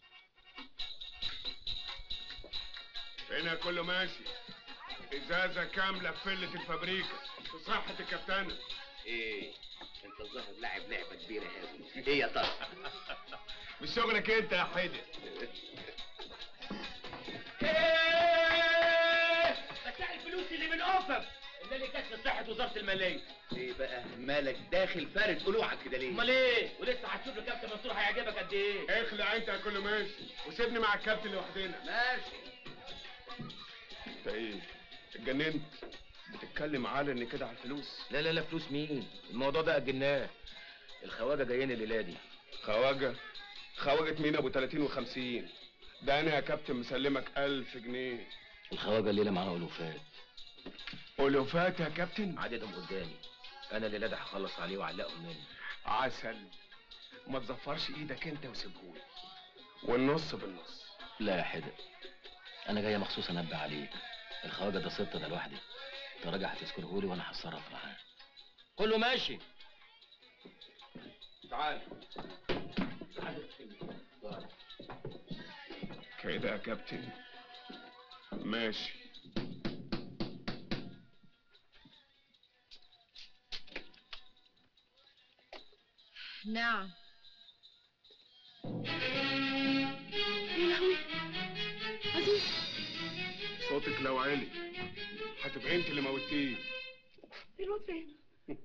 هنا كله ماشي ازازة كاملة في فلة الفابريكا في صحة الكابتنة ايه انت الظاهر لاعب لعبه كبيره قوي ايه يا ترى مش شغلك انت يا حيدر بتاع الفلوس اللي من اوفم اللي اللي كانت في صحه وزاره الماليه ايه بقى مالك داخل فارد قلوعك كده ليه امال ايه ولسه هتشوف الكابتن منصور هيعجبك قد ايه اخلع انت يا كله ماشي وسيبني مع الكابتن لوحدنا ماشي انت ايه اتجننت بتتكلم علني كده على الفلوس لا لا لا فلوس مين الموضوع ده اجلناه الخواجه جايين الليله دي خواجه خواجه مين ابو 30 و50 ده انا يا كابتن مسلمك 1000 جنيه الخواجه الليله معاه الوفات ألوفات يا كابتن عددهم قدامي انا الليله ده هخلص عليه واعلقهم منه عسل ما تزفرش ايدك انت وسيبهولي والنص بالنص لا يا حدق انا جاي مخصوص انبه عليك الخواجه ده ست ده لوحدي انت راجع هتذكرهولي وانا هتصرف معاه كله ماشي تعال كده يا كابتن ماشي نعم يا لهوي عزيز صوتك لو عالي هتبقى انت اللي موتيه الواد فين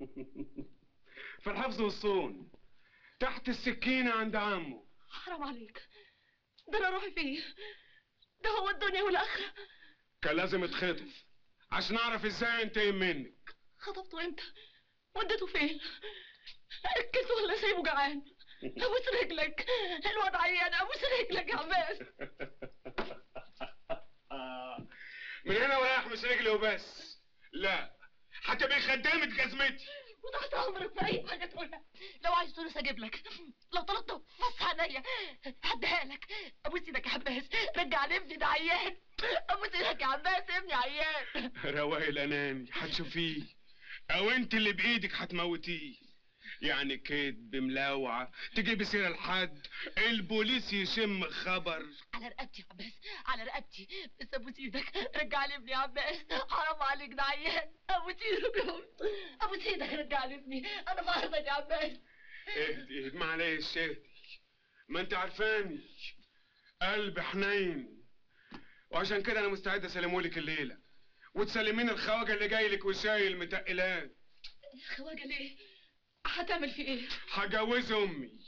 في الحفظ والصون تحت السكينة عند عمه حرام عليك ده انا روحي فيه ده هو الدنيا والاخره كان لازم اتخطف عشان اعرف ازاي انتقم منك خطفته امتى وديته فين اكلته ولا سايبه جعان ابوس رجلك الواد عيان ابوس رجلك يا عباس من هنا ورايح مش رجلي وبس لا هتبقي خدامة جزمتي وتحت امرك في اي حاجه تقولها لو عايز فلوس اجيب لك لو طلبت فص عينيا هديها لك ابوس ايدك يا عباس رجع لي ابني ده عيان ابوس ايدك يا عباس ابني عيان رواقي الاناني هتشوفيه او انت اللي بايدك هتموتيه يعني كدب ملاوعة تجيبي سيرة لحد البوليس يشم خبر على رقبتي يا عباس على رقبتي بس ابوس ايدك رجع لي ابني يا عباس حرام عليك ده عيان ابوس ايدك يا عم. ابوس ايدك رجع لي ابني انا بعرضك يا عباس اهدي اهدي معلش اهدي ما انت عارفاني قلب حنين وعشان كده انا مستعد اسلمه لك الليله وتسلمين الخواجه اللي جاي لك وشايل متقلان خواجه ليه هتعمل في ايه هجوز امي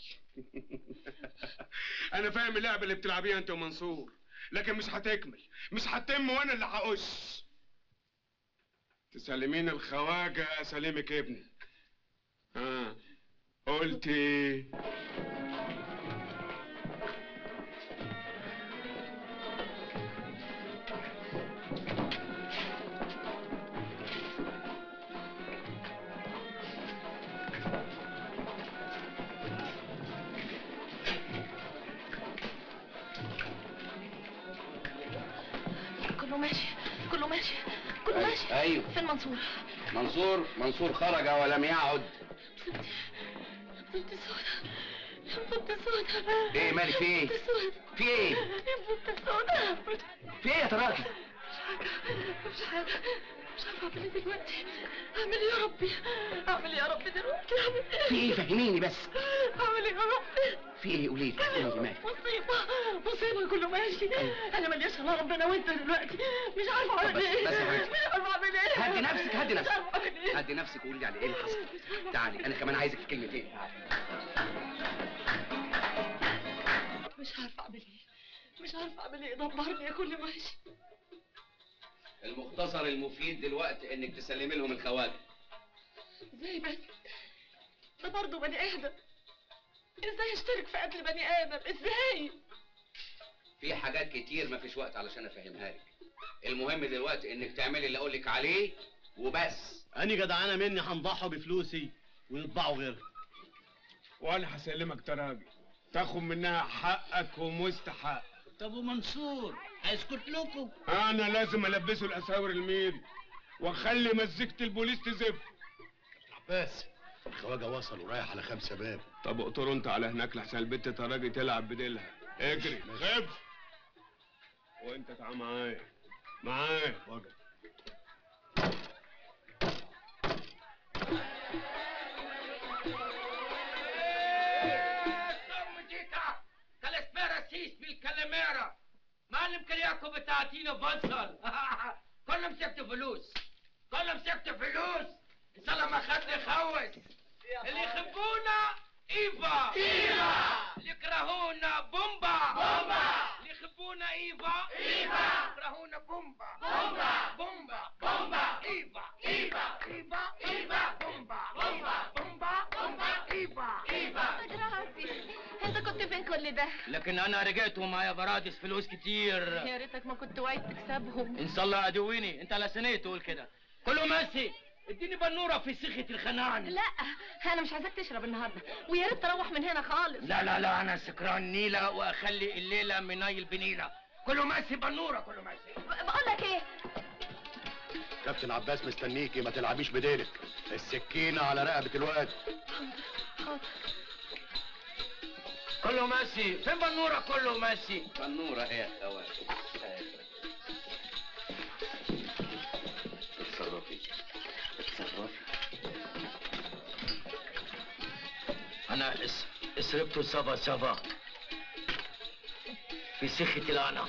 انا فاهم اللعبه اللي بتلعبيها انت ومنصور لكن مش هتكمل مش هتتم وانا اللي هقش تسلمين الخواجه اسلمك ابنك ها قلت ايه كله ماشي كله ماشي كله ماشي ايوه فين منصور منصور منصور خرج ولم يعد بنت سودا بنت سودا ايه مالك في ايه؟ بنت سودا في ايه؟ بنت سودا في ايه يا تراكي؟ مش عارفه مش عارفه اعمل ايه دلوقتي اعمل ايه يا ربي اعمل ايه يا ربي دلوقتي اعمل ايه في ايه فهميني بس اعمل ايه يا ربي في ايه قولي لي قولي لي مالك مصيبة مصيبة كله ماشي أنا ملياش إلا ربنا وأنت دلوقتي مش عارفة أعمل بس- إيه بس يا حبيبتي. مش عارفة أعمل إيه هدي نفسك هدي مش نفسك عارفة أعمل إيه هدي نفسك وقولي لي على ايه اللي حصل تعالي انا كمان عايزك في كلمتين مش عارفة أعمل إيه مش عارفة أعمل إيه دبرني يا كل ماشي المختصر المفيد دلوقتي انك تسلمي لهم الخواجه إزاي بس ده برضه بني آدم إزاي أشترك في قتل بني آدم إزاي في حاجات كتير ما فيش وقت علشان افهمها لك المهم دلوقتي انك تعملي اللي اقول لك عليه وبس أنا جدعانة مني هنضحوا بفلوسي ويطبعوا غيرها وانا هسلمك تراجي تاخد منها حقك ومستحق طب ومنصور هيسكت لكم انا لازم البسه الاساور الميري واخلي مزيكة البوليس تزف عباس الخواجه وصل ورايح على خمسة باب طب اقطروا انت على هناك لحسن البت تراجي تلعب بديلها اجري خف وانت تعال معايا معايا مجيكا كالسبيرا سيس بالكاليميرا معلم كرياكو بتاعتينا بصل كله مسكت فلوس كله مسكت فلوس ان شاء الله ما خدني خوس اللي يحبونا ايفا ايفا اللي يكرهونا بومبا بومبا اللي يحبونا ايفا ايفا يكرهونا بومبا بومبا بومبا بومبا ايفا ايفا ايفا ايفا بومبا بومبا بومبا بومبا ايفا ايفا أنت كنت فين كل ده لكن انا رجعت ومعايا برادس فلوس كتير يا ريتك ما كنت واعي تكسبهم ان شاء الله عدويني انت على سنه تقول كده كله ماشي اديني بنوره في سخة الخنان لا أنا مش عايزاك تشرب النهاردة ويا ريت تروح من هنا خالص لا لا لا انا سكران نيلة واخلي الليلة منايل بنيلة كله ماشي بنوره كله ماشي بقول لك إيه كابتن عباس مستنيكي ما تلعبيش بديلك السكينة على رقبة الواد كله ماشي فين بنوره كله ماشي بنوره ايه يا خوات اتصرفي اتصرفي انا اس... اسربت سافا سافا في سخة الانا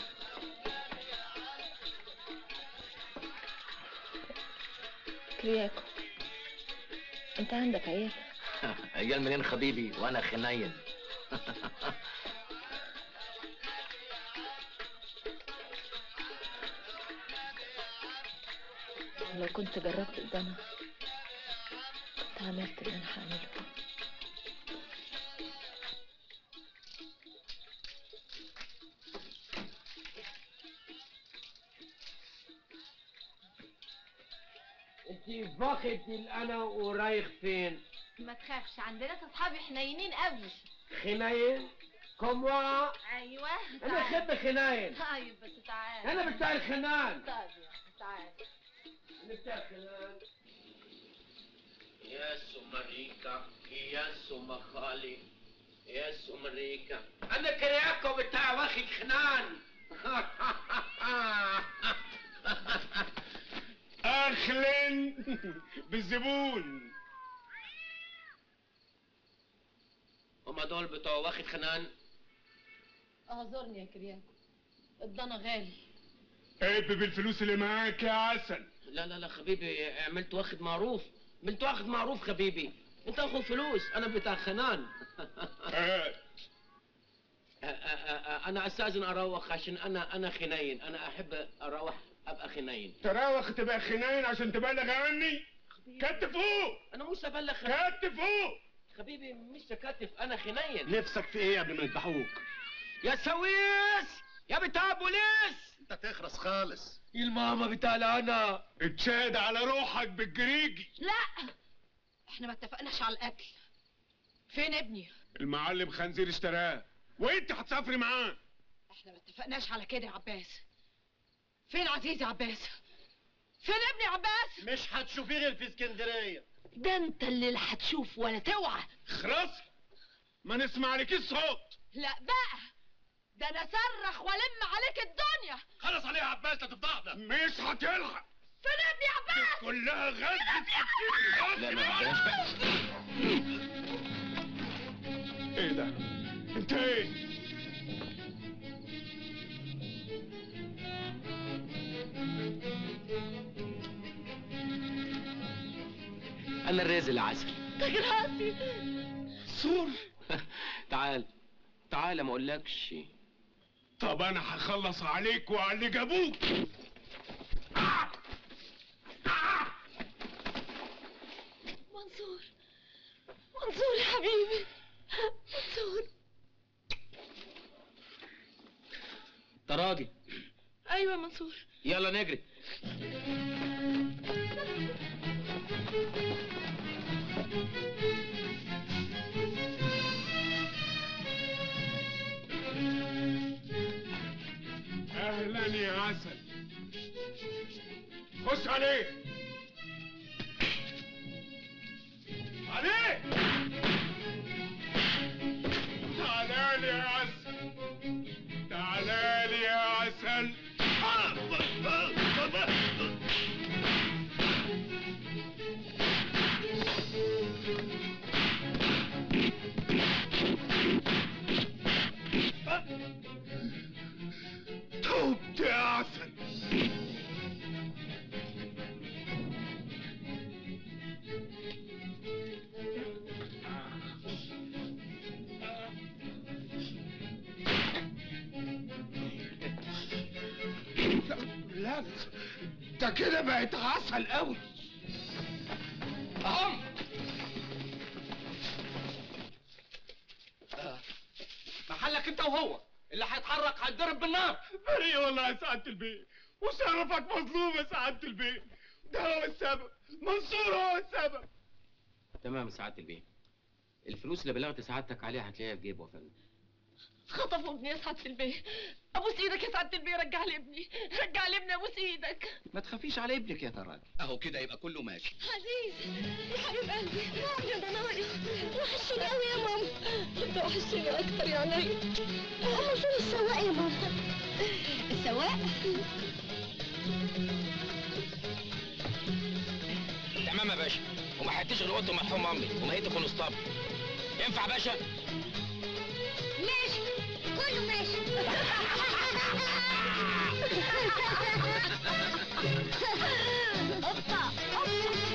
كرياكو انت عندك عيال عيال منين حبيبي وانا خنين لو كنت جربت قدامها كنت عملت اللي انا هعمله انت فاخد الانا ورايح فين ما تخافش عندنا اصحابي حنينين قوي خنين كموا ايوه انا احب خنين طيب بس تعال انا بتاع الخنان طيب تعال انا بتاع الخنان يا سمريكا يا سمخالي يا سمريكا انا كرياكو بتاع واخد خنان اخلن بالزبون هما دول بتوع واخد خنان اعذرني يا كرياكو الضنا غالي عيب بالفلوس اللي معاك يا عسل لا لا لا حبيبي عملت واخد معروف عملت واخد معروف حبيبي انت اخو فلوس انا بتاع خنان أ- أ- أ- انا استاذن اروح عشان انا انا خنين انا احب اروح ابقى خنين تراوخ تبقى خنين عشان تبلغ عني كت فوق انا مش ابلغ كت فوق حبيبي مش كتف انا خنين نفسك في ايه قبل ما يذبحوك يا سويس يا بتاع بوليس انت تخرس خالص الماما بتاع انا اتشاد على روحك بالجريجي لا احنا ما اتفقناش على الاكل فين ابني المعلم خنزير اشتراه وانت هتسافري معاه احنا ما اتفقناش على كده يا عباس فين عزيزي عباس فين ابني يا عباس مش هتشوفيه غير في اسكندريه ده انت اللي لا هتشوف ولا توعى خلاص ما نسمع لك الصوت لا بقى ده انا صرخ والم عليك الدنيا خلص عليها يا عباس لا تفضحنا مش هتلحق فين ابني يا عباس كلها غزة لا ما عندناش بقى ايه ده انت ايه انا الرازل عسل تجراسي سور تعال تعال ما اقولكش طب انا هخلص عليك وعلى اللي جابوك منصور منصور يا حبيبي منصور تراجل ايوه منصور يلا نجري اهلا يا عسل خش عليه عليه تعالى لي يا عسل تعالى لي يا عسل توبت يا عسل لا ده كده بقت عسل قوي اهم محلك انت وهو اللي هيتحرك هيتضرب بالنار بريء والله يا سعادة البيه وشرفك مظلوم يا سعادة البيه ده هو السبب منصور هو السبب تمام سعادة البيه الفلوس اللي بلغت سعادتك عليها هتلاقيها في جيبه يا فندم خطفوا ابني يا سعادة البيه ابوس ايدك يا سعادة البيه رجع لي ابني رجع لي ابني ابوس ايدك ما تخافيش على ابنك يا تراجل اهو كده يبقى كله ماشي عزيز يا حبيب قلبي يا ضنايا وحشني قوي يا ماما انت وحشني اكتر يا عيني أما فين السواق يا ماما السواق تمام يا باشا وما حدش غير اوضه مرحوم امي ومهيت كونستابل ينفع يا باشا ماشي كله ماشي اوبا اوبا